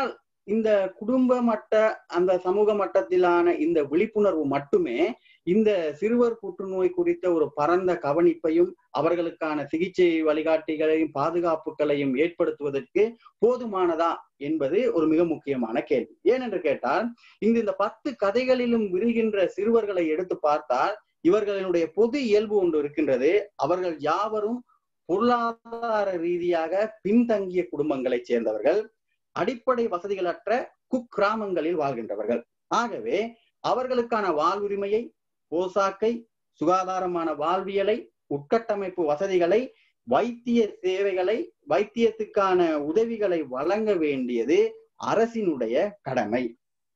இந்த குடும்ப மட்ட அந்த சமூக மட்டத்திலான இந்த விழிப்புணர்வு மட்டுமே இந்த சிறுவர் புற்றுநோய் குறித்த ஒரு பரந்த கவனிப்பையும் அவர்களுக்கான சிகிச்சை வழிகாட்டிகளையும் பாதுகாப்புகளையும் ஏற்படுத்துவதற்கு போதுமானதா என்பது ஒரு மிக முக்கியமான கேள்வி ஏனென்று கேட்டால் இங்கு இந்த பத்து கதைகளிலும் விரிகின்ற சிறுவர்களை எடுத்து பார்த்தால் இவர்களுடைய பொது இயல்பு ஒன்று இருக்கின்றது அவர்கள் யாவரும் பொருளாதார ரீதியாக பின்தங்கிய குடும்பங்களைச் சேர்ந்தவர்கள் அடிப்படை வசதிகளற்ற குக்கிராமங்களில் வாழ்கின்றவர்கள் ஆகவே அவர்களுக்கான வாழ்வுரிமையை போசாக்கை சுகாதாரமான வாழ்வியலை உட்கட்டமைப்பு வசதிகளை வைத்திய சேவைகளை வைத்தியத்துக்கான உதவிகளை வழங்க வேண்டியது அரசினுடைய கடமை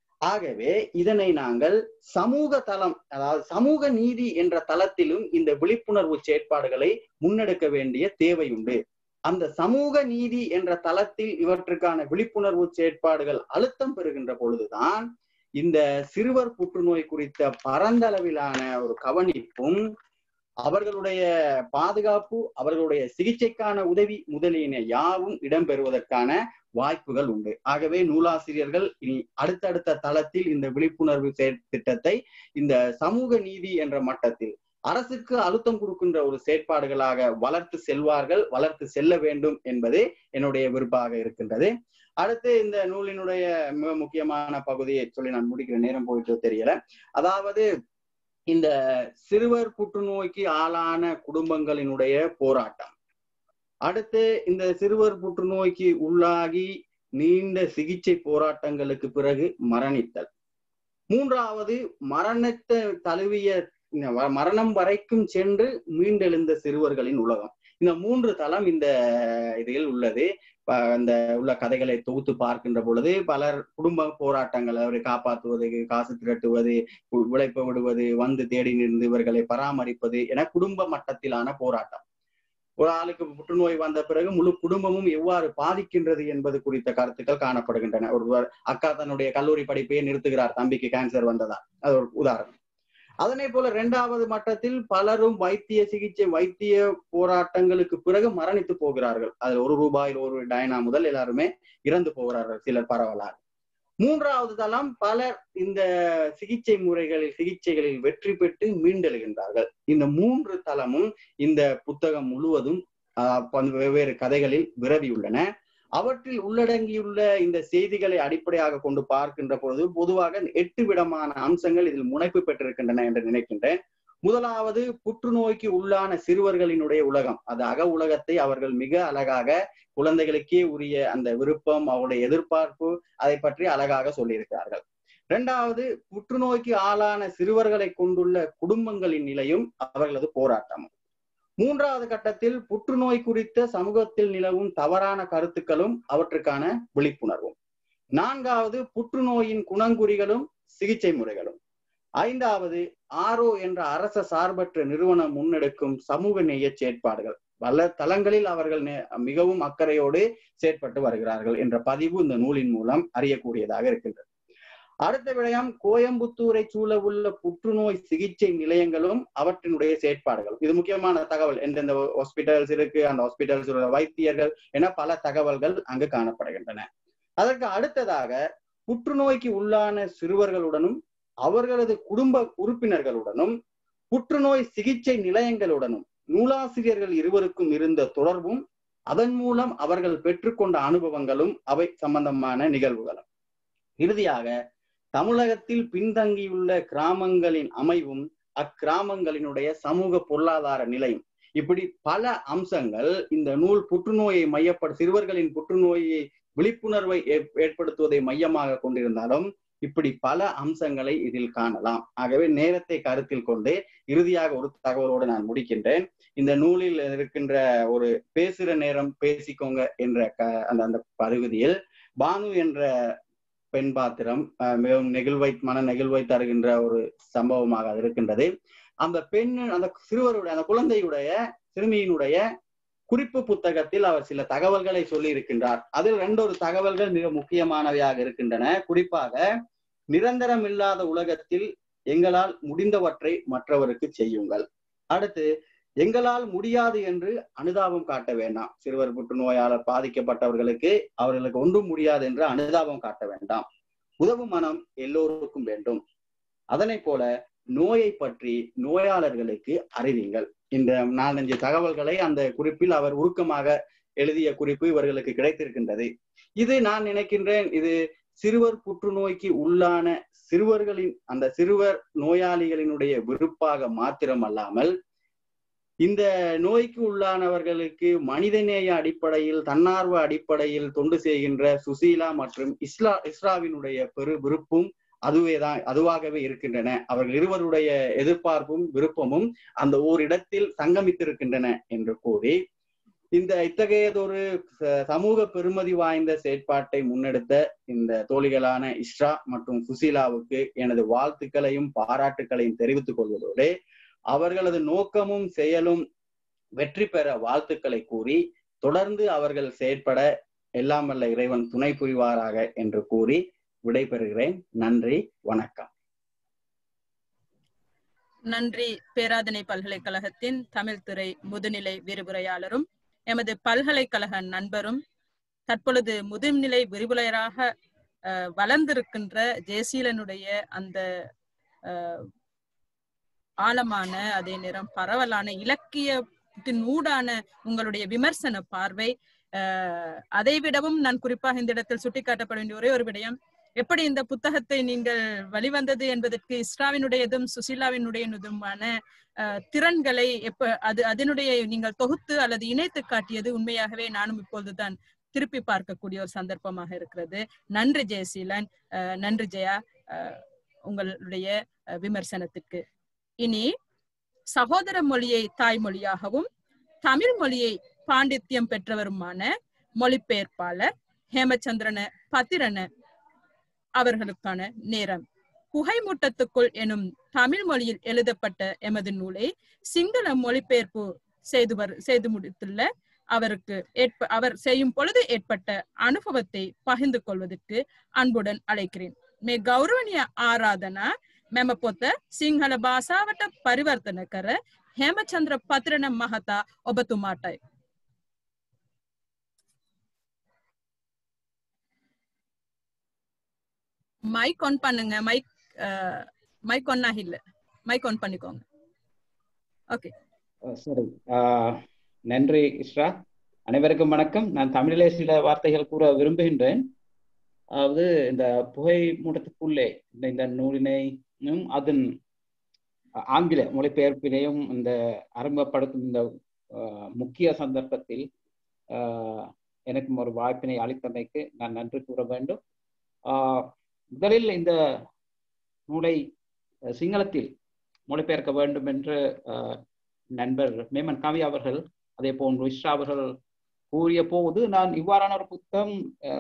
ஆகவே இதனை நாங்கள் சமூக தளம் அதாவது சமூக நீதி என்ற தளத்திலும் இந்த விழிப்புணர்வு செயற்பாடுகளை முன்னெடுக்க வேண்டிய தேவை உண்டு அந்த சமூக நீதி என்ற தளத்தில் இவற்றுக்கான விழிப்புணர்வு செயற்பாடுகள் அழுத்தம் பெறுகின்ற பொழுதுதான் இந்த சிறுவர் புற்றுநோய் குறித்த பரந்தளவிலான ஒரு கவனிப்பும் அவர்களுடைய பாதுகாப்பு அவர்களுடைய சிகிச்சைக்கான உதவி முதலியன யாவும் இடம்பெறுவதற்கான வாய்ப்புகள் உண்டு ஆகவே நூலாசிரியர்கள் இனி அடுத்தடுத்த தளத்தில் இந்த விழிப்புணர்வு செயற் திட்டத்தை இந்த சமூக நீதி என்ற மட்டத்தில் அரசுக்கு அழுத்தம் கொடுக்கின்ற ஒரு செயற்பாடுகளாக வளர்த்து செல்வார்கள் வளர்த்து செல்ல வேண்டும் என்பது என்னுடைய விருப்பாக இருக்கின்றது அடுத்து இந்த நூலினுடைய மிக முக்கியமான பகுதியை சொல்லி நான் முடிக்கிற நேரம் போயிட்டு தெரியல அதாவது இந்த சிறுவர் புற்றுநோய்க்கு ஆளான குடும்பங்களினுடைய போராட்டம் அடுத்து இந்த சிறுவர் புற்றுநோய்க்கு உள்ளாகி நீண்ட சிகிச்சை போராட்டங்களுக்கு பிறகு மரணித்தல் மூன்றாவது மரணத்தை தழுவிய மரணம் வரைக்கும் சென்று மீண்டெழுந்த சிறுவர்களின் உலகம் இந்த மூன்று தளம் இந்த இதில் உள்ளது அந்த உள்ள கதைகளை தொகுத்து பார்க்கின்ற பொழுது பலர் குடும்ப போராட்டங்கள் அவரை காப்பாற்றுவது காசு திரட்டுவது உழைப்ப விடுவது வந்து தேடி நின்று இவர்களை பராமரிப்பது என குடும்ப மட்டத்திலான போராட்டம் ஒரு ஆளுக்கு புற்றுநோய் வந்த பிறகு முழு குடும்பமும் எவ்வாறு பாதிக்கின்றது என்பது குறித்த கருத்துக்கள் காணப்படுகின்றன ஒரு அக்கா தன்னுடைய கல்லூரி படிப்பையே நிறுத்துகிறார் தம்பிக்கு கேன்சர் வந்ததா அது ஒரு உதாரணம் அதனை போல இரண்டாவது மட்டத்தில் பலரும் வைத்திய சிகிச்சை வைத்திய போராட்டங்களுக்கு பிறகு மரணித்து போகிறார்கள் அதில் ஒரு ரூபாயில் ஒரு டயனா முதல் எல்லாருமே இறந்து போகிறார்கள் சிலர் பரவலாக மூன்றாவது தளம் பலர் இந்த சிகிச்சை முறைகளில் சிகிச்சைகளில் வெற்றி பெற்று மீண்டெழுகின்றார்கள் இந்த மூன்று தளமும் இந்த புத்தகம் முழுவதும் வெவ்வேறு கதைகளில் விரவியுள்ளன அவற்றில் உள்ளடங்கியுள்ள இந்த செய்திகளை அடிப்படையாக கொண்டு பார்க்கின்ற பொழுது பொதுவாக எட்டு விதமான அம்சங்கள் இதில் முனைப்பு பெற்றிருக்கின்றன என்று நினைக்கின்றேன் முதலாவது புற்றுநோய்க்கு உள்ளான சிறுவர்களினுடைய உலகம் அது அக உலகத்தை அவர்கள் மிக அழகாக குழந்தைகளுக்கே உரிய அந்த விருப்பம் அவருடைய எதிர்பார்ப்பு அதை பற்றி அழகாக சொல்லியிருக்கிறார்கள் இரண்டாவது புற்றுநோய்க்கு ஆளான சிறுவர்களை கொண்டுள்ள குடும்பங்களின் நிலையும் அவர்களது போராட்டமும் மூன்றாவது கட்டத்தில் புற்றுநோய் குறித்த சமூகத்தில் நிலவும் தவறான கருத்துக்களும் அவற்றுக்கான விழிப்புணர்வும் நான்காவது புற்றுநோயின் குணங்குறிகளும் சிகிச்சை முறைகளும் ஐந்தாவது ஆரோ என்ற அரச சார்பற்ற நிறுவனம் முன்னெடுக்கும் சமூக நேய செயற்பாடுகள் பல தளங்களில் அவர்கள் மிகவும் அக்கறையோடு செயற்பட்டு வருகிறார்கள் என்ற பதிவு இந்த நூலின் மூலம் அறியக்கூடியதாக இருக்கின்றது அடுத்த விடயம் கோயம்புத்தூரை சூழ உள்ள புற்றுநோய் சிகிச்சை நிலையங்களும் அவற்றினுடைய செயற்பாடுகளும் இது முக்கியமான தகவல் எந்தெந்த ஹாஸ்பிட்டல்ஸ் இருக்கு அந்த ஹாஸ்பிட்டல்ஸ் வைத்தியர்கள் என பல தகவல்கள் அங்கு காணப்படுகின்றன அதற்கு அடுத்ததாக புற்றுநோய்க்கு உள்ளான சிறுவர்களுடனும் அவர்களது குடும்ப உறுப்பினர்களுடனும் புற்றுநோய் சிகிச்சை நிலையங்களுடனும் நூலாசிரியர்கள் இருவருக்கும் இருந்த தொடர்பும் அதன் மூலம் அவர்கள் பெற்றுக்கொண்ட அனுபவங்களும் அவை சம்பந்தமான நிகழ்வுகளும் இறுதியாக தமிழகத்தில் பின்தங்கியுள்ள கிராமங்களின் அமைவும் அக்கிராமங்களினுடைய சமூக பொருளாதார நிலையும் இப்படி பல அம்சங்கள் இந்த நூல் புற்றுநோயை மையப்பட சிறுவர்களின் புற்றுநோயை விழிப்புணர்வை ஏற்படுத்துவதை மையமாக கொண்டிருந்தாலும் இப்படி பல அம்சங்களை இதில் காணலாம் ஆகவே நேரத்தை கருத்தில் கொண்டு இறுதியாக ஒரு தகவலோடு நான் முடிக்கின்றேன் இந்த நூலில் இருக்கின்ற ஒரு பேசுற நேரம் பேசிக்கோங்க என்ற க அந்த அந்த பகுதியில் பானு என்ற பெண் பாத்திரம் மிகவும் நெகிழ்வை மன நெகிழ்வை தருகின்ற ஒரு சம்பவமாக அது இருக்கின்றது அந்த பெண் அந்த சிறுவருடைய அந்த குழந்தையுடைய சிறுமியினுடைய குறிப்பு புத்தகத்தில் அவர் சில தகவல்களை சொல்லி இருக்கின்றார் அதில் ரெண்டொரு தகவல்கள் மிக முக்கியமானவையாக இருக்கின்றன குறிப்பாக நிரந்தரம் இல்லாத உலகத்தில் எங்களால் முடிந்தவற்றை மற்றவருக்கு செய்யுங்கள் அடுத்து எங்களால் முடியாது என்று அனுதாபம் காட்ட வேண்டாம் சிறுவர் புற்றுநோயாளர் பாதிக்கப்பட்டவர்களுக்கு அவர்களுக்கு ஒன்றும் முடியாது என்று அனுதாபம் காட்ட வேண்டாம் உதவும் மனம் எல்லோருக்கும் வேண்டும் அதனை போல நோயை பற்றி நோயாளர்களுக்கு அறிவிங்கள் இந்த நாலஞ்சு தகவல்களை அந்த குறிப்பில் அவர் உருக்கமாக எழுதிய குறிப்பு இவர்களுக்கு கிடைத்திருக்கின்றது இது நான் நினைக்கின்றேன் இது சிறுவர் புற்றுநோய்க்கு உள்ளான சிறுவர்களின் அந்த சிறுவர் நோயாளிகளினுடைய விருப்பாக மாத்திரம் அல்லாமல் இந்த நோய்க்கு உள்ளானவர்களுக்கு மனிதநேய அடிப்படையில் தன்னார்வ அடிப்படையில் தொண்டு செய்கின்ற சுசீலா மற்றும் இஸ்லா இஸ்ராவினுடைய பெரு விருப்பும் அதுவேதான் அதுவாகவே இருக்கின்றன அவர்கள் இருவருடைய எதிர்பார்ப்பும் விருப்பமும் அந்த ஓரிடத்தில் சங்கமித்திருக்கின்றன என்று கூறி இந்த இத்தகையதொரு சமூக பெருமதி வாய்ந்த செயற்பாட்டை முன்னெடுத்த இந்த தோழிகளான இஸ்ரா மற்றும் சுசீலாவுக்கு எனது வாழ்த்துக்களையும் பாராட்டுக்களையும் தெரிவித்துக் கொள்வதோடு அவர்களது நோக்கமும் செயலும் வெற்றி பெற வாழ்த்துக்களை கூறி தொடர்ந்து அவர்கள் செயற்பட எல்லாம் வல்ல இறைவன் துணை புரிவாராக என்று கூறி விடைபெறுகிறேன் நன்றி வணக்கம் நன்றி பேராதனை பல்கலைக்கழகத்தின் தமிழ் துறை முதுநிலை விரிவுரையாளரும் எமது பல்கலைக்கழக நண்பரும் தற்பொழுது முதுநிலை விரிவுரையராக வளர்ந்திருக்கின்ற ஜெயசீலனுடைய அந்த ஆழமான அதே நேரம் பரவலான இலக்கியத்தின் ஊடான உங்களுடைய விமர்சன பார்வை அதை விடவும் நான் குறிப்பாக இந்த இடத்தில் சுட்டிக்காட்டப்பட வேண்டிய ஒரே ஒரு விடயம் எப்படி இந்த புத்தகத்தை நீங்கள் வெளிவந்தது என்பதற்கு இஸ்ராவினுடையதும் சுசீலாவினுடையதுமான திறன்களை எப்ப அது அதனுடைய நீங்கள் தொகுத்து அல்லது இணைத்து காட்டியது உண்மையாகவே நானும் இப்பொழுதுதான் திருப்பி பார்க்கக்கூடிய ஒரு சந்தர்ப்பமாக இருக்கிறது நன்றி ஜெயசீலன் நன்றி ஜெயா உங்களுடைய விமர்சனத்திற்கு இனி சகோதர மொழியை தாய்மொழியாகவும் தமிழ் மொழியை பாண்டித்யம் பெற்றவருமான மொழிபெயர்ப்பாளர் ஹேமச்சந்திரன பத்திரன அவர்களுக்கான நேரம் புகைமூட்டத்துக்குள் எனும் தமிழ் மொழியில் எழுதப்பட்ட எமது நூலை சிங்கள மொழிபெயர்ப்பு செய்து வர் செய்து முடித்துள்ள அவருக்கு ஏற்ப அவர் செய்யும் பொழுது ஏற்பட்ட அனுபவத்தை பகிர்ந்து கொள்வதற்கு அன்புடன் அழைக்கிறேன் மே கௌரவனிய ஆராதனா මෙම පොත සිංහල භාෂාවට පරිවර්තන කර හේමචන්ද්‍ර පතිරණ මහතා ඔබතුමාටයි. மைக் ஆன் பண்ணுங்க மைக் மைக் ஒன்னா இல்ல மைக் ஆன் பண்ணிக்கோங்க ஓகே சரி நன்றி இஸ்ரா அனைவருக்கும் வணக்கம் நான் தமிழிலே சில வார்த்தைகள் கூற விரும்புகின்றேன் அதாவது இந்த புகை மூட்டத்துக்குள்ளே இந்த இந்த நூலினையும் அதன் ஆங்கில மொழிபெயர்ப்பினையும் இந்த அறிமுகப்படுத்தும் இந்த முக்கிய சந்தர்ப்பத்தில் எனக்கும் ஒரு வாய்ப்பினை அளித்தமைக்கு நான் நன்றி கூற வேண்டும் முதலில் இந்த நூலை சிங்களத்தில் மொழிபெயர்க்க வேண்டும் என்று நண்பர் மேமன் கவி அவர்கள் அதே போன்று இஷ்ரா அவர்கள் கூறிய போது நான் இவ்வாறான ஒரு புத்தகம்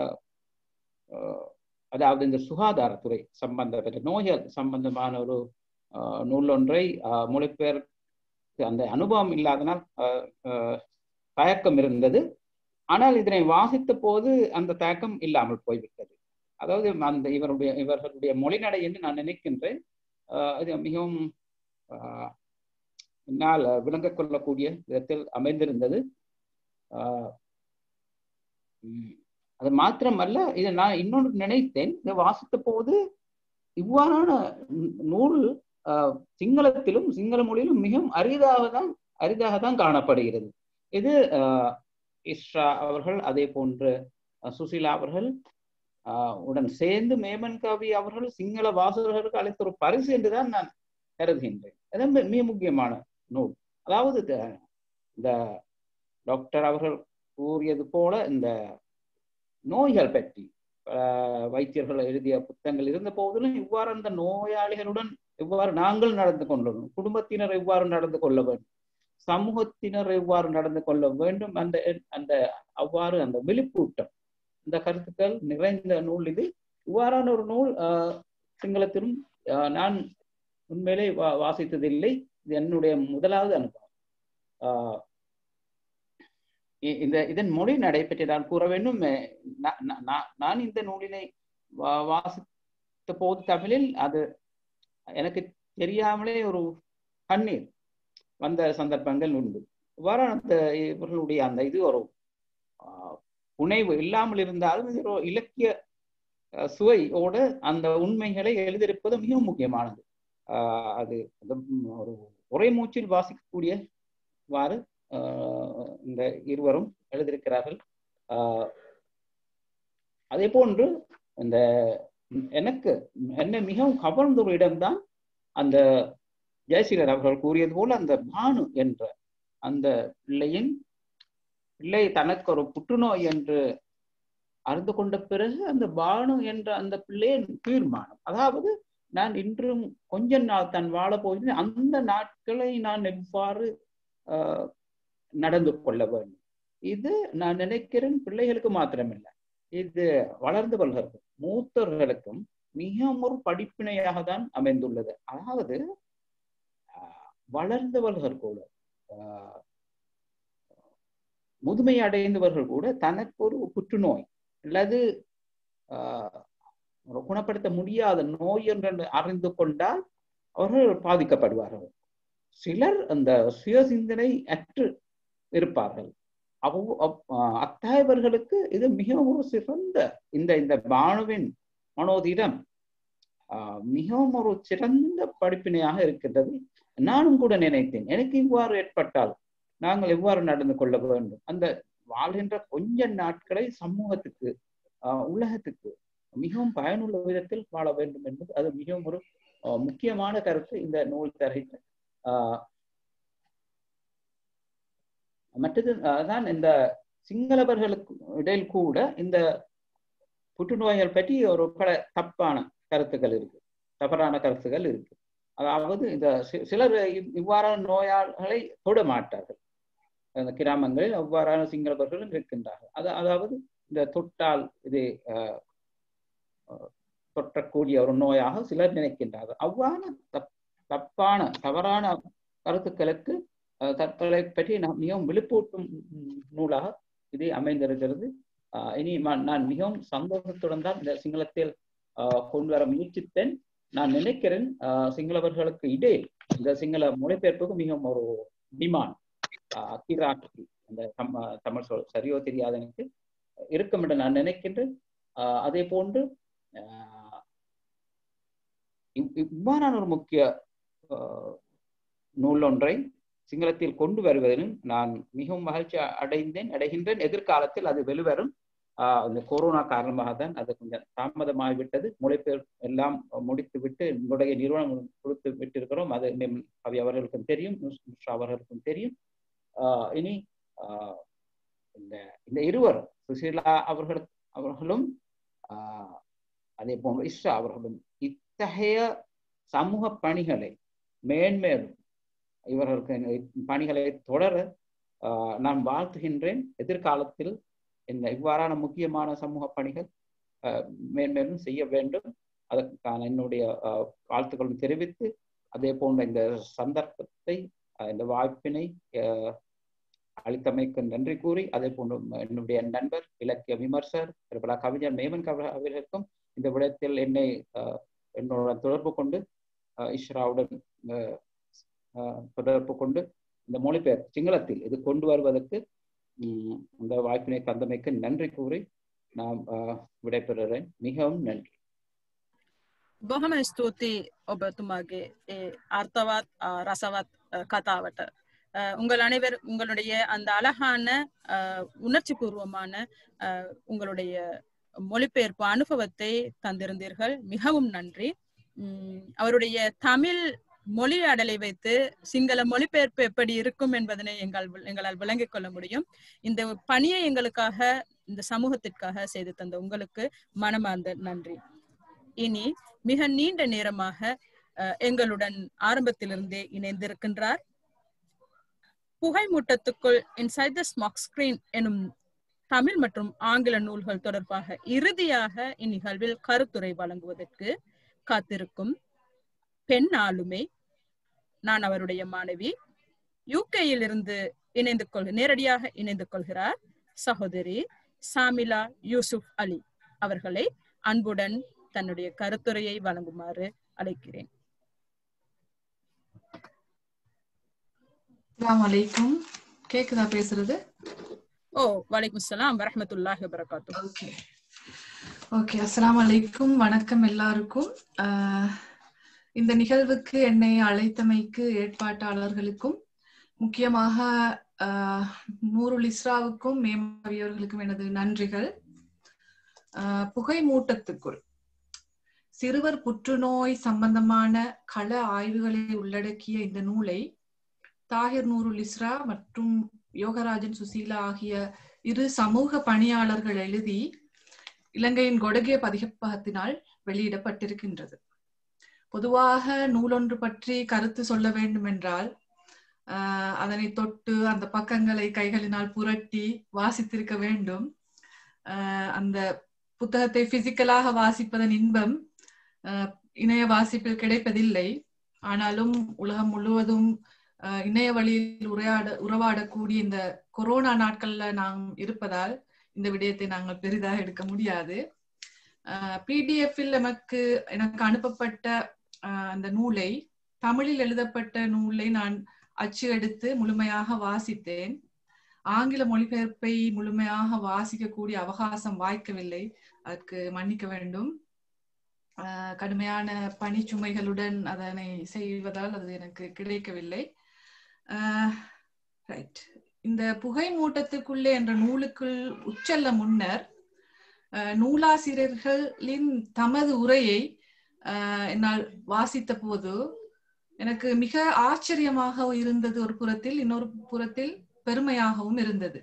அதாவது இந்த சுகாதாரத்துறை சம்பந்தப்பட்ட நோய்கள் சம்பந்தமான ஒரு நூல் ஒன்றை மொழிபெயர் அந்த அனுபவம் இல்லாதனால் தயக்கம் இருந்தது ஆனால் இதனை வாசித்த போது அந்த தயக்கம் இல்லாமல் போய்விட்டது அதாவது அந்த இவருடைய இவர்களுடைய மொழிநடை என்று நான் நினைக்கின்றேன் இது மிகவும் என்னால் விளங்க கொள்ளக்கூடிய விதத்தில் அமைந்திருந்தது அது மாத்திரமல்ல இதை நான் இன்னொன்று நினைத்தேன் இதை வாசித்த போது இவ்வாறான நூல் சிங்களத்திலும் சிங்கள மொழியிலும் மிகவும் அரிதாக தான் அரிதாக தான் காணப்படுகிறது இது இஸ்ரா அவர்கள் அதே போன்று சுசிலா அவர்கள் உடன் சேர்ந்து மேமன் கவி அவர்கள் சிங்கள வாசகர்களுக்கு அளித்த ஒரு பரிசு என்றுதான் நான் கருதுகின்றேன் அது மிக முக்கியமான நூல் அதாவது இந்த டாக்டர் அவர்கள் கூறியது போல இந்த நோய்கள் பற்றி வைத்தியர்கள் எழுதிய புத்தகங்கள் இருந்த போதிலும் இவ்வாறு அந்த நோயாளிகளுடன் எவ்வாறு நாங்கள் நடந்து கொள்ளணும் குடும்பத்தினர் எவ்வாறு நடந்து கொள்ள வேண்டும் சமூகத்தினர் எவ்வாறு நடந்து கொள்ள வேண்டும் அந்த அந்த அவ்வாறு அந்த விழிப்பூட்டம் இந்த கருத்துக்கள் நிறைந்த நூல் இது இவ்வாறான ஒரு நூல் சிங்களத்திலும் நான் உண்மையிலே வா வாசித்ததில்லை இது என்னுடைய முதலாவது அனுபவம் இந்த இதன் மொழி நடைபெற்று நான் கூற வேண்டும் நான் இந்த நூலினை வாசித்த போது தமிழில் அது எனக்கு தெரியாமலே ஒரு கண்ணீர் வந்த சந்தர்ப்பங்கள் உண்டு இவ்வாறான அந்த இவர்களுடைய அந்த இது ஒரு ஆஹ், புனைவு இல்லாமல் இருந்தாலும் இது ஒரு இலக்கிய அஹ், சுவையோட அந்த உண்மைகளை எழுதியிருப்பது மிகவும் முக்கியமானது ஆஹ், அது அது ஒரு ஒரே மூச்சில் வாசிக்கக்கூடியவாறு ஆஹ், இந்த இருவரும் எழுதியிருக்கிறார்கள் ஆஹ், அதே போன்று இந்த எனக்கு என்னை மிகவும் கவர்ந்த ஒரு இடம்தான் அந்த ஜெயசீலர் அவர்கள் கூறியது போல அந்த பானு என்ற அந்த பிள்ளையின் பிள்ளை தனக்கு ஒரு புற்றுநோய் என்று அறிந்து கொண்ட பிறகு அந்த பானு என்ற அந்த பிள்ளையின் தீர்மானம் அதாவது நான் இன்றும் கொஞ்ச நாள் தான் வாழ போகிறேன் அந்த நாட்களை நான் எவ்வாறு ஆஹ், நடந்து கொள்ள வேண்டும் இது நான் நினைக்கிறேன் பிள்ளைகளுக்கு மாத்திரமில்லை இது வளர்ந்தவர்களுக்கும் மூத்தவர்களுக்கும் மிகவும் ஒரு படிப்பினையாக தான் அமைந்துள்ளது அதாவது ஆஹ், வளர்ந்தவர்கள் கூட ஆஹ், முதுமை அடைந்தவர்கள் கூட தனக்கு ஒரு புற்றுநோய் அல்லது ஆஹ், ஒரு குணப்படுத்த முடியாத நோய் என்று அறிந்து கொண்டால் அவர்கள் பாதிக்கப்படுவார்கள் சிலர் அந்த சுய சிந்தனை அற்று இருப்பார்கள் அவ் அவ்- ஆஹ் அத்தகையவர்களுக்கு இது மிகவும் ஒரு சிறந்த இந்த இந்த பானுவின் மனோதிடம் ஆஹ் மிகவும் ஒரு சிறந்த படிப்பினையாக இருக்கின்றது நானும் கூட நினைத்தேன் எனக்கு இவ்வாறு ஏற்பட்டால் நாங்கள் எவ்வாறு நடந்து கொள்ள வேண்டும் அந்த வாழ்கின்ற கொஞ்ச நாட்களை சமூகத்துக்கு ஆஹ் உலகத்துக்கு மிகவும் பயனுள்ள விதத்தில் வாழ வேண்டும் என்பது அது மிகவும் ஒரு ஆஹ் முக்கியமான கருத்து இந்த நூல் தருகின்ற ஆஹ் மற்றது அதான் இந்த சிங்களவர்களுக்கு இடையில் கூட இந்த புற்றுநோய்கள் பற்றி ஒரு பல தப்பான கருத்துக்கள் இருக்கு தவறான கருத்துக்கள் இருக்கு அதாவது இந்த சி- சிலர் இவ்- இவ்வாறான நோயாளிகளை தொட மாட்டார்கள் அந்த கிராமங்களில் அவ்வாறான சிங்களவர்களும் இருக்கின்றார்கள் அது அதாவது இந்த தொட்டால் இது ஆஹ், ஆஹ், தொற்றக்கூடிய ஒரு நோயாக சிலர் நினைக்கின்றார்கள் அவ்வாறான தப் தப்பான தவறான கருத்துக்களுக்கு அஹ், தற்கொலை பற்றி நான் மிகவும் விழிப்பூட்டும் ம், நூலாக இது அமைந்திருக்கிறது ஆஹ், இனி ம- நான் மிகவும் சந்தோஷத்துடன் தான் இந்த சிங்களத்தில் ஆஹ், கொண்டு வர முயற்சித்தேன் நான் நினைக்கிறேன் ஆஹ், சிங்களவர்களுக்கு இடையில் இந்த சிங்கள மொழிபெயர்ப்புக்கு மிகவும் ஒரு டிமாண்ட் அக்கிராக்கி அந்த தம் தமிழ் சொல் சரியோ தெரியாது எனக்கு இருக்கும் என்று நான் நினைக்கின்றேன் ஆஹ், அதே போன்று ஆஹ், இவ்- இவ்வாறான ஒரு முக்கிய ஆஹ், நூல் ஒன்றை சிங்களத்தில் கொண்டு வருவதிலும் நான் மிகவும் மகிழ்ச்சி அடைந்தேன் அடைகின்றேன் எதிர்காலத்தில் அது வெளிவரும் ஆஹ் இந்த கொரோனா காரணமாக தான் அது கொஞ்சம் தாமதமாகிவிட்டது மொழிபெயர் எல்லாம் முடித்து விட்டு எங்களுடைய நிறுவனம் கொடுத்து விட்டிருக்கிறோம் அது மேம் அவை அவர்களுக்கும் தெரியும் நுஸ்- நுஸ்ரா அவர்களுக்கும் தெரியும் ஆஹ் இனி ஆஹ் இந்த இந்த இருவர் சுசீலா அவர்கள் அவர்களும் ஆஹ் அதே போன்று இஸ்ரா அவர்களும் இத்தகைய சமூக பணிகளை மேன்மேலும் இவர்களுக்கு இந்த பணிகளை தொடர ஆஹ் நான் வாழ்த்துகின்றேன் எதிர்காலத்தில் இந்த இவ்வாறான முக்கியமான சமூக பணிகள் ஆஹ் மேன்மேலும் செய்ய வேண்டும் அதற்கான என்னுடைய ஆஹ் வாழ்த்துக்களும் தெரிவித்து அதே போன்ற இந்த சந்தர்ப்பத்தை ஆஹ் இந்த வாய்ப்பினை ஆஹ் அளித்தமைக்கு நன்றி கூறி அதே போன்று என்னுடைய நண்பர் இலக்கிய விமர்சகர் பிரபல கவிஞர் மேமன் கவி அவர்களுக்கும் இந்த விடயத்தில் என்னை ஆஹ் என்னோட தொடர்பு கொண்டு ஆஹ் இஷ்ராவுடன் ஆஹ் ஆஹ் தொடர்பு கொண்டு இந்த மொழிபெயர் சிங்களத்தில் இது கொண்டு வருவதற்கு உம் இந்த வாய்ப்பினை தந்தமைக்கு நன்றி கூறி நாம் ஆஹ் விடைபெறுகிறேன் மிகவும் நன்றி බොහොම ස්තුතියි ඔබතුමාගේ ඒ අර්ථවත් අ, රසවත් අ, කතාවට அ, உங்கள் அனைவர் உங்களுடைய அந்த அழகான உணர்ச்சி பூர்வமான உங்களுடைய மொழிபெயர்ப்பு அனுபவத்தை தந்திருந்தீர்கள் மிகவும் நன்றி உம், அவருடைய தமிழ் மொழி அடலை வைத்து சிங்கள மொழிபெயர்ப்பு எப்படி இருக்கும் என்பதனை எங்கள் எங்களால் விளங்கிக் கொள்ள முடியும் இந்த பணியை எங்களுக்காக இந்த சமூகத்திற்காக செய்து தந்த உங்களுக்கு மனமார்ந்த நன்றி இனி மிக நீண்ட நேரமாக அஹ், எங்களுடன் ஆரம்பத்திலிருந்தே இணைந்திருக்கின்றார் புகைமூட்டத்துக்குள் இன்சைட் த ஸ்மாக் ஸ்கிரீன் எனும் தமிழ் மற்றும் ஆங்கில நூல்கள் தொடர்பாக இறுதியாக இந்நிகழ்வில் கருத்துரை வழங்குவதற்கு காத்திருக்கும் பெண் ஆளுமை நான் அவருடைய மாணவி யூகேயில் இருந்து இணைந்து கொள் நேரடியாக இணைந்து கொள்கிறார் சகோதரி சாமிலா யூசுப் அலி அவர்களை அன்புடன் தன்னுடைய கருத்துரையை வழங்குமாறு அழைக்கிறேன் அஸ்ஸலாமு அலைக்கும் கேக்குதா பேசுறது ஓ வலைக்கும் சலாம் வரஹமத்துல்லாஹி வபரகாத்து ஓகே ஓகே அஸ்ஸலாமு அலைக்கும் வணக்கம் எல்லாருக்கும் ஆஹ் இந்த நிகழ்வுக்கு என்னை அழைத்தமைக்கு ஏற்பாட்டாளர்களுக்கும் முக்கியமாக ஆஹ் நூருல் இஸ்ராவுக்கும் மேமாவி அவர்களுக்கும் எனது நன்றிகள் ஆஹ் புகை மூட்டத்துக்குள் சிறுவர் புற்றுநோய் சம்பந்தமான கள ஆய்வுகளை உள்ளடக்கிய இந்த நூலை தாகிர் நூருல் இஸ்ரா மற்றும் யோகராஜன் சுசீலா ஆகிய இரு சமூக பணியாளர்கள் எழுதி இலங்கையின் கொடகிய பதிப்பகத்தினால் வெளியிடப்பட்டிருக்கின்றது பொதுவாக நூலொன்று பற்றி கருத்து சொல்ல வேண்டும் என்றால் ஆஹ் அதனை தொட்டு அந்த பக்கங்களை கைகளினால் புரட்டி வாசித்திருக்க வேண்டும் ஆஹ் அந்த புத்தகத்தை பிசிக்கலாக வாசிப்பதன் இன்பம் ஆஹ் இணைய வாசிப்பில் கிடைப்பதில்லை ஆனாலும் உலகம் முழுவதும் ஆஹ் இணைய வழியில் உரையாட உறவாடக்கூடிய இந்த கொரோனா நாட்கள்ல நாம் இருப்பதால் இந்த விடயத்தை நாங்கள் பெரிதாக எடுக்க முடியாது பிடிஎஃப்பில் நமக்கு எனக்கு அனுப்பப்பட்ட ஆஹ் அந்த நூலை தமிழில் எழுதப்பட்ட நூலை நான் அச்சு எடுத்து முழுமையாக வாசித்தேன் ஆங்கில மொழிபெயர்ப்பை முழுமையாக வாசிக்கக்கூடிய அவகாசம் வாய்க்கவில்லை அதற்கு மன்னிக்க வேண்டும் ஆஹ் கடுமையான பணிச்சுமைகளுடன் அதனை செய்வதால் அது எனக்கு கிடைக்கவில்லை ரைட் இந்த புகை மூட்டத்துக்குள்ளே என்ற நூலுக்குள் உச்சல்ல முன்னர் நூலாசிரியர்களின் தமது உரையை என்னால் வாசித்த போது எனக்கு மிக ஆச்சரியமாக இருந்தது ஒரு புறத்தில் இன்னொரு புறத்தில் பெருமையாகவும் இருந்தது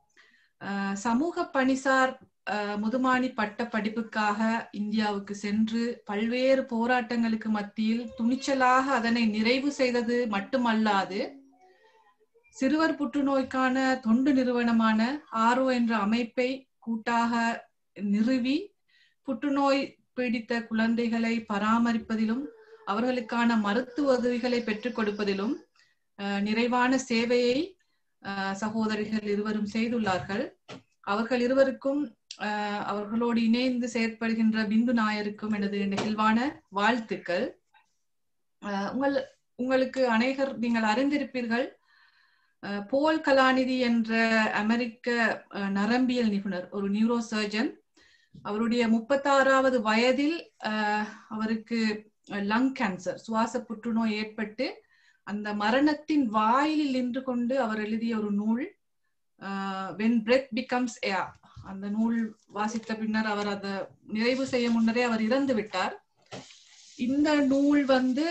சமூக பணிசார் முதுமானி பட்ட படிப்புக்காக இந்தியாவுக்கு சென்று பல்வேறு போராட்டங்களுக்கு மத்தியில் துணிச்சலாக அதனை நிறைவு செய்தது மட்டுமல்லாது சிறுவர் புற்றுநோய்க்கான தொண்டு நிறுவனமான ஆரோ என்ற அமைப்பை கூட்டாக நிறுவி புற்றுநோய் பீடித்த குழந்தைகளை பராமரிப்பதிலும் அவர்களுக்கான மருத்துவ உதவிகளை பெற்றுக் கொடுப்பதிலும் நிறைவான சேவையை சகோதரிகள் இருவரும் செய்துள்ளார்கள் அவர்கள் இருவருக்கும் அவர்களோடு இணைந்து செயற்படுகின்ற பிந்து நாயருக்கும் எனது நெகிழ்வான வாழ்த்துக்கள் உங்கள் உங்களுக்கு அநேகர் நீங்கள் அறிந்திருப்பீர்கள் போல் கலாநிதி என்ற அமெரிக்க நரம்பியல் நிபுணர் ஒரு நியூரோ சர்ஜன் அவருடைய முப்பத்தாறாவது வயதில் அவருக்கு லங் கேன்சர் சுவாச புற்றுநோய் ஏற்பட்டு அந்த மரணத்தின் வாயிலில் நின்று கொண்டு அவர் எழுதிய ஒரு நூல் வென் பிரெத் பிகம்ஸ் ஏர் அந்த நூல் வாசித்த பின்னர் அவர் அதை நிறைவு செய்ய முன்னரே அவர் இறந்து விட்டார் இந்த நூல் வந்து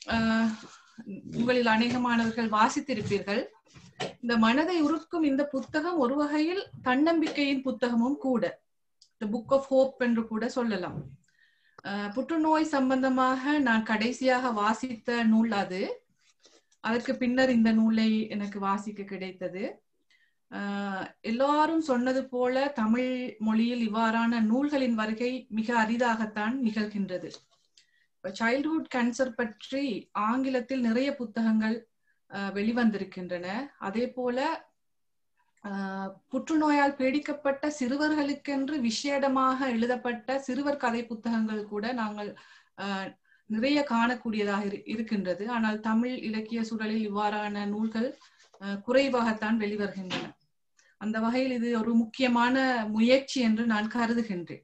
உங்களில் அநேகமானவர்கள் வாசித்திருப்பீர்கள் இந்த மனதை உருக்கும் இந்த புத்தகம் ஒரு வகையில் தன்னம்பிக்கையின் புத்தகமும் கூட த புக் ஆஃப் ஹோப் என்று கூட சொல்லலாம் புற்றுநோய் சம்பந்தமாக நான் கடைசியாக வாசித்த நூல் அது அதற்கு பின்னர் இந்த நூலை எனக்கு வாசிக்க கிடைத்தது எல்லாரும் சொன்னது போல தமிழ் மொழியில் இவ்வாறான நூல்களின் வருகை மிக அரிதாகத்தான் நிகழ்கின்றது சைல்ட்ஹுட் கேன்சர் பற்றி ஆங்கிலத்தில் நிறைய புத்தகங்கள் வெளிவந்திருக்கின்றன அதே போல புற்றுநோயால் பீடிக்கப்பட்ட சிறுவர்களுக்கென்று விஷேடமாக எழுதப்பட்ட சிறுவர் கதை புத்தகங்கள் கூட நாங்கள் நிறைய காணக்கூடியதாக இருக்கின்றது ஆனால் தமிழ் இலக்கிய சூழலில் இவ்வாறான நூல்கள் குறைவாகத்தான் வெளிவருகின்றன அந்த வகையில் இது ஒரு முக்கியமான முயற்சி என்று நான் கருதுகின்றேன்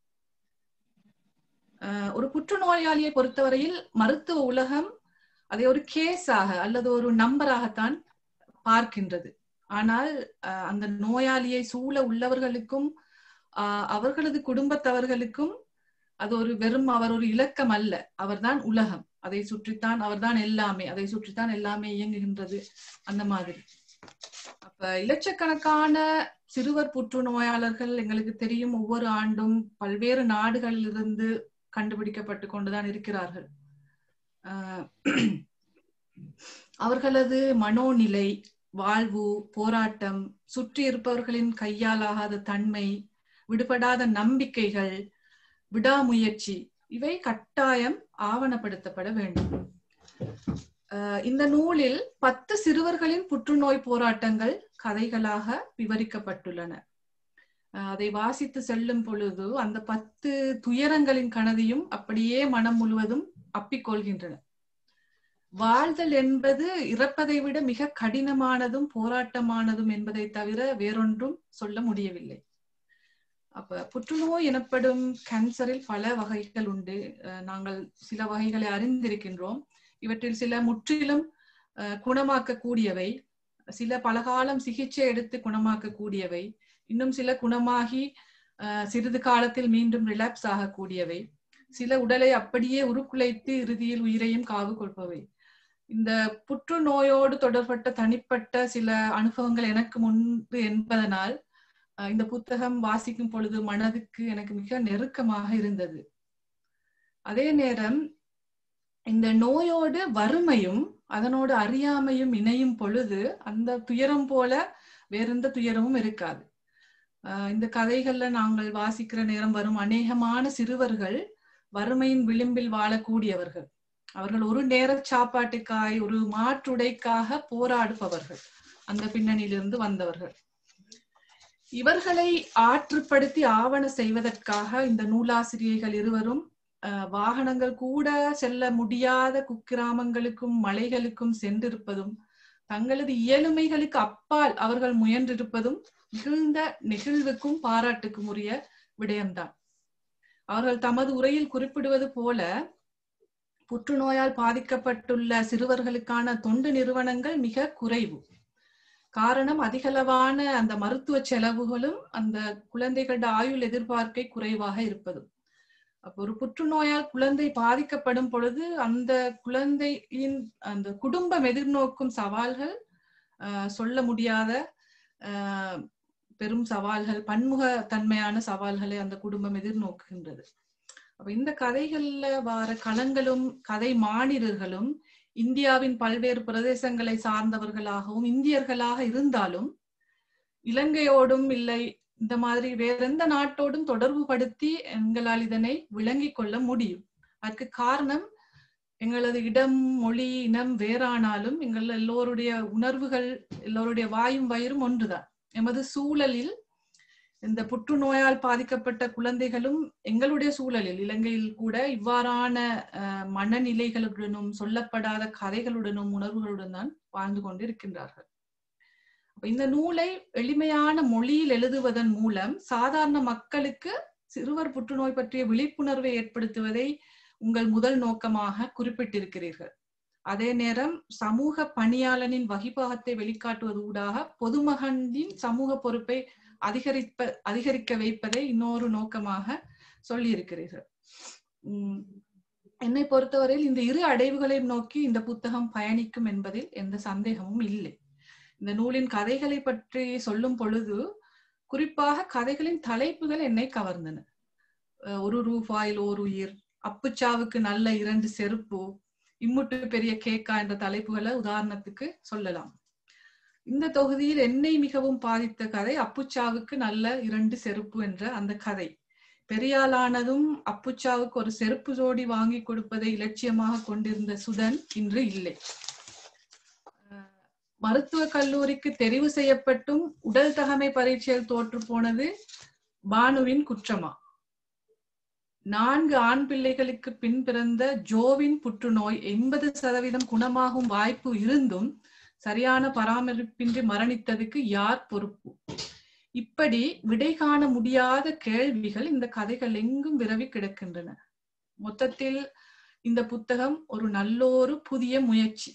ஒரு புற்றுநோயாளியை பொறுத்தவரையில் மருத்துவ உலகம் அதை ஒரு கேஸாக அல்லது ஒரு நம்பராகத்தான் பார்க்கின்றது ஆனால் அந்த நோயாளியை சூழ உள்ளவர்களுக்கும் அவர்களது குடும்பத்தவர்களுக்கும் அது ஒரு வெறும் அவர் ஒரு இலக்கம் அல்ல அவர்தான் உலகம் அதை சுற்றித்தான் அவர்தான் எல்லாமே அதை சுற்றித்தான் எல்லாமே இயங்குகின்றது அந்த மாதிரி அப்ப இலட்சக்கணக்கான சிறுவர் புற்றுநோயாளர்கள் எங்களுக்கு தெரியும் ஒவ்வொரு ஆண்டும் பல்வேறு நாடுகளிலிருந்து கண்டுபிடிக்கப்பட்டு கொண்டுதான் இருக்கிறார்கள் அவர்களது மனோநிலை வாழ்வு போராட்டம் சுற்றி இருப்பவர்களின் கையாலாகாத தன்மை விடுபடாத நம்பிக்கைகள் விடாமுயற்சி இவை கட்டாயம் ஆவணப்படுத்தப்பட வேண்டும் இந்த நூலில் பத்து சிறுவர்களின் புற்றுநோய் போராட்டங்கள் கதைகளாக விவரிக்கப்பட்டுள்ளன அதை வாசித்து செல்லும் பொழுது அந்த பத்து துயரங்களின் கனதியும் அப்படியே மனம் முழுவதும் அப்பிக்கொள்கின்றன வாழ்தல் என்பது இறப்பதை விட மிக கடினமானதும் போராட்டமானதும் என்பதை தவிர வேறொன்றும் சொல்ல முடியவில்லை அப்ப புற்றுநோய் எனப்படும் கேன்சரில் பல வகைகள் உண்டு அஹ் நாங்கள் சில வகைகளை அறிந்திருக்கின்றோம் இவற்றில் சில முற்றிலும் அஹ், குணமாக்கக்கூடியவை சில பலகாலம் சிகிச்சை எடுத்து குணமாக்கக்கூடியவை இன்னும் சில குணமாகி அஹ், சிறிது காலத்தில் மீண்டும் ரிலாப்ஸ் ஆகக்கூடியவை சில உடலை அப்படியே உருக்குலைத்து இறுதியில் உயிரையும் காவு கொள்பவை இந்த புற்றுநோயோடு தொடர்பட்ட தனிப்பட்ட சில அனுபவங்கள் எனக்கு முன்பு என்பதனால் அஹ், இந்த புத்தகம் வாசிக்கும் பொழுது மனதுக்கு எனக்கு மிக நெருக்கமாக இருந்தது அதே நேரம் இந்த நோயோடு வறுமையும் அதனோடு அறியாமையும் இணையும் பொழுது அந்த துயரம் போல வேறெந்த துயரமும் இருக்காது ஆஹ் இந்த கதைகள்ல நாங்கள் வாசிக்கிற நேரம் வரும் அநேகமான சிறுவர்கள் வறுமையின் விளிம்பில் வாழக்கூடியவர்கள் அவர்கள் ஒரு நேர சாப்பாட்டுக்காய் ஒரு மாற்றுடைக்காக போராடுபவர்கள் அந்த பின்னணியிலிருந்து வந்தவர்கள் இவர்களை ஆற்றுப்படுத்தி ஆவண செய்வதற்காக இந்த நூலாசிரியர்கள் இருவரும் அஹ், வாகனங்கள் கூட செல்ல முடியாத குக்கிராமங்களுக்கும் மலைகளுக்கும் சென்றிருப்பதும் தங்களது இயலுமைகளுக்கு அப்பால் அவர்கள் முயன்றிருப்பதும் மிகுந்த நெகிழ்வுக்கும் பாராட்டுக்கும் உரிய விடயம்தான் அவர்கள் தமது உரையில் குறிப்பிடுவது போல புற்றுநோயால் பாதிக்கப்பட்டுள்ள சிறுவர்களுக்கான தொண்டு நிறுவனங்கள் மிக குறைவு காரணம் அதிகளவான அந்த மருத்துவ செலவுகளும் அந்த குழந்தைகளோட ஆயுள் எதிர்பார்க்கை குறைவாக இருப்பதும் அப்போ ஒரு புற்றுநோயால் குழந்தை பாதிக்கப்படும் பொழுது அந்த குழந்தையின் அந்த குடும்பம் எதிர்நோக்கும் சவால்கள் ஆஹ், சொல்ல முடியாத ஆஹ், பெரும் சவால்கள் பன்முக தன்மையான சவால்களை அந்த குடும்பம் எதிர்நோக்குகின்றது அப்ப இந்த கதைகள்ல வார களங்களும் கதை மாநிலர்களும் இந்தியாவின் பல்வேறு பிரதேசங்களை சார்ந்தவர்களாகவும் இந்தியர்களாக இருந்தாலும் இலங்கையோடும் இல்லை இந்த மாதிரி வேற எந்த நாட்டோடும் தொடர்பு படுத்தி எங்களால் இதனை விளங்கிக் கொள்ள முடியும் அதற்கு காரணம் எங்களது இடம் மொழி இனம் வேறானாலும் எங்கள் எல்லோருடைய உணர்வுகள் எல்லோருடைய வாயும் வயிறும் ஒன்றுதான் எமது சூழலில் இந்த புற்றுநோயால் பாதிக்கப்பட்ட குழந்தைகளும் எங்களுடைய சூழலில் இலங்கையில் கூட இவ்வாறான அஹ், மனநிலைகளுடனும் சொல்லப்படாத கதைகளுடனும் உணர்வுகளுடன் தான் வாழ்ந்து கொண்டிருக்கின்றார்கள் அப்ப இந்த நூலை எளிமையான மொழியில் எழுதுவதன் மூலம் சாதாரண மக்களுக்கு சிறுவர் புற்றுநோய் பற்றிய விழிப்புணர்வை ஏற்படுத்துவதை உங்கள் முதல் நோக்கமாக குறிப்பிட்டிருக்கிறீர்கள் அதே நேரம் சமூக பணியாளனின் வகிபாகத்தை வெளிக்காட்டுவது ஊடாக பொதுமகனின் சமூக பொறுப்பை அதிகரிப்ப அதிகரிக்க வைப்பதை இன்னொரு நோக்கமாக சொல்லியிருக்கிறீர்கள் உம் என்னை பொறுத்தவரையில் இந்த இரு அடைவுகளையும் நோக்கி இந்த புத்தகம் பயணிக்கும் என்பதில் எந்த சந்தேகமும் இல்லை இந்த நூலின் கதைகளை பற்றி சொல்லும் பொழுது குறிப்பாக கதைகளின் தலைப்புகள் என்னை கவர்ந்தன அஹ் ஒரு ரூபாயில் ஓர் உயிர் அப்புச்சாவுக்கு நல்ல இரண்டு செருப்பு இம்முட்டு பெரிய கேக்கா என்ற தலைப்புகளை உதாரணத்துக்கு சொல்லலாம் இந்த தொகுதியில் என்னை மிகவும் பாதித்த கதை அப்புச்சாவுக்கு நல்ல இரண்டு செருப்பு என்ற அந்த கதை பெரியாளானதும் அப்புச்சாவுக்கு ஒரு செருப்பு ஜோடி வாங்கி கொடுப்பதை இலட்சியமாக கொண்டிருந்த சுதன் இன்று இல்லை அஹ் மருத்துவ கல்லூரிக்கு தெரிவு செய்யப்பட்டும் உடல் தகமை பரீட்சையில் தோற்று போனது பானுவின் குற்றமா நான்கு ஆண் பிள்ளைகளுக்கு பின் பிறந்த ஜோவின் புற்றுநோய் எண்பது சதவீதம் குணமாகும் வாய்ப்பு இருந்தும் சரியான பராமரிப்பின்றி மரணித்ததுக்கு யார் பொறுப்பு இப்படி விடை காண முடியாத கேள்விகள் இந்த கதைகள் எங்கும் விரவி கிடக்கின்றன மொத்தத்தில் இந்த புத்தகம் ஒரு நல்லொரு புதிய முயற்சி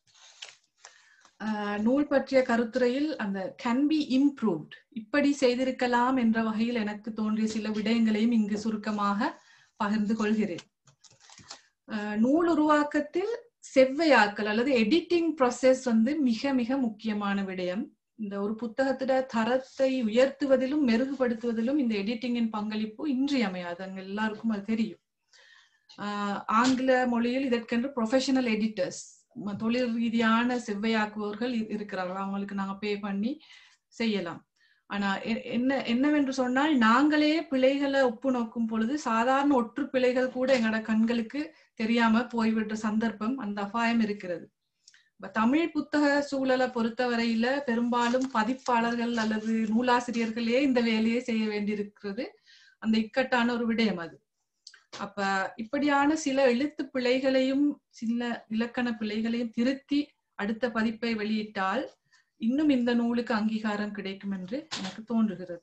ஆஹ் நூல் பற்றிய கருத்துரையில் அந்த கேன் பி இம்ப்ரூவ்ட் இப்படி செய்திருக்கலாம் என்ற வகையில் எனக்கு தோன்றிய சில விடயங்களையும் இங்கு சுருக்கமாக பகிர்ந்து கொள்கிறேன் ஆஹ் நூல் உருவாக்கத்தில் செவ்வையாக்கல் அல்லது எடிட்டிங் ப்ராசஸ் வந்து மிக மிக முக்கியமான விடயம் இந்த ஒரு புத்தகத்திட தரத்தை உயர்த்துவதிலும் மெருகுபடுத்துவதிலும் இந்த எடிட்டிங்கின் பங்களிப்பு இன்றியமையாது அங்க எல்லாருக்கும் அது தெரியும் ஆஹ் ஆங்கில மொழியில் இதற்கென்று ப்ரொஃபஷனல் எடிட்டர்ஸ் தொழில் ரீதியான செவ்வையாக்குபவர்கள் இ- இருக்கிறார்கள் அவங்களுக்கு நாங்க பே பண்ணி செய்யலாம் ஆனா எ- என்ன என்னவென்று சொன்னால் நாங்களே பிழைகளை ஒப்பு நோக்கும் பொழுது சாதாரண ஒற்று பிழைகள் கூட எங்களோட கண்களுக்கு தெரியாம போய்விடுற சந்தர்ப்பம் அந்த அபாயம் இருக்கிறது இப்ப தமிழ் புத்தக சூழலை பொறுத்தவரையில பெரும்பாலும் பதிப்பாளர்கள் அல்லது நூலாசிரியர்களே இந்த வேலையை செய்ய வேண்டியிருக்கிறது அந்த இக்கட்டான ஒரு விடயம் அது அப்ப இப்படியான சில எழுத்து பிழைகளையும் சில இலக்கண பிழைகளையும் திருத்தி அடுத்த பதிப்பை வெளியிட்டால் இன்னும் இந்த நூலுக்கு அங்கீகாரம் கிடைக்கும் என்று எனக்கு தோன்றுகிறது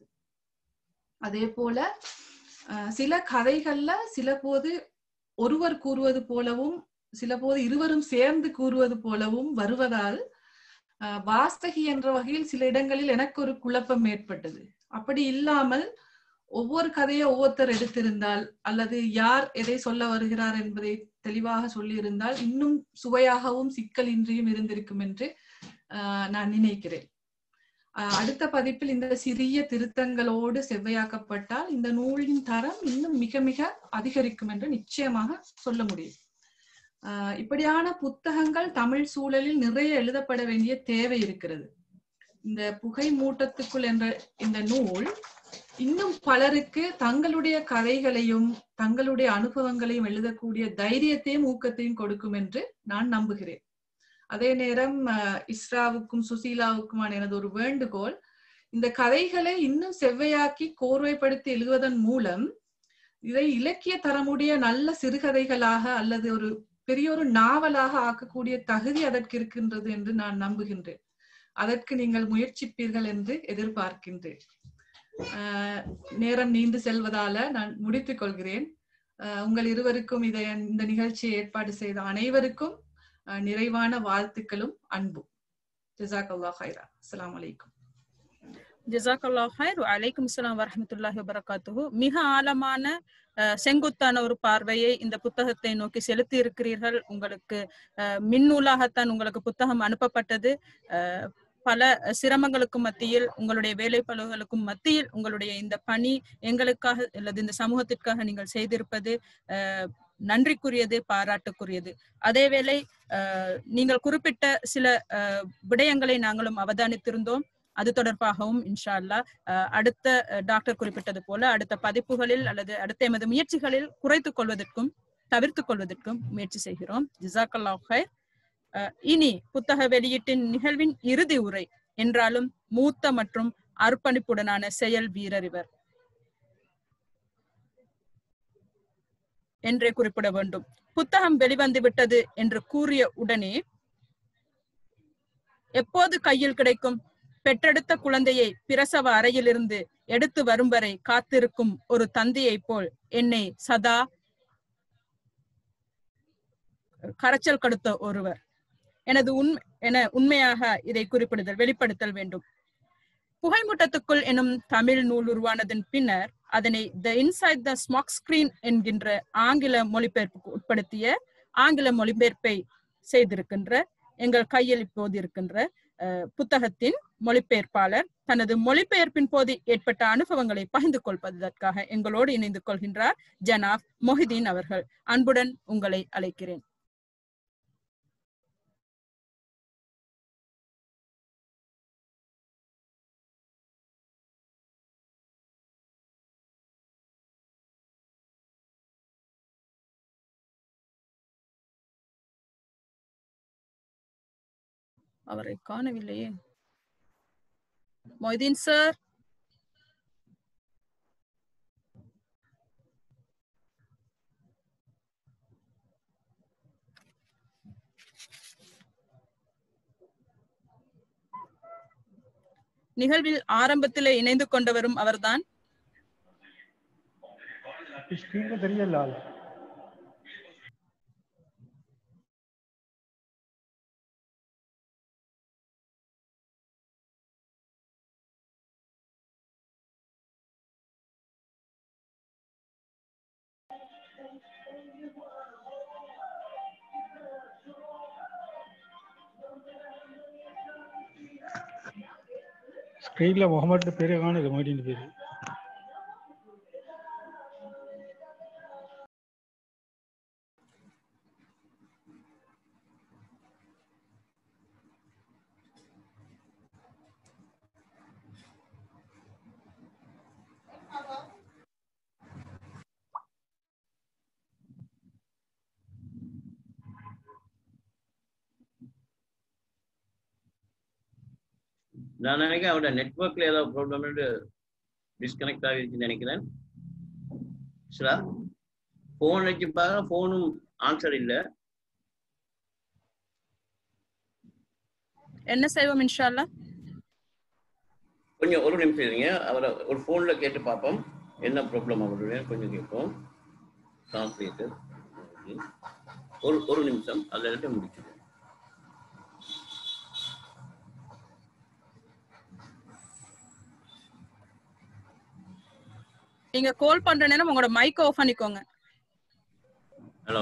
அதே போல அஹ், சில கதைகள்ல சில போது ஒருவர் கூறுவது போலவும் சில போது இருவரும் சேர்ந்து கூறுவது போலவும் வருவதால் அஹ், வாஸ்தகி என்ற வகையில் சில இடங்களில் எனக்கு ஒரு குழப்பம் ஏற்பட்டது அப்படி இல்லாமல் ஒவ்வொரு கதையை ஒவ்வொருத்தர் எடுத்திருந்தால் அல்லது யார் எதை சொல்ல வருகிறார் என்பதை தெளிவாக சொல்லியிருந்தால் இன்னும் சுவையாகவும் சிக்கலின்றியும் இருந்திருக்கும் என்று ஆஹ், நான் நினைக்கிறேன் ஆஹ், அடுத்த பதிப்பில் இந்த சிறிய திருத்தங்களோடு செவ்வையாக்கப்பட்டால் இந்த நூலின் தரம் இன்னும் மிக மிக அதிகரிக்கும் என்று நிச்சயமாக சொல்ல முடியும் ஆஹ், இப்படியான புத்தகங்கள் தமிழ் சூழலில் நிறைய எழுதப்பட வேண்டிய தேவை இருக்கிறது இந்த புகை மூட்டத்துக்குள் என்ற இந்த நூல் இன்னும் பலருக்கு தங்களுடைய கதைகளையும் தங்களுடைய அனுபவங்களையும் எழுதக்கூடிய தைரியத்தையும் ஊக்கத்தையும் கொடுக்கும் என்று நான் நம்புகிறேன் அதே நேரம் அஹ், இஸ்ராவுக்கும் சுசீலாவுக்குமான எனது ஒரு வேண்டுகோள் இந்த கதைகளை இன்னும் செவ்வையாக்கி கோர்வைப்படுத்தி எழுதுவதன் மூலம் இதை இலக்கிய தரமுடைய நல்ல சிறுகதைகளாக அல்லது ஒரு பெரிய ஒரு நாவலாக ஆக்கக்கூடிய தகுதி அதற்கு இருக்கின்றது என்று நான் நம்புகின்றேன் அதற்கு நீங்கள் முயற்சிப்பீர்கள் என்று எதிர்பார்க்கின்றேன் ஆஹ் நேரம் நீண்டு செல்வதால நான் முடித்துக் கொள்கிறேன் ஆஹ் உங்கள் இருவருக்கும் இதை இந்த நிகழ்ச்சியை ஏற்பாடு செய்த அனைவருக்கும் ஆஹ் நிறைவான வாழ்த்துக்களும் அன்பும் ஜிசாக் ஹைரா அஸ்ஸலாமு அலைக்கும் ஜிசாக்கல்லா ஹைர் அலைக்கும் சலாம் வரஹமத்துல்லாஹி வபரகாத்துஹு மிக ஆழமான அஹ், செங்குத்தான ஒரு பார்வையை இந்த புத்தகத்தை நோக்கி செலுத்தி இருக்கிறீர்கள் உங்களுக்கு அஹ், மின்னூலாகத்தான் உங்களுக்கு புத்தகம் அனுப்பப்பட்டது அஹ், பல சிரமங்களுக்கும் மத்தியில் உங்களுடைய வேலைப்பளுகளுக்கும் மத்தியில் உங்களுடைய இந்த பணி எங்களுக்காக அல்லது இந்த சமூகத்திற்காக நீங்கள் செய்திருப்பது அஹ், நன்றிக்குரியது பாராட்டுக்குரியது அதேவேளை அஹ், நீங்கள் குறிப்பிட்ட சில அஹ், விடயங்களை நாங்களும் அவதானித்திருந்தோம் அது தொடர்பாகவும் இன்ஷா அல்லாஹ் அஹ், அடுத்த அஹ், டாக்டர் குறிப்பிட்டது போல அடுத்த பதிப்புகளில் அல்லது அடுத்த எமது முயற்சிகளில் குறைத்துக் கொள்வதற்கும் தவிர்த்துக் கொள்வதற்கும் முயற்சி செய்கிறோம் ஜிசாக்கல்லாஹ் ஹைர் அஹ், இனி புத்தக வெளியீட்டின் நிகழ்வின் இறுதி உரை என்றாலும் மூத்த மற்றும் அர்ப்பணிப்புடனான செயல் வீரர் இவர் என்றே குறிப்பிட வேண்டும் புத்தகம் வெளிவந்து விட்டது என்று கூறிய உடனே எப்போது கையில் கிடைக்கும் பெற்றெடுத்த குழந்தையை பிரசவ அறையிலிருந்து எடுத்து வரும் வரை காத்திருக்கும் ஒரு தந்தையைப் போல் என்னை சதா கரைச்சல் கடுத்த ஒருவர் எனது உண்மை என உண்மையாக இதை குறிப்பிடுதல் வெளிப்படுத்தல் வேண்டும் புகைமூட்டத்துக்குள் எனும் தமிழ் நூல் உருவானதன் பின்னர் அதனை the inside the smog screen என்கின்ற ஆங்கில மொழிபெயர்ப்புக்கு உட்படுத்திய ஆங்கில மொழிபெயர்ப்பை செய்திருக்கின்ற எங்கள் கையில் இப்போது இருக்கின்ற அஹ், புத்தகத்தின் மொழிபெயர்ப்பாளர் தனது மொழிபெயர்ப்பின் போது ஏற்பட்ட அனுபவங்களை பகிர்ந்து கொள்வதற்காக எங்களோடு இணைந்து கொள்கின்றார் ஜனாப் மொஹிதீன் அவர்கள் அன்புடன் உங்களை அழைக்கிறேன் அவரை காணவில்லையே மொய்தீன் சார் நிகழ்வில் ஆரம்பத்திலே இணைந்து கொண்டவரும் அவர்தான் स्क्रीन पे करिए लाल ஸ்க்ரீனில் முகமது பேரே காணுது மொய்தீன் பேர் நான் நினைக்கிறேன் அவரோட நெட்ஒர்க்ல ஏதோ ப்ராப்ளம் டிஸ்கனெக்ட் ஆகிருக்குன்னு நினைக்கிறேன் சிலா போன் வச்சு பார்த்தா போனும் ஆன்சர் இல்ல என்ன செய்வோம் இன்ஷா அல்லாஹ் கொஞ்சம் ஒரு நிமிஷம் இருங்க அவரை ஒரு போன்ல கேட்டு பார்ப்போம் என்ன ப்ராப்ளம் அவருடைய கொஞ்சம் கேட்போம் டிரான்ஸ்லேட்டர் ஒரு ஒரு நிமிஷம் அதை எடுத்து முடிச்சுடுவோம் நீங்க கால் பண்ற நேரம் உங்களோட மைக் ஆஃப் பண்ணிக்கோங்க ஹலோ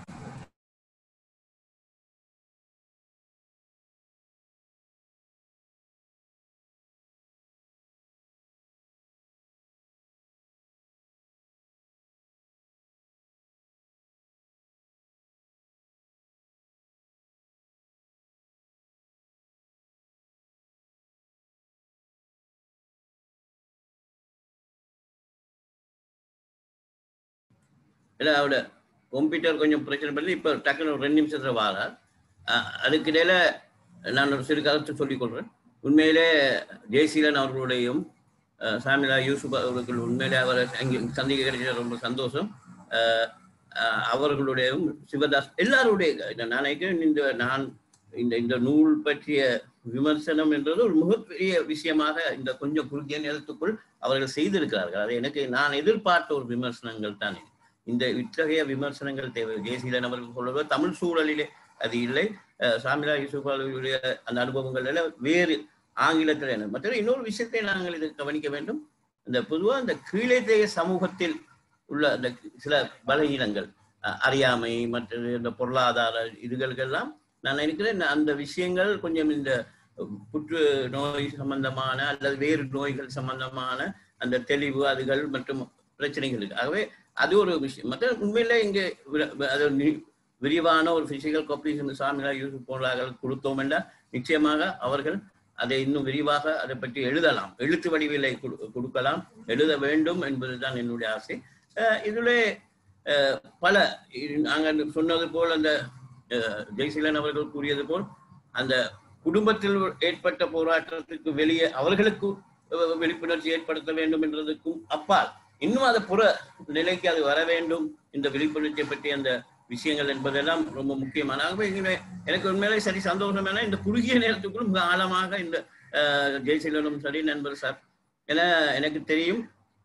இல்லை அவரோட கம்ப்யூட்டர் கொஞ்சம் பிரச்சனை பண்ணி இப்போ டக்குன்னு ஒரு ரெண்டு நிமிஷத்தில் வாரார் அஹ் அதுக்கு இடையில நான் ஒரு சிறு கருத்து சொல்லிக் கொள்றேன் உண்மையிலே ஜெயசீலன் அவர்களுடையும் அஹ் சாமிலா யூசுப் அவர்கள் உண்மையிலே அவரை அங்கே சந்திக்க கிடைச்சது ரொம்ப சந்தோஷம் அஹ் அஹ் அவர்களுடையும் சிவதாஸ் எல்லாருடைய இந்த நான் நினைக்கிறேன் இந்த நான் இந்த இந்த நூல் பற்றிய விமர்சனம் என்றது ஒரு மிகப்பெரிய விஷயமாக இந்த கொஞ்சம் குறுகிய நேரத்துக்குள் அவர்கள் செய்திருக்கிறார்கள் அது எனக்கு நான் எதிர்பார்த்த ஒரு விமர்சனங்கள் தானே இந்த இத்தகைய விமர்சனங்கள் தேவை ஜெயசீலன் அவர்கள் சொல்வது தமிழ் சூழலிலே அது இல்லை அஹ் சாமிலா யூசுப் அவர்களுடைய அந்த அனுபவங்கள் எல்லாம் வேறு ஆங்கிலத்தில் என்ன மற்ற இன்னொரு விஷயத்தை நாங்கள் இது கவனிக்க வேண்டும் இந்த பொதுவாக இந்த கீழேத்தைய சமூகத்தில் உள்ள அந்த சில பலகீனங்கள் அஹ் அறியாமை மற்றது இந்த பொருளாதார இதுகளுக்கெல்லாம் நான் நினைக்கிறேன் அந்த விஷயங்கள் கொஞ்சம் இந்த புற்று நோய் சம்பந்தமான அல்லது வேறு நோய்கள் சம்பந்தமான அந்த தெளிவு அதுகள் மற்றும் பிரச்சனைகள் இருக்கு ஆகவே அது ஒரு விஷயம் மற்ற உண்மையில இங்க வி- அது நி- விரிவான ஒரு பிசிக்கல் காப்பீஸ் சாமிலா யூஸ் போன்றார்கள் கொடுத்தோம் என்றால் நிச்சயமாக அவர்கள் அதை இன்னும் விரிவாக அதை பற்றி எழுதலாம் எழுத்து வடிவிலை கொடு- கொடுக்கலாம் எழுத வேண்டும் என்பதுதான் என்னுடைய ஆசை அஹ் இதிலே அஹ் பல இ- நாங்கள் சொன்னது போல் அந்த அஹ், ஜெயசீலன் அவர்கள் கூறியது போல் அந்த குடும்பத்தில் ஏற்பட்ட போராட்டத்துக்கு வெளியே அவர்களுக்கு அஹ், விழிப்புணர்ச்சி ஏற்படுத்த வேண்டும் என்றதுக்கும் அப்பால் இன்னும் அது புற நிலைக்கு அது வர வேண்டும் இந்த விழிப்புணர்ச்சியை பற்றி அந்த விஷயங்கள் என்பதெல்லாம் ரொம்ப முக்கியமான ஆகவே இங்கே எனக்கு உண்மையிலே சரி சந்தோஷம் என இந்த குறுகிய நேரத்துக்குள் மிக ஆழமாக இந்த அஹ், ஜெயசீலனும் சரி நண்பர் சார் என எனக்கு தெரியும்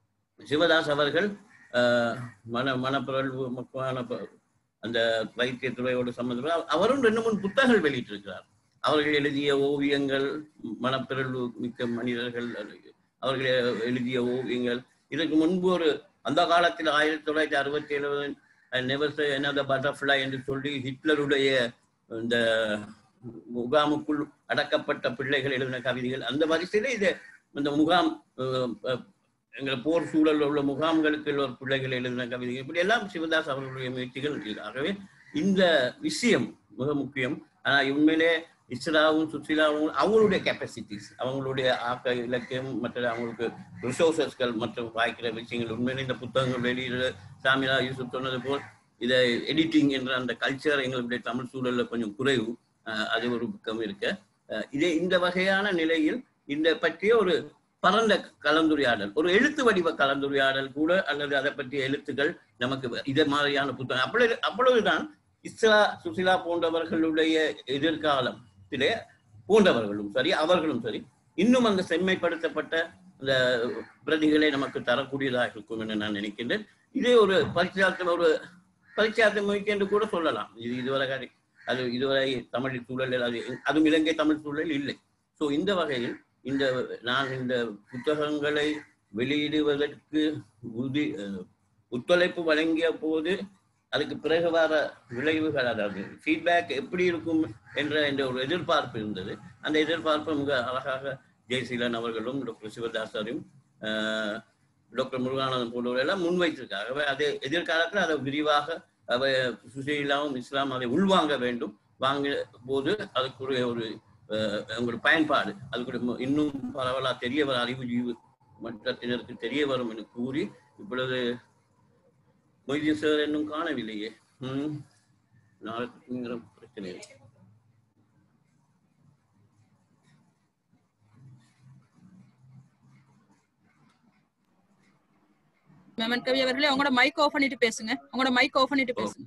சிவதாஸ் அவர்கள் அஹ், மன மனப்பிறழ்வு மன அந்த வைத்தியத்துறையோடு சம்பந்தப்பட்ட அவரும் ரெண்டு மூணு புத்தகங்கள் வெளியிட்டிருக்கிறார் அவர்கள் எழுதிய ஓவியங்கள் மனப்பிறழ்வு மிக்க மனிதர்கள் அவர்கள் எழுதிய ஓவியங்கள் இதற்கு முன்பு ஒரு அந்த காலத்தில் ஆயிரத்தி தொள்ளாயிரத்தி அறுபத்தி ஏழு நெவர் என்னத பட்டர்ஃப்ளை என்று சொல்லி ஹிட்லருடைய இந்த முகாமுக்குள் அடக்கப்பட்ட பிள்ளைகள் எழுதின கவிதைகள் அந்த வரிசையில இது இந்த முகாம் அஹ், அஹ், எங்கள் போர் சூழல் உள்ள முகாம்களுக்கு ஒரு பிள்ளைகள் எழுதின கவிதைகள் இப்படி எல்லாம் சிவதாஸ் அவர்களுடைய முயற்சிகள் இருக்கு. ஆகவே இந்த விஷயம் மிக முக்கியம் ஆனா உண்மையிலே இஸ்ராவும் சுசிலாவும் அவங்களுடைய கெப்பாசிட்டிஸ் அவங்களுடைய ஆக்க இலக்கியம் மற்ற அவங்களுக்கு ரிசோர்சஸ்கள் மற்றும் வாய்க்கிற விஷயங்கள் உண்மையிலே இந்த புத்தகங்கள் வெளியிட சாமிலா யூசுப் சொன்னது போல் இதை எடிட்டிங் என்ற அந்த கல்ச்சர் எங்களுடைய தமிழ் சூழல்ல கொஞ்சம் குறைவு அஹ் அது ஒரு பக்கம் இருக்க அஹ் இதே இந்த வகையான நிலையில் இந்த பற்றிய ஒரு பரந்த கலந்துரையாடல் ஒரு எழுத்து வடிவ கலந்துரையாடல் கூட அல்லது அதை பற்றிய எழுத்துக்கள் நமக்கு இதே மாதிரியான புத்தகம் அப்பொழுது அப்பொழுதுதான் இஸ்ரா சுசிலா போன்றவர்களுடைய எதிர்காலத்திலே போன்றவர்களும் சரி அவர்களும் சரி இன்னும் அந்த செம்மைப்படுத்தப்பட்ட அந்த பிரதிகளை நமக்கு தரக்கூடியதாக இருக்கும் என்று நான் நினைக்கின்றேன் இதே ஒரு பரிச்சார்த்த ஒரு பரிச்சார்த்த முயற்சி என்று கூட சொல்லலாம் இது இதுவரை காரி- அது இதுவரை தமிழ் சூழலில் அது அதுவும் இலங்கை தமிழ் சூழல் இல்லை ஸோ இந்த வகையில் இந்த நான் இந்த புத்தகங்களை வெளியிடுவதற்கு உதி அஹ், ஒத்துழைப்பு வழங்கிய போது அதுக்கு பிறகு வர விளைவுகள் அதாவது ஃபீட்பேக் எப்படி இருக்கும் என்ற என்ற ஒரு எதிர்பார்ப்பு இருந்தது அந்த எதிர்பார்ப்பு மிக அழகாக ஜெயசீலன் அவர்களும் டாக்டர் சிவதாசரும் ஆஹ், டாக்டர் முருகானந்தம் போன்றவர்கள் எல்லாம் முன்வைத்திருக்காங்க ஆகவே அது எதிர்காலத்தில் அதை விரிவாக அவை சுசீலாவும் இஸ்லாம் அதை உள்வாங்க வேண்டும் வாங்க போது அதுக்குரிய ஒரு ஆஹ், ஒரு பயன்பாடு அதுக்குரிய மு- இன்னும் பரவலா தெரிய வர அறிவுஜீவு மற்றத்தினருக்கு தெரிய வரும் என்று கூறி இப்பொழுது மொய்தீன் சார் இன்னும் காணவில்லையே ம் நாளைக்குங்கிற பிரச்சனை இருக்கு. மேமன் கவி அவர்களே உங்களோட மைக் ஆஃப் பண்ணிட்டு பேசுங்க உங்களோட மைக் ஆஃப் பண்ணிட்டு பேசுங்க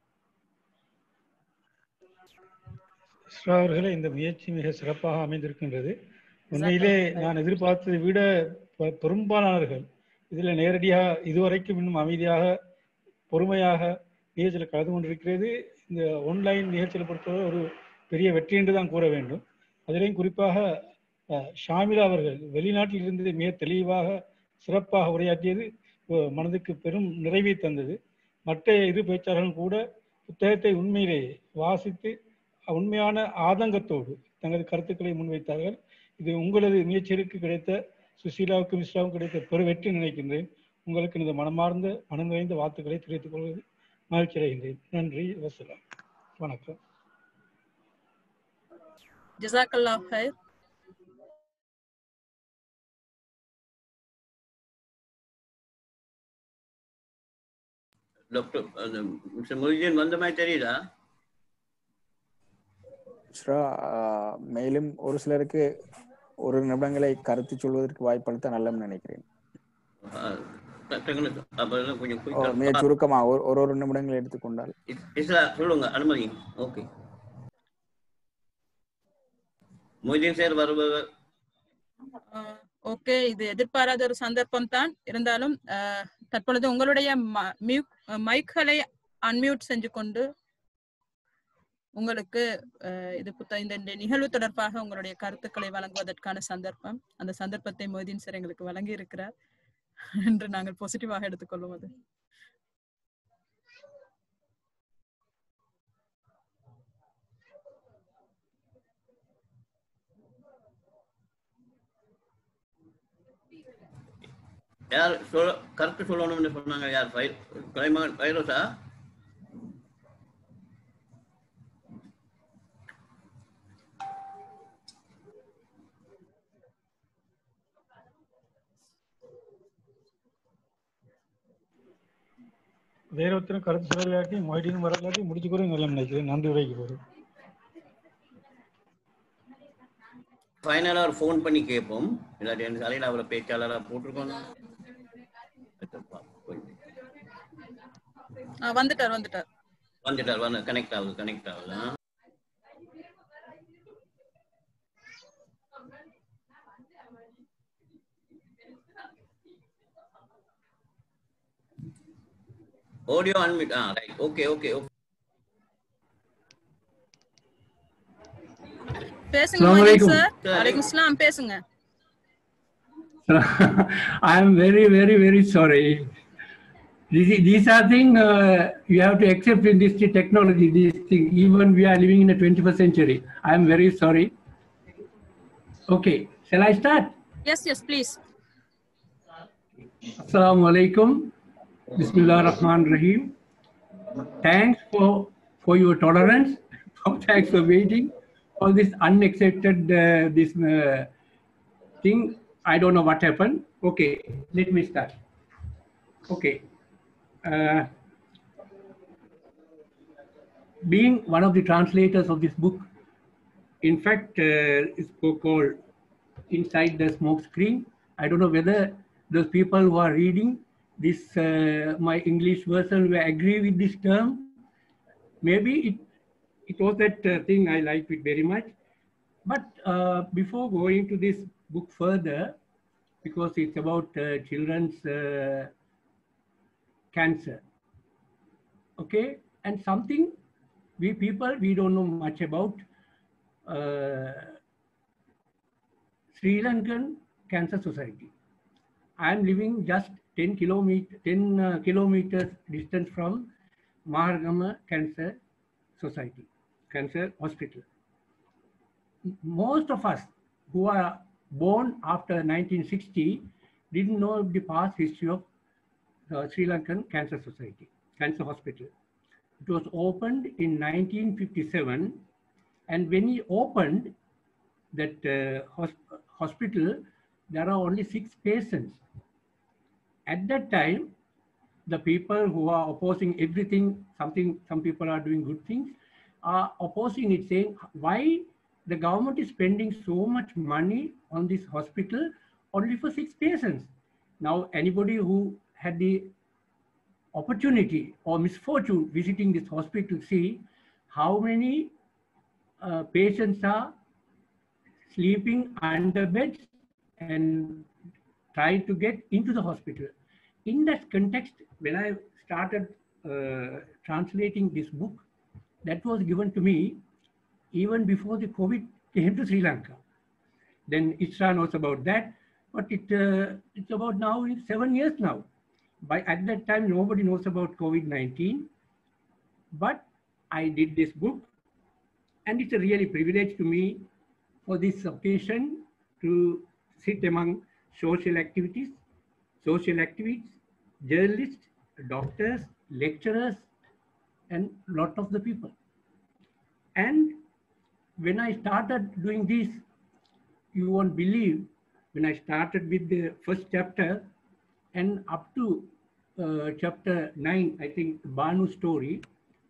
இஸ்ரா அவர்களே இந்த முயற்சி மிக சிறப்பாக அமைந்திருக்கின்றது உண்மையிலே நான் எதிர்பார்த்ததை விட பெ- பெரும்பாலானவர்கள் இதில் நேரடியாக இதுவரைக்கும் இன்னும் அமைதியாக பொறுமையாக நிகழ்ச்சியில் கலந்து கொண்டிருக்கிறது இந்த ஆன்லைன் நிகழ்ச்சியில் பொறுத்தவரை ஒரு பெரிய வெற்றி என்று தான் கூற வேண்டும் அதிலையும் குறிப்பாக அஹ், ஷாமிலா அவர்கள் வெளிநாட்டில் இருந்து மிக தெளிவாக சிறப்பாக உரையாற்றியது அஹ், மனதுக்கு பெரும் நிறைவை தந்தது மற்ற இரு பேச்சாளர்களும் கூட புத்தகத்தை உண்மையிலே வாசித்து உண்மையான ஆதங்கத்தோடு தங்களது கருத்துக்களை முன்வைத்தார்கள் இது உங்களது முயற்சிகளுக்கு கிடைத்த சுசீலாவுக்கும் இஸ்லாவுக்கும் கிடைத்த பெரு வெற்றி நினைக்கின்றேன் உங்களுக்கு இந்த மனமார்ந்த மனம் நிறைந்த வாழ்த்துக்களை தெரிவித்துக் கொள்வது மகிழ்ச்சி அடைகின்றேன் நன்றி வசலாம் வணக்கம் ஜசாக்கல்லா ஹைர் டாக்டர் அந்த மிஸ்டர் மொய்தீன் வந்த மாதிரி தெரியுதா இஸ்ரா ஆஹ், மேலும் ஒரு சிலருக்கு ஒரு நிமிடங்களை கருத்து சொல்வதற்கு வாய்ப்பளித்த நல்லன்னு நினைக்கிறேன் அஹ், டக்குனு அப்ப கொஞ்சம் ஓ, quick-ஆ. மிக சுருக்கமா ஒரு ஒரு ஒரு நிமிடங்களை எடுத்துக்கொண்டால் இஸ்ரா சொல்லுங்க அனுமதி ஓகே மொய்தீன் சார் வருபவர் ஓகே இது எதிர்பாராத ஒரு சந்தர்ப்பம் தான் இருந்தாலும் அஹ், தற்பொழுது உங்களுடைய ம- மியூ- மைக்களை அன்மியூட் செஞ்சு கொண்டு உங்களுக்கு அஹ், இது புத்த இந்த இந்த நிகழ்வு தொடர்பாக உங்களுடைய கருத்துக்களை வழங்குவதற்கான சந்தர்ப்பம் அந்த சந்தர்ப்பத்தை மொய்தீன் சார் எங்களுக்கு வழங்கி இருக்கிறார் என்று நாங்கள் பாசிட்டிவாக எடுத்துக்கொள்வோம் அது யார் சொல்ல கருத்து சொல்லணும்னு சொன்னாங்க யார் ஃபை கலைமகன் ஃபைரோஸா வேற ஒருத்தரும் கருத்து சொல்லலாட்டி மொய்டீன் வரலாட்டி முடிச்சு கூட நல்ல நினைக்கிறேன் நன்றி உரைக்கு போகிறேன் ஃபைனலாக ஒரு ஃபோன் பண்ணி கேட்போம் இல்லாட்டி எனக்கு அலையில் அவரை பேச்சாளராக போட்டிருக்கோம் ஆ, வந்துட்டார் வந்துட்டார் வந்துட்டார் வந்து கனெக்ட் ஆகுது கனெக்ட் ஆகுது ஆ. Audio unmute ah right okay okay okay பேசுங்க அஸ்ஸலாமு மொய்தீன் அலைக்கும். சார் வலைக்கும் இஸ்லாம் பேசுங்க I am very, very, very sorry. These, these are things uh, you have to accept in this technology, this thing. Even we are living in the 21st century. I am very sorry. Okay, shall I start? Yes yes please Assalamu alaikum. Bismillah ar-Rahman rahim Thanks for, for your tolerance. Thanks for waiting. All this unaccepted uh, this uh, thing. I don't know what happened. Okay, let me start. Okay. Uh, being one of the translators of this book, in fact, uh, it's so called inside the smoke screen. I don't know whether those people who are reading this, uh, my English version, will agree with this term. Maybe it, it was that uh, thing I liked it very much. But uh, before going to this book further, because it's about uh, children's uh, cancer, okay, and something we people we don't know much about. Uh, Sri Lankan Cancer Society. I am living just 10 kilometer, 10 uh, kilometers distance from Mahargama Cancer Society, Cancer Hospital. M- Most of us who are born after 1960 didn't know the past history of the Sri Lankan Cancer Society, Cancer Hospital. It was opened in 1957, and when it opened, that uh, hosp- hospital, there are only six patients. At that time, the people who are opposing everything, something, some people are doing good things, are opposing it, saying why the government is spending so much money on this hospital only for six patients. Now, anybody who had the opportunity or misfortune visiting this hospital to see how many uh, patients are sleeping under beds and trying to get into the hospital. In that context, when I started uh, translating this book, that was given to me even before the COVID came to Sri Lanka. Then ISRA knows about that, but it uh, it's about now seven years now. By at that time, nobody knows about COVID-19, but I did this book, and it's a really privilege to me for this occasion to sit among social activities, social activists, journalists, doctors, lecturers, and lot of the people. And when I started doing this, you won't believe when I started with the first chapter and up to uh, chapter nine, I think the Banu story,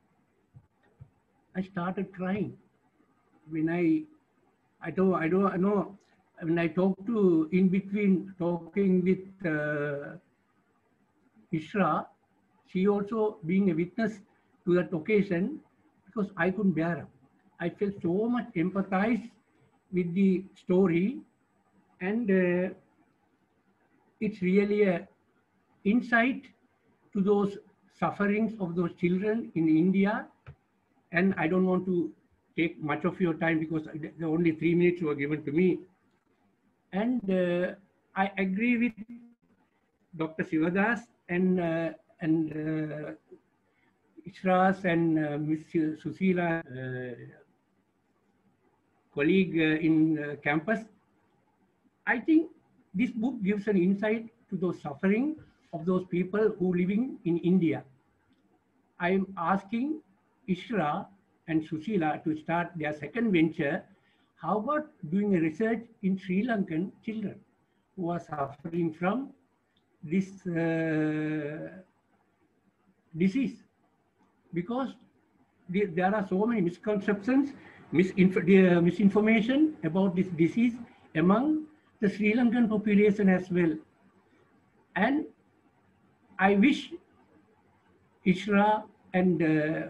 I started crying. When I, I don't, I don't I know, when I talk to, in between talking with uh, Ishra, she also being a witness to that occasion because I couldn't bear up. I felt so much empathized with the story and uh, it's really a insight to those sufferings of those children in India. And I don't want to take much of your time because the only three minutes were given to me. And uh, I agree with Dr. Sivadas and uh, and uh, Ishras and uh, Ms. Susila, uh, colleague uh, in uh, campus. I think this book gives an insight to those suffering of those people who living in India. I am asking Ishra and Susila to start their second venture. How about doing a research in Sri Lankan children who are suffering from this uh, disease? Because the- there are so many misconceptions, misinf- the, uh, misinformation about this disease among the Sri Lankan population as well. And I wish Ishra and uh,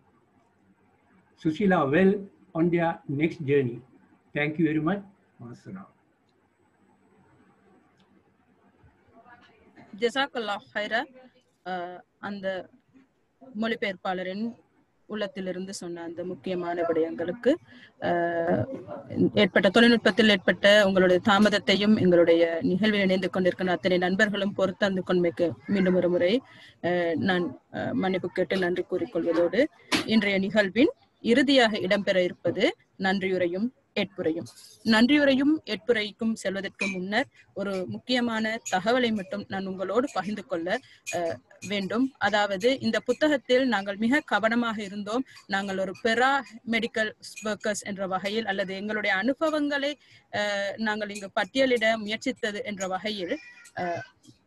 Susila well on their next journey. Thank you very much. Wassalam. ஜசாக்கல்லா ஹைரா அஹ், அந்த மொழிபெயர்ப்பாளரின் உள்ளத்திலிருந்து சொன்ன அந்த முக்கியமான விடயங்களுக்கு அஹ், ஏற்பட்ட தொழில்நுட்பத்தில் ஏற்பட்ட உங்களுடைய தாமதத்தையும் எங்களுடைய நிகழ்வில் இணைந்து கொண்டிருக்கின்ற அத்தனை நண்பர்களும் பொறுத்தந்து கொண்மைக்கு மீண்டும் ஒரு முறை அஹ், நான் அஹ், மன்னிப்பு கேட்டு நன்றி கூறிக்கொள்வதோடு இன்றைய நிகழ்வின் இறுதியாக இடம்பெற இருப்பது நன்றியுரையும் ஏற்புரையும் நன்றியுரையும் ஏற்புரைக்கும் செல்வதற்கு முன்னர் ஒரு முக்கியமான தகவலை மட்டும் நான் உங்களோடு பகிர்ந்து கொள்ள அஹ், வேண்டும் அதாவது இந்த புத்தகத்தில் நாங்கள் மிக கவனமாக இருந்தோம் நாங்கள் ஒரு பெரா மெடிக்கல் ஒர்க்கர்ஸ் என்ற வகையில் அல்லது எங்களுடைய அனுபவங்களை அஹ், நாங்கள் இங்கு பட்டியலிட முயற்சித்தது என்ற வகையில் அஹ்,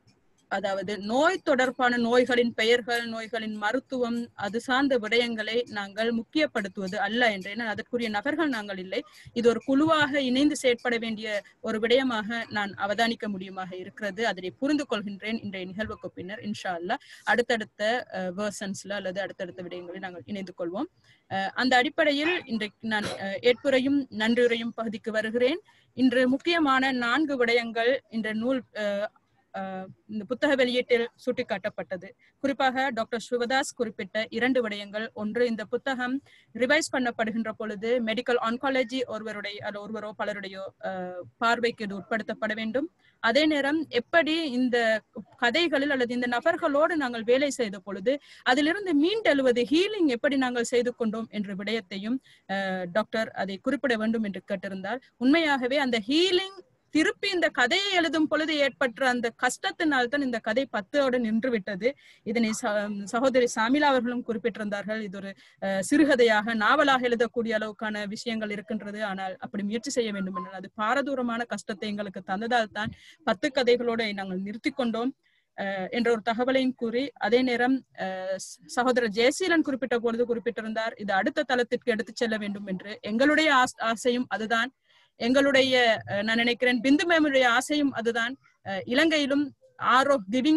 அதாவது நோய் தொடர்பான நோய்களின் பெயர்கள் நோய்களின் மருத்துவம் அது சார்ந்த விடயங்களை நாங்கள் முக்கியப்படுத்துவது அல்ல என்று ஏன்னா அதற்குரிய நபர்கள் நாங்கள் இல்லை இது ஒரு குழுவாக இணைந்து செயற்பட வேண்டிய ஒரு விடயமாக நான் அவதானிக்க முடியுமாக இருக்கிறது அதனை புரிந்து கொள்கின்றேன் இன்றைய நிகழ்வுக்கு பின்னர் இன்ஷா அல்லாஹ் அடுத்தடுத்த வேர்சன்ஸ்ல அல்லது அடுத்தடுத்த விடயங்களில் நாங்கள் இணைந்து கொள்வோம் அஹ், அந்த அடிப்படையில் இன்றைக்கு நான் அஹ், ஏற்புரையும் நன்றியுரையும் பகுதிக்கு வருகிறேன் இன்று முக்கியமான நான்கு விடயங்கள் இந்த நூல் அஹ், அஹ், இந்த புத்தக வெளியீட்டில் சுட்டிக்காட்டப்பட்டது குறிப்பாக டாக்டர் சிவதாஸ் குறிப்பிட்ட இரண்டு விடயங்கள் ஒன்று இந்த புத்தகம் ரிவைஸ் பண்ணப்படுகின்ற பொழுது மெடிக்கல் ஆன்காலஜி ஒருவருடைய அல்ல ஒருவரோ பலருடையோ அஹ், பார்வைக்கு இது உட்படுத்தப்பட வேண்டும் அதே நேரம் எப்படி இந்த கதைகளில் அல்லது இந்த நபர்களோடு நாங்கள் வேலை செய்த பொழுது அதிலிருந்து மீண்டெழுவது ஹீலிங் எப்படி நாங்கள் செய்து கொண்டோம் என்ற விடயத்தையும் அஹ், டாக்டர் அதை குறிப்பிட வேண்டும் என்று கேட்டிருந்தார் உண்மையாகவே அந்த ஹீலிங் திருப்பி இந்த கதையை எழுதும் பொழுது ஏற்பட்ட அந்த கஷ்டத்தினால் தான் இந்த கதை பத்தோடு நின்று விட்டது இதனை ச- சகோதரி சாமிலா அவர்களும் குறிப்பிட்டிருந்தார்கள் இது ஒரு அஹ், சிறுகதையாக நாவலாக எழுதக்கூடிய அளவுக்கான விஷயங்கள் இருக்கின்றது ஆனால் அப்படி முயற்சி செய்ய வேண்டும் என்றால் அது பாரதூரமான கஷ்டத்தை எங்களுக்கு தந்ததால் தான் பத்து கதைகளோடு நாங்கள் நிறுத்தி கொண்டோம் அஹ், என்ற ஒரு தகவலையும் கூறி அதே நேரம் அஹ், ச- சகோதரர் ஜெயசீலன் குறிப்பிட்ட பொழுது குறிப்பிட்டிருந்தார் இது அடுத்த தளத்திற்கு எடுத்துச் செல்ல வேண்டும் என்று எங்களுடைய ஆஸ்- ஆசையும் அதுதான் எங்களுடைய அஹ், நான் நினைக்கிறேன் பிந்து மேமுடைய ஆசையும் அதுதான் அஹ், இலங்கையிலும் ஆரோ கிவிங்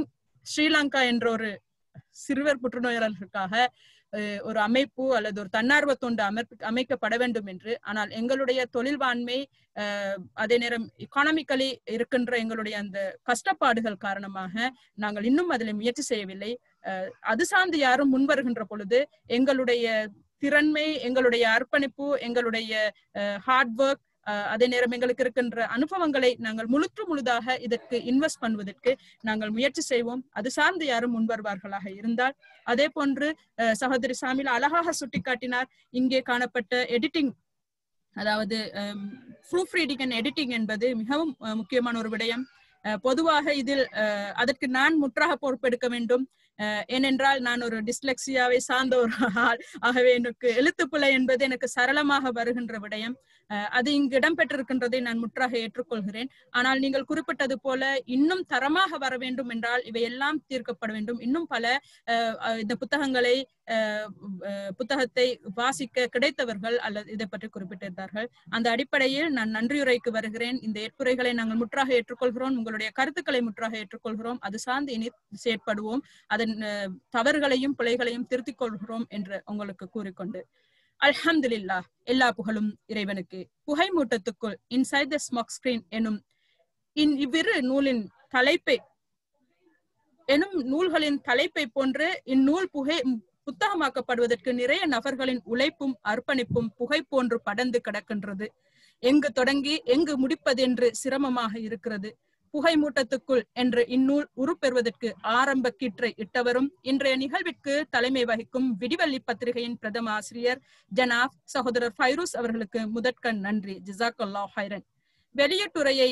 ஸ்ரீலங்கா என்ற ஒரு சிறுவர் புற்றுநோயாளர்களுக்காக அஹ், ஒரு அமைப்பு அல்லது ஒரு தன்னார்வ தொண்டு அமைப்பு அமைக்கப்பட வேண்டும் என்று ஆனால் எங்களுடைய தொழில்வாண்மை அஹ், அதே நேரம் எக்கானமிக்கலி இருக்கின்ற எங்களுடைய அந்த கஷ்டப்பாடுகள் காரணமாக நாங்கள் இன்னும் அதில் முயற்சி செய்யவில்லை அஹ், அது சார்ந்து யாரும் முன்வருகின்ற பொழுது எங்களுடைய திறன்மை எங்களுடைய அர்ப்பணிப்பு எங்களுடைய ஹார்ட் ஒர்க் அதே நேரம் எங்களுக்கு இருக்கின்ற அனுபவங்களை நாங்கள் முழுற்று முழுதாக இதற்கு இன்வெஸ்ட் பண்ணுவதற்கு நாங்கள் முயற்சி செய்வோம் அது சார்ந்து யாரும் முன்வருவார்களாக இருந்தால் அதே போன்று அஹ், சகோதரி சாமில் அழகாக சுட்டிக்காட்டினார் இங்கே காணப்பட்ட எடிட்டிங் அதாவது ப்ரூஃப் ரீடிங் அண்ட் எடிட்டிங் என்பது மிகவும் அஹ், முக்கியமான ஒரு விடயம் அஹ், பொதுவாக இதில் அஹ், அதற்கு நான் முற்றாக பொறுப்பெடுக்க வேண்டும் அஹ், ஏனென்றால் நான் ஒரு டிஸ்லெக்சியாவை சார்ந்த ஒரு ஆள் ஆகவே எனக்கு எழுத்துப்பிழை என்பது எனக்கு சரளமாக வருகின்ற விடயம் அஹ், அது இங்கு இடம்பெற்றிருக்கின்றதை நான் முற்றாக ஏற்றுக்கொள்கிறேன் ஆனால் நீங்கள் குறிப்பிட்டது போல இன்னும் தரமாக வர வேண்டும் என்றால் இவையெல்லாம் தீர்க்கப்பட வேண்டும் இன்னும் பல அஹ், அஹ், இந்த புத்தகங்களை அஹ், அஹ், புத்தகத்தை வாசிக்க கிடைத்தவர்கள் அல்லது இதை பற்றி குறிப்பிட்டிருந்தார்கள் அந்த அடிப்படையில் நான் நன்றியுரைக்கு வருகிறேன் இந்த ஏற்புரைகளை நாங்கள் முற்றாக ஏற்றுக்கொள்கிறோம் உங்களுடைய கருத்துக்களை முற்றாக ஏற்றுக்கொள்கிறோம் அது சார்ந்து இனி செயற்படுவோம் அதன் அஹ், தவறுகளையும் பிழைகளையும் திருத்திக் கொள்கிறோம் என்று உங்களுக்கு கூறிக்கொண்டு அல்ஹம்துலில்லாஹ் எல்லா புகழும் இறைவனுக்கு புகை மூட்டத்துக்குள் இன்சைட் த ஸ்மோக் ஸ்கிரீன் எனும் இன் இவ்விரு நூலின் தலைப்பை எனும் நூல்களின் தலைப்பை போன்று இந்நூல் புகை புத்தகமாக்கப்படுவதற்கு நிறைய நபர்களின் உழைப்பும் அர்ப்பணிப்பும் புகை போன்று படர்ந்து கிடக்கின்றது எங்கு தொடங்கி எங்கு முடிப்பதென்று சிரமமாக இருக்கிறது புகை மூட்டத்துக்குள் என்று இந்நூல் உருப்பெறுவதற்கு ஆரம்ப கீற்றை இட்டவரும் இன்றைய நிகழ்விற்கு தலைமை வகிக்கும் விடிவள்ளி பத்திரிகையின் பிரதம ஆசிரியர் ஜனாப் சகோதரர் ஃபைரூஸ் அவர்களுக்கு முதற்கண் நன்றி ஜிசாக்கல்லா ஹைரன் வெளியீட்டுரையை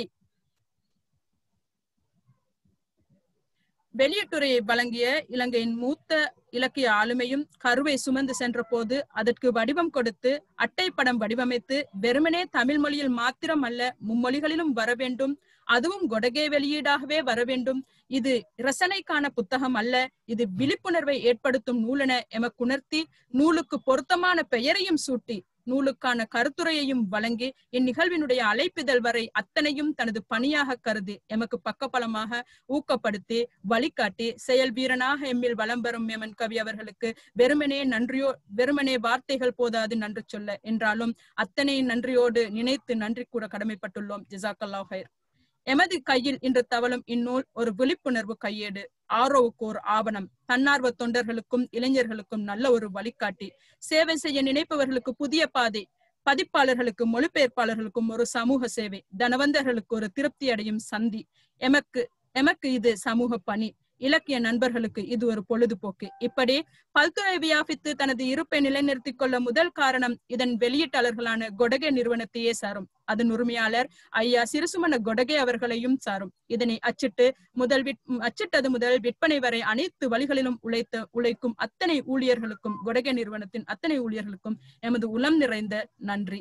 வெளியீட்டுரையை வழங்கிய இலங்கையின் மூத்த இலக்கிய ஆளுமையும் கருவை சுமந்து சென்ற போது அதற்கு வடிவம் கொடுத்து அட்டைப்படம் வடிவமைத்து வெறுமனே தமிழ் மொழியில் மாத்திரம் அல்ல மும்மொழிகளிலும் வர வேண்டும் அதுவும் கொடகே வெளியீடாகவே வர வேண்டும் இது ரசனைக்கான புத்தகம் அல்ல இது விழிப்புணர்வை ஏற்படுத்தும் நூலென எமக்குணர்த்தி நூலுக்கு பொருத்தமான பெயரையும் சூட்டி நூலுக்கான கருத்துரையையும் வழங்கி இந்நிகழ்வினுடைய அழைப்பிதழ் வரை அத்தனையும் தனது பணியாக கருதி எமக்கு பக்கபலமாக ஊக்கப்படுத்தி வழிகாட்டி செயல் வீரனாக எம்மில் வலம் பெறும் எமன் கவி அவர்களுக்கு வெறுமனே நன்றியோ வெறுமனே வார்த்தைகள் போதாது நன்றி சொல்ல என்றாலும் அத்தனை நன்றியோடு நினைத்து நன்றி கூற கடமைப்பட்டுள்ளோம் ஜிசாக்கல்லா ஹைர் எமது கையில் இன்று தவழும் இந்நூல் ஒரு விழிப்புணர்வு கையேடு ஆரோவுக்கு ஒரு ஆவணம் தன்னார்வ தொண்டர்களுக்கும் இளைஞர்களுக்கும் நல்ல ஒரு வழிகாட்டி சேவை செய்ய நினைப்பவர்களுக்கு புதிய பாதை பதிப்பாளர்களுக்கு மொழிபெயர்ப்பாளர்களுக்கும் ஒரு சமூக சேவை தனவந்தர்களுக்கு ஒரு திருப்தி அடையும் சந்தி எமக்கு எமக்கு இது சமூக பணி இலக்கிய நண்பர்களுக்கு இது ஒரு பொழுதுபோக்கு இப்படி பல்துறை வியாபித்து தனது இருப்பை நிலைநிறுத்திக் கொள்ள முதல் காரணம் இதன் வெளியீட்டாளர்களான கொடகே நிறுவனத்தையே சாரும் அதன் உரிமையாளர் ஐயா சிறுசுமன கொடகே அவர்களையும் சாரும் இதனை அச்சிட்டு முதல் அச்சிட்டது முதல் விற்பனை வரை அனைத்து வழிகளிலும் உழைத்த உழைக்கும் அத்தனை ஊழியர்களுக்கும் கொடகே நிறுவனத்தின் அத்தனை ஊழியர்களுக்கும் எமது உளம் நிறைந்த நன்றி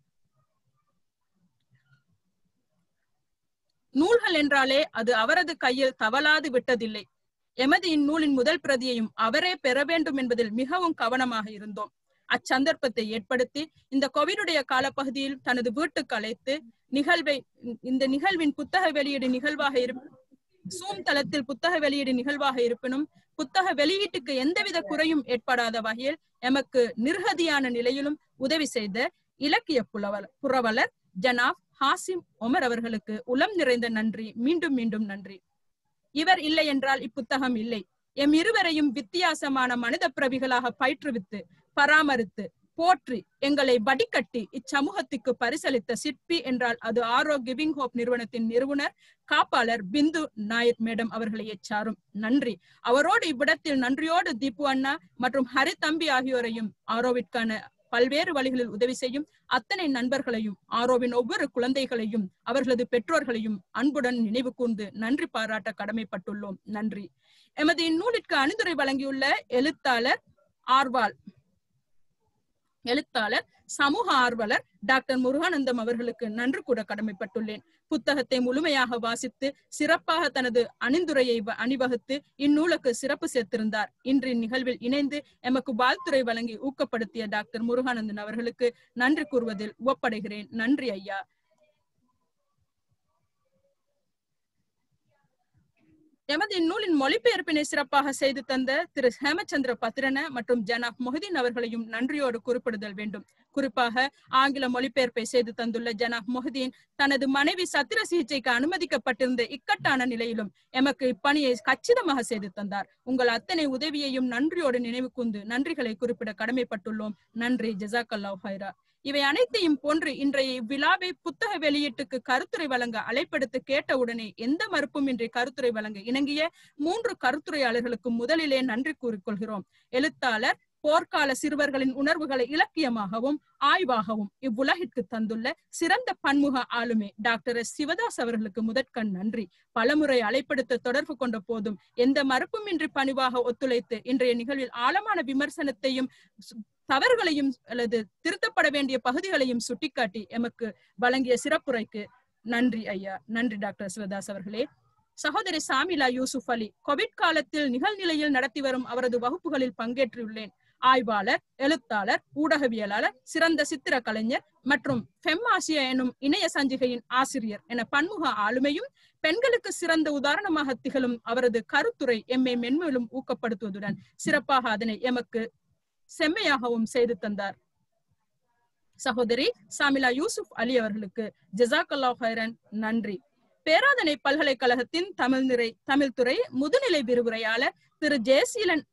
நூல்கள் என்றாலே அது அவரது கையில் தவளாது விட்டதில்லை எமது இந்நூலின் முதல் பிரதியையும் அவரே பெற வேண்டும் என்பதில் மிகவும் கவனமாக இருந்தோம் அச்சந்தர்ப்பத்தை ஏற்படுத்தி இந்த கோவிடுடைய காலப்பகுதியில் தனது வீட்டுக்கு அழைத்து நிகழ்வை இந்த நிகழ்வின் புத்தக வெளியீடு நிகழ்வாக இரு சூம் தளத்தில் புத்தக வெளியீடு நிகழ்வாக இருப்பினும் புத்தக வெளியீட்டுக்கு எந்தவித குறையும் ஏற்படாத வகையில் எமக்கு நிர்கதியான நிலையிலும் உதவி செய்த இலக்கிய புலவர் புறவலர் ஜனாப் ஹாசிம் ஒமர் அவர்களுக்கு உளம் நிறைந்த நன்றி மீண்டும் மீண்டும் நன்றி இவர் இல்லை என்றால் இப்புத்தகம் இல்லை எம் இருவரையும் வித்தியாசமான மனித பிரபிகளாக பயிற்றுவித்து பராமரித்து போற்றி எங்களை வடிகட்டி இச்சமூகத்துக்கு பரிசளித்த சிற்பி என்றால் அது ஆரோ கிவிங் ஹோப் நிறுவனத்தின் நிறுவனர் காப்பாளர் பிந்து நாயர் மேடம் அவர்களையே சாரும் நன்றி அவரோடு இவ்விடத்தில் நன்றியோடு தீபு அண்ணா மற்றும் ஹரி தம்பி ஆகியோரையும் ஆரோவிற்கான பல்வேறு வழிகளில் உதவி செய்யும் அத்தனை நண்பர்களையும் ஆரோவின் ஒவ்வொரு குழந்தைகளையும் அவர்களது பெற்றோர்களையும் அன்புடன் நினைவு கூர்ந்து நன்றி பாராட்ட கடமைப்பட்டுள்ளோம் நன்றி எமது இந்நூலிற்கு அணிந்துரை வழங்கியுள்ள எழுத்தாளர் ஆர்வால் எழுத்தாளர் சமூக ஆர்வலர் டாக்டர் முருகானந்தம் அவர்களுக்கு நன்றி கூட கடமைப்பட்டுள்ளேன் புத்தகத்தை முழுமையாக வாசித்து சிறப்பாக தனது அணிந்துரையை அணிவகுத்து இந்நூலுக்கு சிறப்பு சேர்த்திருந்தார் இன்று நிகழ்வில் இணைந்து எமக்கு வாழ்த்துறை வழங்கி ஊக்கப்படுத்திய டாக்டர் முருகானந்தன் அவர்களுக்கு நன்றி கூறுவதில் ஒப்படைகிறேன் நன்றி ஐயா எமது இந்நூலின் மொழிபெயர்ப்பினை சிறப்பாக செய்து தந்த திரு ஹேமச்சந்திர பத்ரன மற்றும் ஜனாப் மொஹதீன் அவர்களையும் நன்றியோடு குறிப்பிடுதல் வேண்டும் குறிப்பாக ஆங்கில மொழிபெயர்ப்பை செய்து தந்துள்ள ஜனாப் மொஹதீன் தனது மனைவி சத்திர சிகிச்சைக்கு அனுமதிக்கப்பட்டிருந்த இக்கட்டான நிலையிலும் எமக்கு இப்பணியை கச்சிதமாக செய்து தந்தார் உங்கள் அத்தனை உதவியையும் நன்றியோடு நினைவு கூர்ந்து நன்றிகளை குறிப்பிட கடமைப்பட்டுள்ளோம் நன்றி ஜசாக் ஹைரா இவை அனைத்தையும் போன்று இன்றைய இவ்விழாவை புத்தக வெளியீட்டுக்கு கருத்துரை வழங்க அழைப்பெடுத்து கேட்டவுடனே எந்த மறுப்பும் இன்றி கருத்துரை வழங்க இணங்கிய மூன்று கருத்துரையாளர்களுக்கு முதலிலே நன்றி கூறிக்கொள்கிறோம் எழுத்தாளர் போர்க்கால சிறுவர்களின் உணர்வுகளை இலக்கியமாகவும் ஆய்வாகவும் இவ்வுலகிற்கு தந்துள்ள சிறந்த பன்முக ஆளுமை டாக்டர் எஸ் சிவதாஸ் அவர்களுக்கு முதற்கண் நன்றி பலமுறை அழைப்படுத்த தொடர்பு கொண்ட போதும் எந்த மறுப்புமின்றி பணிவாக ஒத்துழைத்து இன்றைய நிகழ்வில் ஆழமான விமர்சனத்தையும் தவறுகளையும் அல்லது திருத்தப்பட வேண்டிய பகுதிகளையும் சுட்டிக்காட்டி எமக்கு வழங்கிய சிறப்புரைக்கு நன்றி ஐயா நன்றி டாக்டர் சிவதாஸ் அவர்களே சகோதரி சாமிலா யூசுப் அலி கோவிட் காலத்தில் நிகழ்நிலையில் நடத்தி வரும் அவரது வகுப்புகளில் பங்கேற்றுள்ளேன் ஆய்வாளர் எழுத்தாளர் ஊடகவியலாளர் சிறந்த சித்திர கலைஞர் மற்றும் ஃபெம் ஆசியா எனும் இணைய சஞ்சிகையின் ஆசிரியர் என பன்முக ஆளுமையும் பெண்களுக்கு சிறந்த உதாரணமாக திகழும் அவரது கருத்துரை எம்மை மென்மேலும் ஊக்கப்படுத்துவதுடன் சிறப்பாக அதனை எமக்கு செம்மையாகவும் செய்து தந்தார் சகோதரி சாமிலா யூசுப் அலி அவர்களுக்கு ஜசாக்கல்லா ஹைரன் நன்றி பேராதனை பல்கலைக்கழகத்தின் தமிழ் நிறை தமிழ் துறை முதுநிலை விரிவுரையாளர் திரு ஜெயசீலன்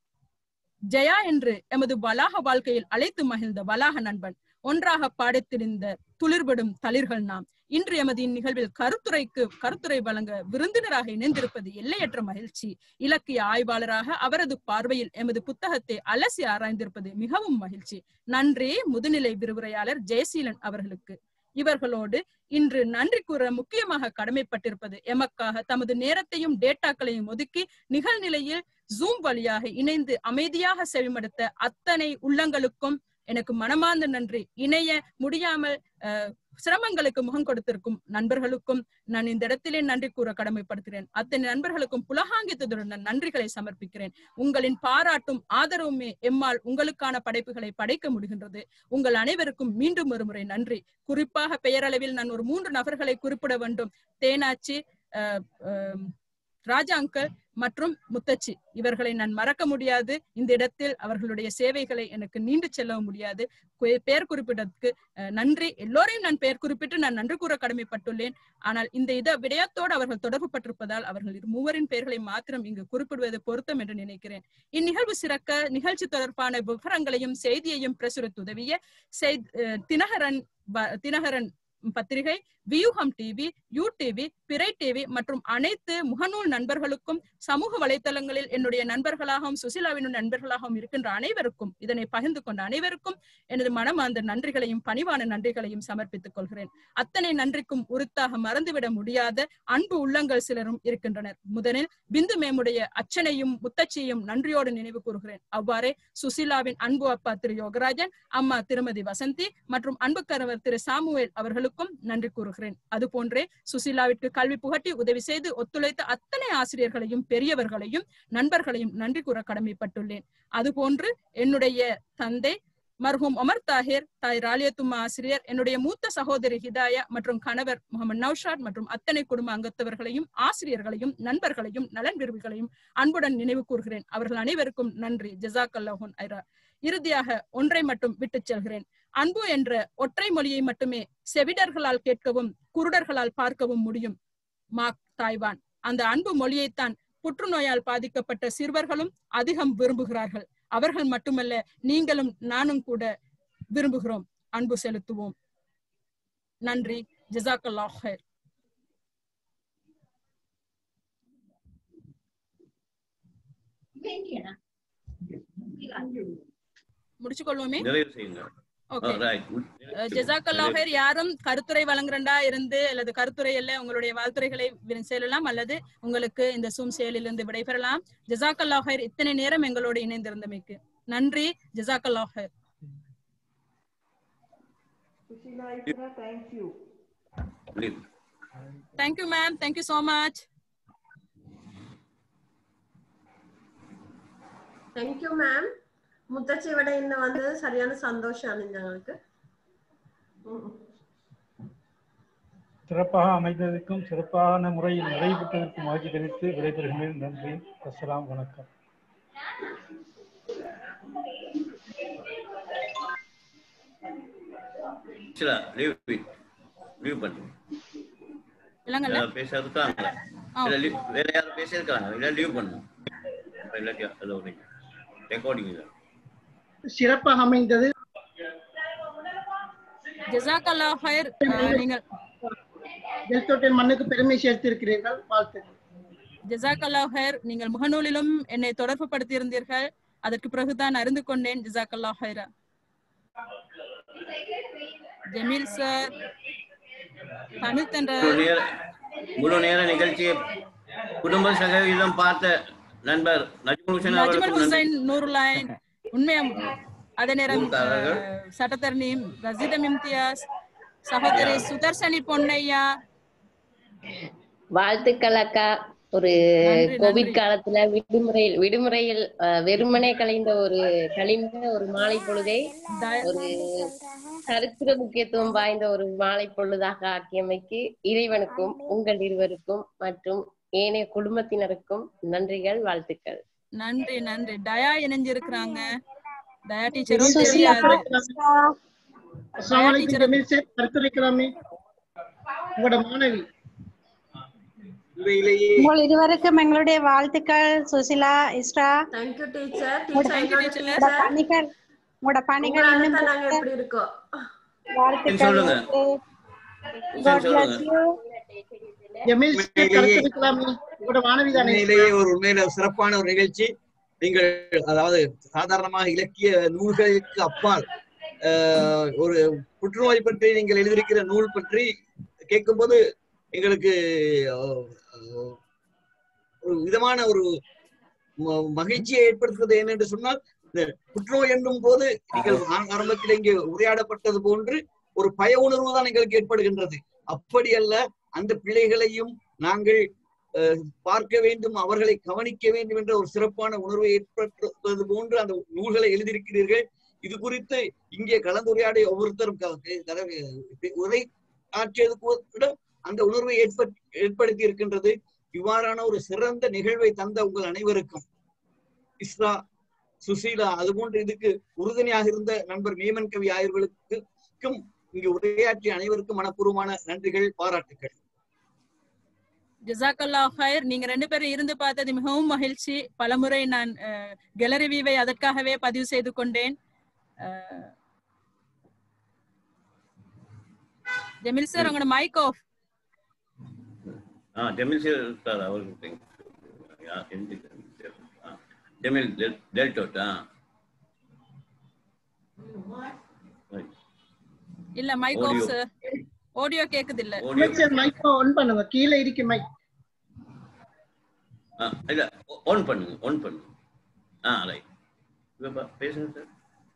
ஜெயா என்று எமது வளாக வாழ்க்கையில் அழைத்து மகிழ்ந்த வளாக நண்பன் ஒன்றாக பாடித்திருந்த துளிர்படும் தளிர்கள் நாம் இன்று எமது இந்நிகழ்வில் கருத்துரைக்கு கருத்துரை வழங்க விருந்தினராக இணைந்திருப்பது எல்லையற்ற மகிழ்ச்சி இலக்கிய ஆய்வாளராக அவரது பார்வையில் எமது புத்தகத்தை அலசி ஆராய்ந்திருப்பது மிகவும் மகிழ்ச்சி நன்றி முதுநிலை விரிவுரையாளர் ஜெயசீலன் அவர்களுக்கு இவர்களோடு இன்று நன்றி கூற முக்கியமாக கடமைப்பட்டிருப்பது எமக்காக தமது நேரத்தையும் டேட்டாக்களையும் ஒதுக்கி நிகழ்நிலையில் ஜூம் வழியாக இணைந்து அமைதியாக செவிமடுத்த அத்தனை உள்ளங்களுக்கும் எனக்கு மனமார்ந்த நன்றி இணைய முடியாமல் அஹ், சிரமங்களுக்கு முகம் கொடுத்திருக்கும் நண்பர்களுக்கும் நான் இந்த இடத்திலே நன்றி கூற கடமைப்படுத்துகிறேன் அத்தனை நண்பர்களுக்கும் புலகாங்கித்ததுடன் நான் நன்றிகளை சமர்ப்பிக்கிறேன் உங்களின் பாராட்டும் ஆதரவுமே எம்மால் உங்களுக்கான படைப்புகளை படைக்க முடிகின்றது உங்கள் அனைவருக்கும் மீண்டும் ஒரு முறை நன்றி குறிப்பாக பெயரளவில் நான் ஒரு மூன்று நபர்களை குறிப்பிட வேண்டும் தேனாச்சி அஹ், அஹ், ராஜா அங்கல் மற்றும் முத்தச்சி இவர்களை நான் மறக்க முடியாது இந்த இடத்தில் அவர்களுடைய சேவைகளை எனக்கு நீண்டு செல்லவும் முடியாது கு- பெயர் குறிப்பிட்டதுக்கு அஹ், நன்றி எல்லோரையும் நான் பெயர் குறிப்பிட்டு நான் நன்றி கூற கடமைப்பட்டுள்ளேன் ஆனால் இந்த இத விடயத்தோடு அவர்கள் தொடர்பு பட்டிருப்பதால் அவர்கள் இரு மூவரின் பெயர்களை மாத்திரம் இங்கு குறிப்பிடுவது பொருத்தம் என்று நினைக்கிறேன் இந்நிகழ்வு சிறக்க நிகழ்ச்சி தொடர்பான விவரங்களையும் செய்தியையும் பிரசுரித்து உதவிய செய்- அஹ், தினகரன் ப- தினகரன் பத்திரிகை Viyugam TV U TV Pirai TV மற்றும் அனைத்து முகநூல் நண்பர்களுக்கும் சமூக வலைத்தளங்களில் என்னுடைய நண்பர்களாகவும் சுசிலாவின் நண்பர்களாகவும் இருக்கின்ற அனைவருக்கும் இதனை பகிர்ந்து கொண்ட அனைவருக்கும் எனது மனமார்ந்த நன்றிகளையும் பணிவான நன்றிகளையும் சமர்ப்பித்துக் கொள்கிறேன் அத்தனை நன்றிக்கும் உரித்தாக மறந்துவிட முடியாத அன்பு உள்ளங்கள் சிலரும் இருக்கின்றனர் முதலில் பிந்து மேமுடைய அச்சனையும் முத்தச்சியையும் நன்றியோடு நினைவு கூறுகிறேன் அவ்வாறே சுசிலாவின் அன்பு அப்பா திரு யோகராஜன் அம்மா திருமதி வசந்தி மற்றும் அன்பு கணவர் திரு சாமுவேல் அவர்களுக்கும் நன்றி கூறுகிறேன் அதுபோன்றே சுசிலாவிற்கு கல்வி புகட்டி உதவி செய்து ஒத்துழைத்த அத்தனை ஆசிரியர்களையும் பெரியவர்களையும் நண்பர்களையும் நன்றி கூற கடமைப்பட்டுள்ளேன் அதுபோன்று என்னுடைய தந்தை மர்ஹூம் ஒமர் தாஹிர் தாய் ராலியத்தும்மா ஆசிரியர் என்னுடைய மூத்த சகோதரி ஹிதாயா மற்றும் கணவர் முகமது நௌஷாத் மற்றும் அத்தனை குடும்ப அங்கத்தவர்களையும் ஆசிரியர்களையும் நண்பர்களையும் நலன் விரும்பிகளையும் அன்புடன் நினைவு கூறுகிறேன் அவர்கள் அனைவருக்கும் நன்றி ஜசாக் அல்லாஹூன் ஐரா இறுதியாக ஒன்றை மட்டும் விட்டுச் செல்கிறேன் அன்பு என்ற ஒற்றை மொழியை மட்டுமே செவிடர்களால் கேட்கவும் குருடர்களால் பார்க்கவும் முடியும் மாக் தாய்வான் அந்த அன்பு மொழியைத்தான் புற்றுநோயால் பாதிக்கப்பட்ட சிறுவர்களும் அதிகம் விரும்புகிறார்கள் அவர்கள் மட்டுமல்ல நீங்களும் நானும் கூட விரும்புகிறோம் அன்பு செலுத்துவோம் நன்றி ஜசாக்கல்லாஹ் ஹைர் முடிச்சுக்கொள்வோமே நிறைவு செய்யுங்க ஓகே ரைட் ஜெசாக்கல்லாஹர் யாரும் கருத்துரை வழங்குறண்டா இருந்து அல்லது கருத்துரை அல்ல உங்களுடைய வாழ்த்துறைகளை வி- செல்லலாம் அல்லது உங்களுக்கு இந்த சூம் செயலிலிருந்து விடைபெறலாம் ஜெசாக்கல்லாஹர் இத்தனை நேரம் எங்களோடு இணைந்திருந்தமைக்கு நன்றி ஜெசாக்கல்லாஹர் Sushila Isra, thank you. Thank you ma'am thank you so much thank you ma'am முத்தச்சி விட இன்னும் வந்தது சரியான சந்தோஷம் அணிஞ்சவங்களுக்கு சிறப்பாக அமைந்ததற்கும் சிறப்பான முறையில் நடைபெற்றதற்கும் ஆட்சி தெரிவித்து விடைபெறுகிறேன் நன்றி அஸ்ஸலாம் வணக்கம் சில லீவ் லீவ் பண்ணு இல்லைங்கல்ல யாராவது பேச இருக்காங்க இல்ல leave- வேற யாரும் பேச இருக்காங்க இல்ல லீவ் பண்ணுங்க இல்லாட்டி அதில் ஒரு ரெக்கார்டிங் இல்லை சிறப்பாக அமைந்தது ஜசாக்கல்லா ஹைர் நீங்கள் ஜெல்தோட்டின் மண்ணுக்கு பெருமை சேர்த்திருக்கிறீர்கள் வாழ்த்துக்கள் ஜசாக்கல்லா ஹைர் நீங்கள் முகநூலிலும் என்னை தொடர்பு படுத்தியிருந்தீர்கள் அதற்கு பிறகுதான் அறிந்து கொண்டேன் ஜசாக்கல்லா ஹைரா ஜமீல் சார் தனித்தென்ற முழு நேர முழு நேர நிகழ்ச்சியை குடும்ப சகவிதம் பார்த்த நண்பர் நஜ்முல் ஹுசைன் நஜ்மல் அவர்களுக்கும் நன்றி. ஹுசைன் நூறுலாயின் உண்மையா அதே நேரம் ஊர்க்காரர்கள். அஹ், சட்டத்தரணி ரசிதம் இம்தியாஸ் சகோதரி சுதர்சனி பொன்னையா வாழ்த்துக்கள் அக்கா ஒரு நன்றி, கோவிட் நன்றி. காலத்துல விடுமுறையில் விடுமுறையில் அஹ், வெறுமனே கலைந்த ஒரு கழிந்த ஒரு மாலை பொழுதை ஒரு சரித்திர முக்கியத்துவம் வாய்ந்த ஒரு மாலை பொழுதாக ஆக்கியமைக்கு இறைவனுக்கும் உங்கள் இருவருக்கும் மற்றும் ஏனைய குடும்பத்தினருக்கும் நன்றிகள் வாழ்த்துக்கள் நன்றி நன்றி டயா இணைஞ்சிருக்கிறாங்க டயா டீச்சரும் சுசிலா தெரியாது அஸ்ஸலாமு அலைக்கும் ஜமீல் சார் கருத்துரைக்கலாமே உங்களோட மாணவி உங்கள் இருவருக்கும் எங்களுடைய வாழ்த்துக்கள் சுசிலா இஸ்ரா தேங்க்யூ டீச்சர் உங்களோட டீச்சர் உங்களோட பணிகள் உங்களோட பணிகள் உங்களால இன்னும் தான் நாங்க பெருக எப்படி இருக்கோம் வாழ்த்துக்கள் சொல்லுங்க. God bless you. Jameel sir கருத்துரைக்கலாமே உங்களோட மாணவி தானே உண்மையிலேயே ஒரு உண்மையில சிறப்பான ஒரு நிகழ்ச்சி நீங்கள் அதாவது சாதாரணமாக இலக்கிய நூல்களுக்கு அப்பால் ஆஹ், ஒரு புற்றுநோய் பற்றி நீங்கள் எழுதியிருக்கிற நூல் பற்றி கேட்கும்போது எங்களுக்கு ஆஹ், ஆஹ், ஒரு விதமான ஒரு ம- மகிழ்ச்சியை ஏற்படுத்துவது என்ன என்று சொன்னால் இந்த புற்றுநோய் என்னும் போது நீங்கள் ஆ- ஆரம்பத்தில் இங்கே உரையாடப்பட்டது போன்று ஒரு பய உணர்வு தான் எங்களுக்கு ஏற்படுகின்றது அப்படி அல்ல அந்த பிள்ளைகளையும் நாங்கள் அஹ், பார்க்க வேண்டும் அவர்களை கவனிக்க வேண்டும் என்ற ஒரு சிறப்பான உணர்வை ஏற்படுத்துவது போன்று அந்த நூல்களை எழுதியிருக்கிறீர்கள் இது குறித்து இங்கே கலந்துரையாடிய ஒவ்வொருத்தரும் க- க- உரை ஆற்றியது கூட அந்த உணர்வை ஏற்ப ஏற்படுத்தி இருக்கின்றது இவ்வாறான ஒரு சிறந்த நிகழ்வை தந்த உங்கள் அனைவருக்கும் இஸ்ரா சுசீலா அதுபோன்று இதுக்கு உறுதுணையாக இருந்த நண்பர் மேமன் கவி ஆயர்களுக்கும் இங்கு உரையாற்றிய அனைவருக்கும் மனப்பூர்வமான நன்றிகள் பாராட்டுகள் ஜசாக்கல்லா ஹைர் நீங்க ரெண்டு பேரும் இருந்து பார்த்தது மிகவும் மகிழ்ச்சி பலமுறை நான் கேலரி வியூவை அதற்காகவே பதிவு செய்து கொண்டேன் அஹ், ஜமீல் சார் உங்களோட மைக் ஆஃப் ஆ ஜமீல் சார் இருக்கார் அவருக்கு யா, எந்த ஜமீல் சார்? ஆ, ஜமீல் டெல்- டெல்டோட் ஆ Right. இல்ல mic off Audio. Sir audio கேக்குது இல்ல ஜமீல் சார் மைக் ஆன் பண்ணுங்க கீழே இருக்கு மைக் ஆ இல்ல ஆன் பண்ணுங்க ஆன் பண்ணுங்க ஆ ரைட் இப்போ பேசுங்க சார்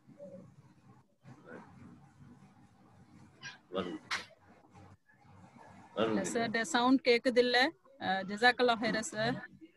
வரும் வரும் இல்ல சார் சவுண்ட் கேக்குது இல்ல ஜசாக்கல்லா ஹைர சார்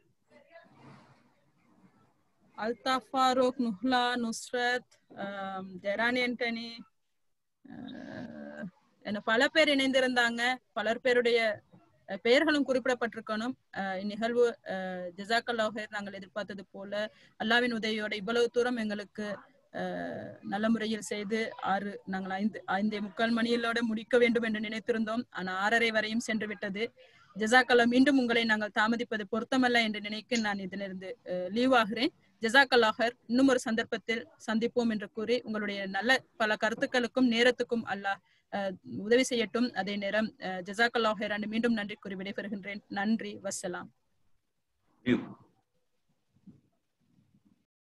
அல்தாஃப் ஃபாரூக் நுஹ்லா நுஸ்ரத் ஆம், ஜெரானி ஆண்டனி அஹ், என பல பேர் இணைந்திருந்தாங்க பலர் பேருடைய அஹ், பெயர்களும் குறிப்பிடப்பட்டிருக்கணும் அஹ், இந்நிகழ்வு அஹ், ஜஸாக்கல்லாஹ் ஹைர் நாங்கள் எதிர்பார்த்தது போல அல்லாவின் உதவியோட இவ்வளவு தூரம் எங்களுக்கு அஹ், நல்ல முறையில் செய்து ஆறு நாங்கள் ஐந்து ஐந்தே முக்கால் மணியிலோட முடிக்க வேண்டும் என்று நினைத்திருந்தோம் ஆனால் ஆறரை வரையும் சென்று விட்டது ஜசாக்கல்லா மீண்டும் உங்களை நாங்கள் தாமதிப்பது பொருத்தமல்ல என்று நினைக்க நான் இதிலிருந்து லீவ் ஆகிறேன் ஜசாக்கல்லாஹர் இன்னும் ஒரு சந்தர்ப்பத்தில் சந்திப்போம் என்று கூறி உங்களுடைய நல்ல பல கருத்துக்களுக்கும் நேரத்துக்கும் அல்லாஹ் அஹ், உதவி செய்யட்டும் அதே நேரம் ஜசாக்கல்லாஹர் மீண்டும் நன்றி கூறி விடைபெறுகின்றேன் நன்றி வசலாம் You.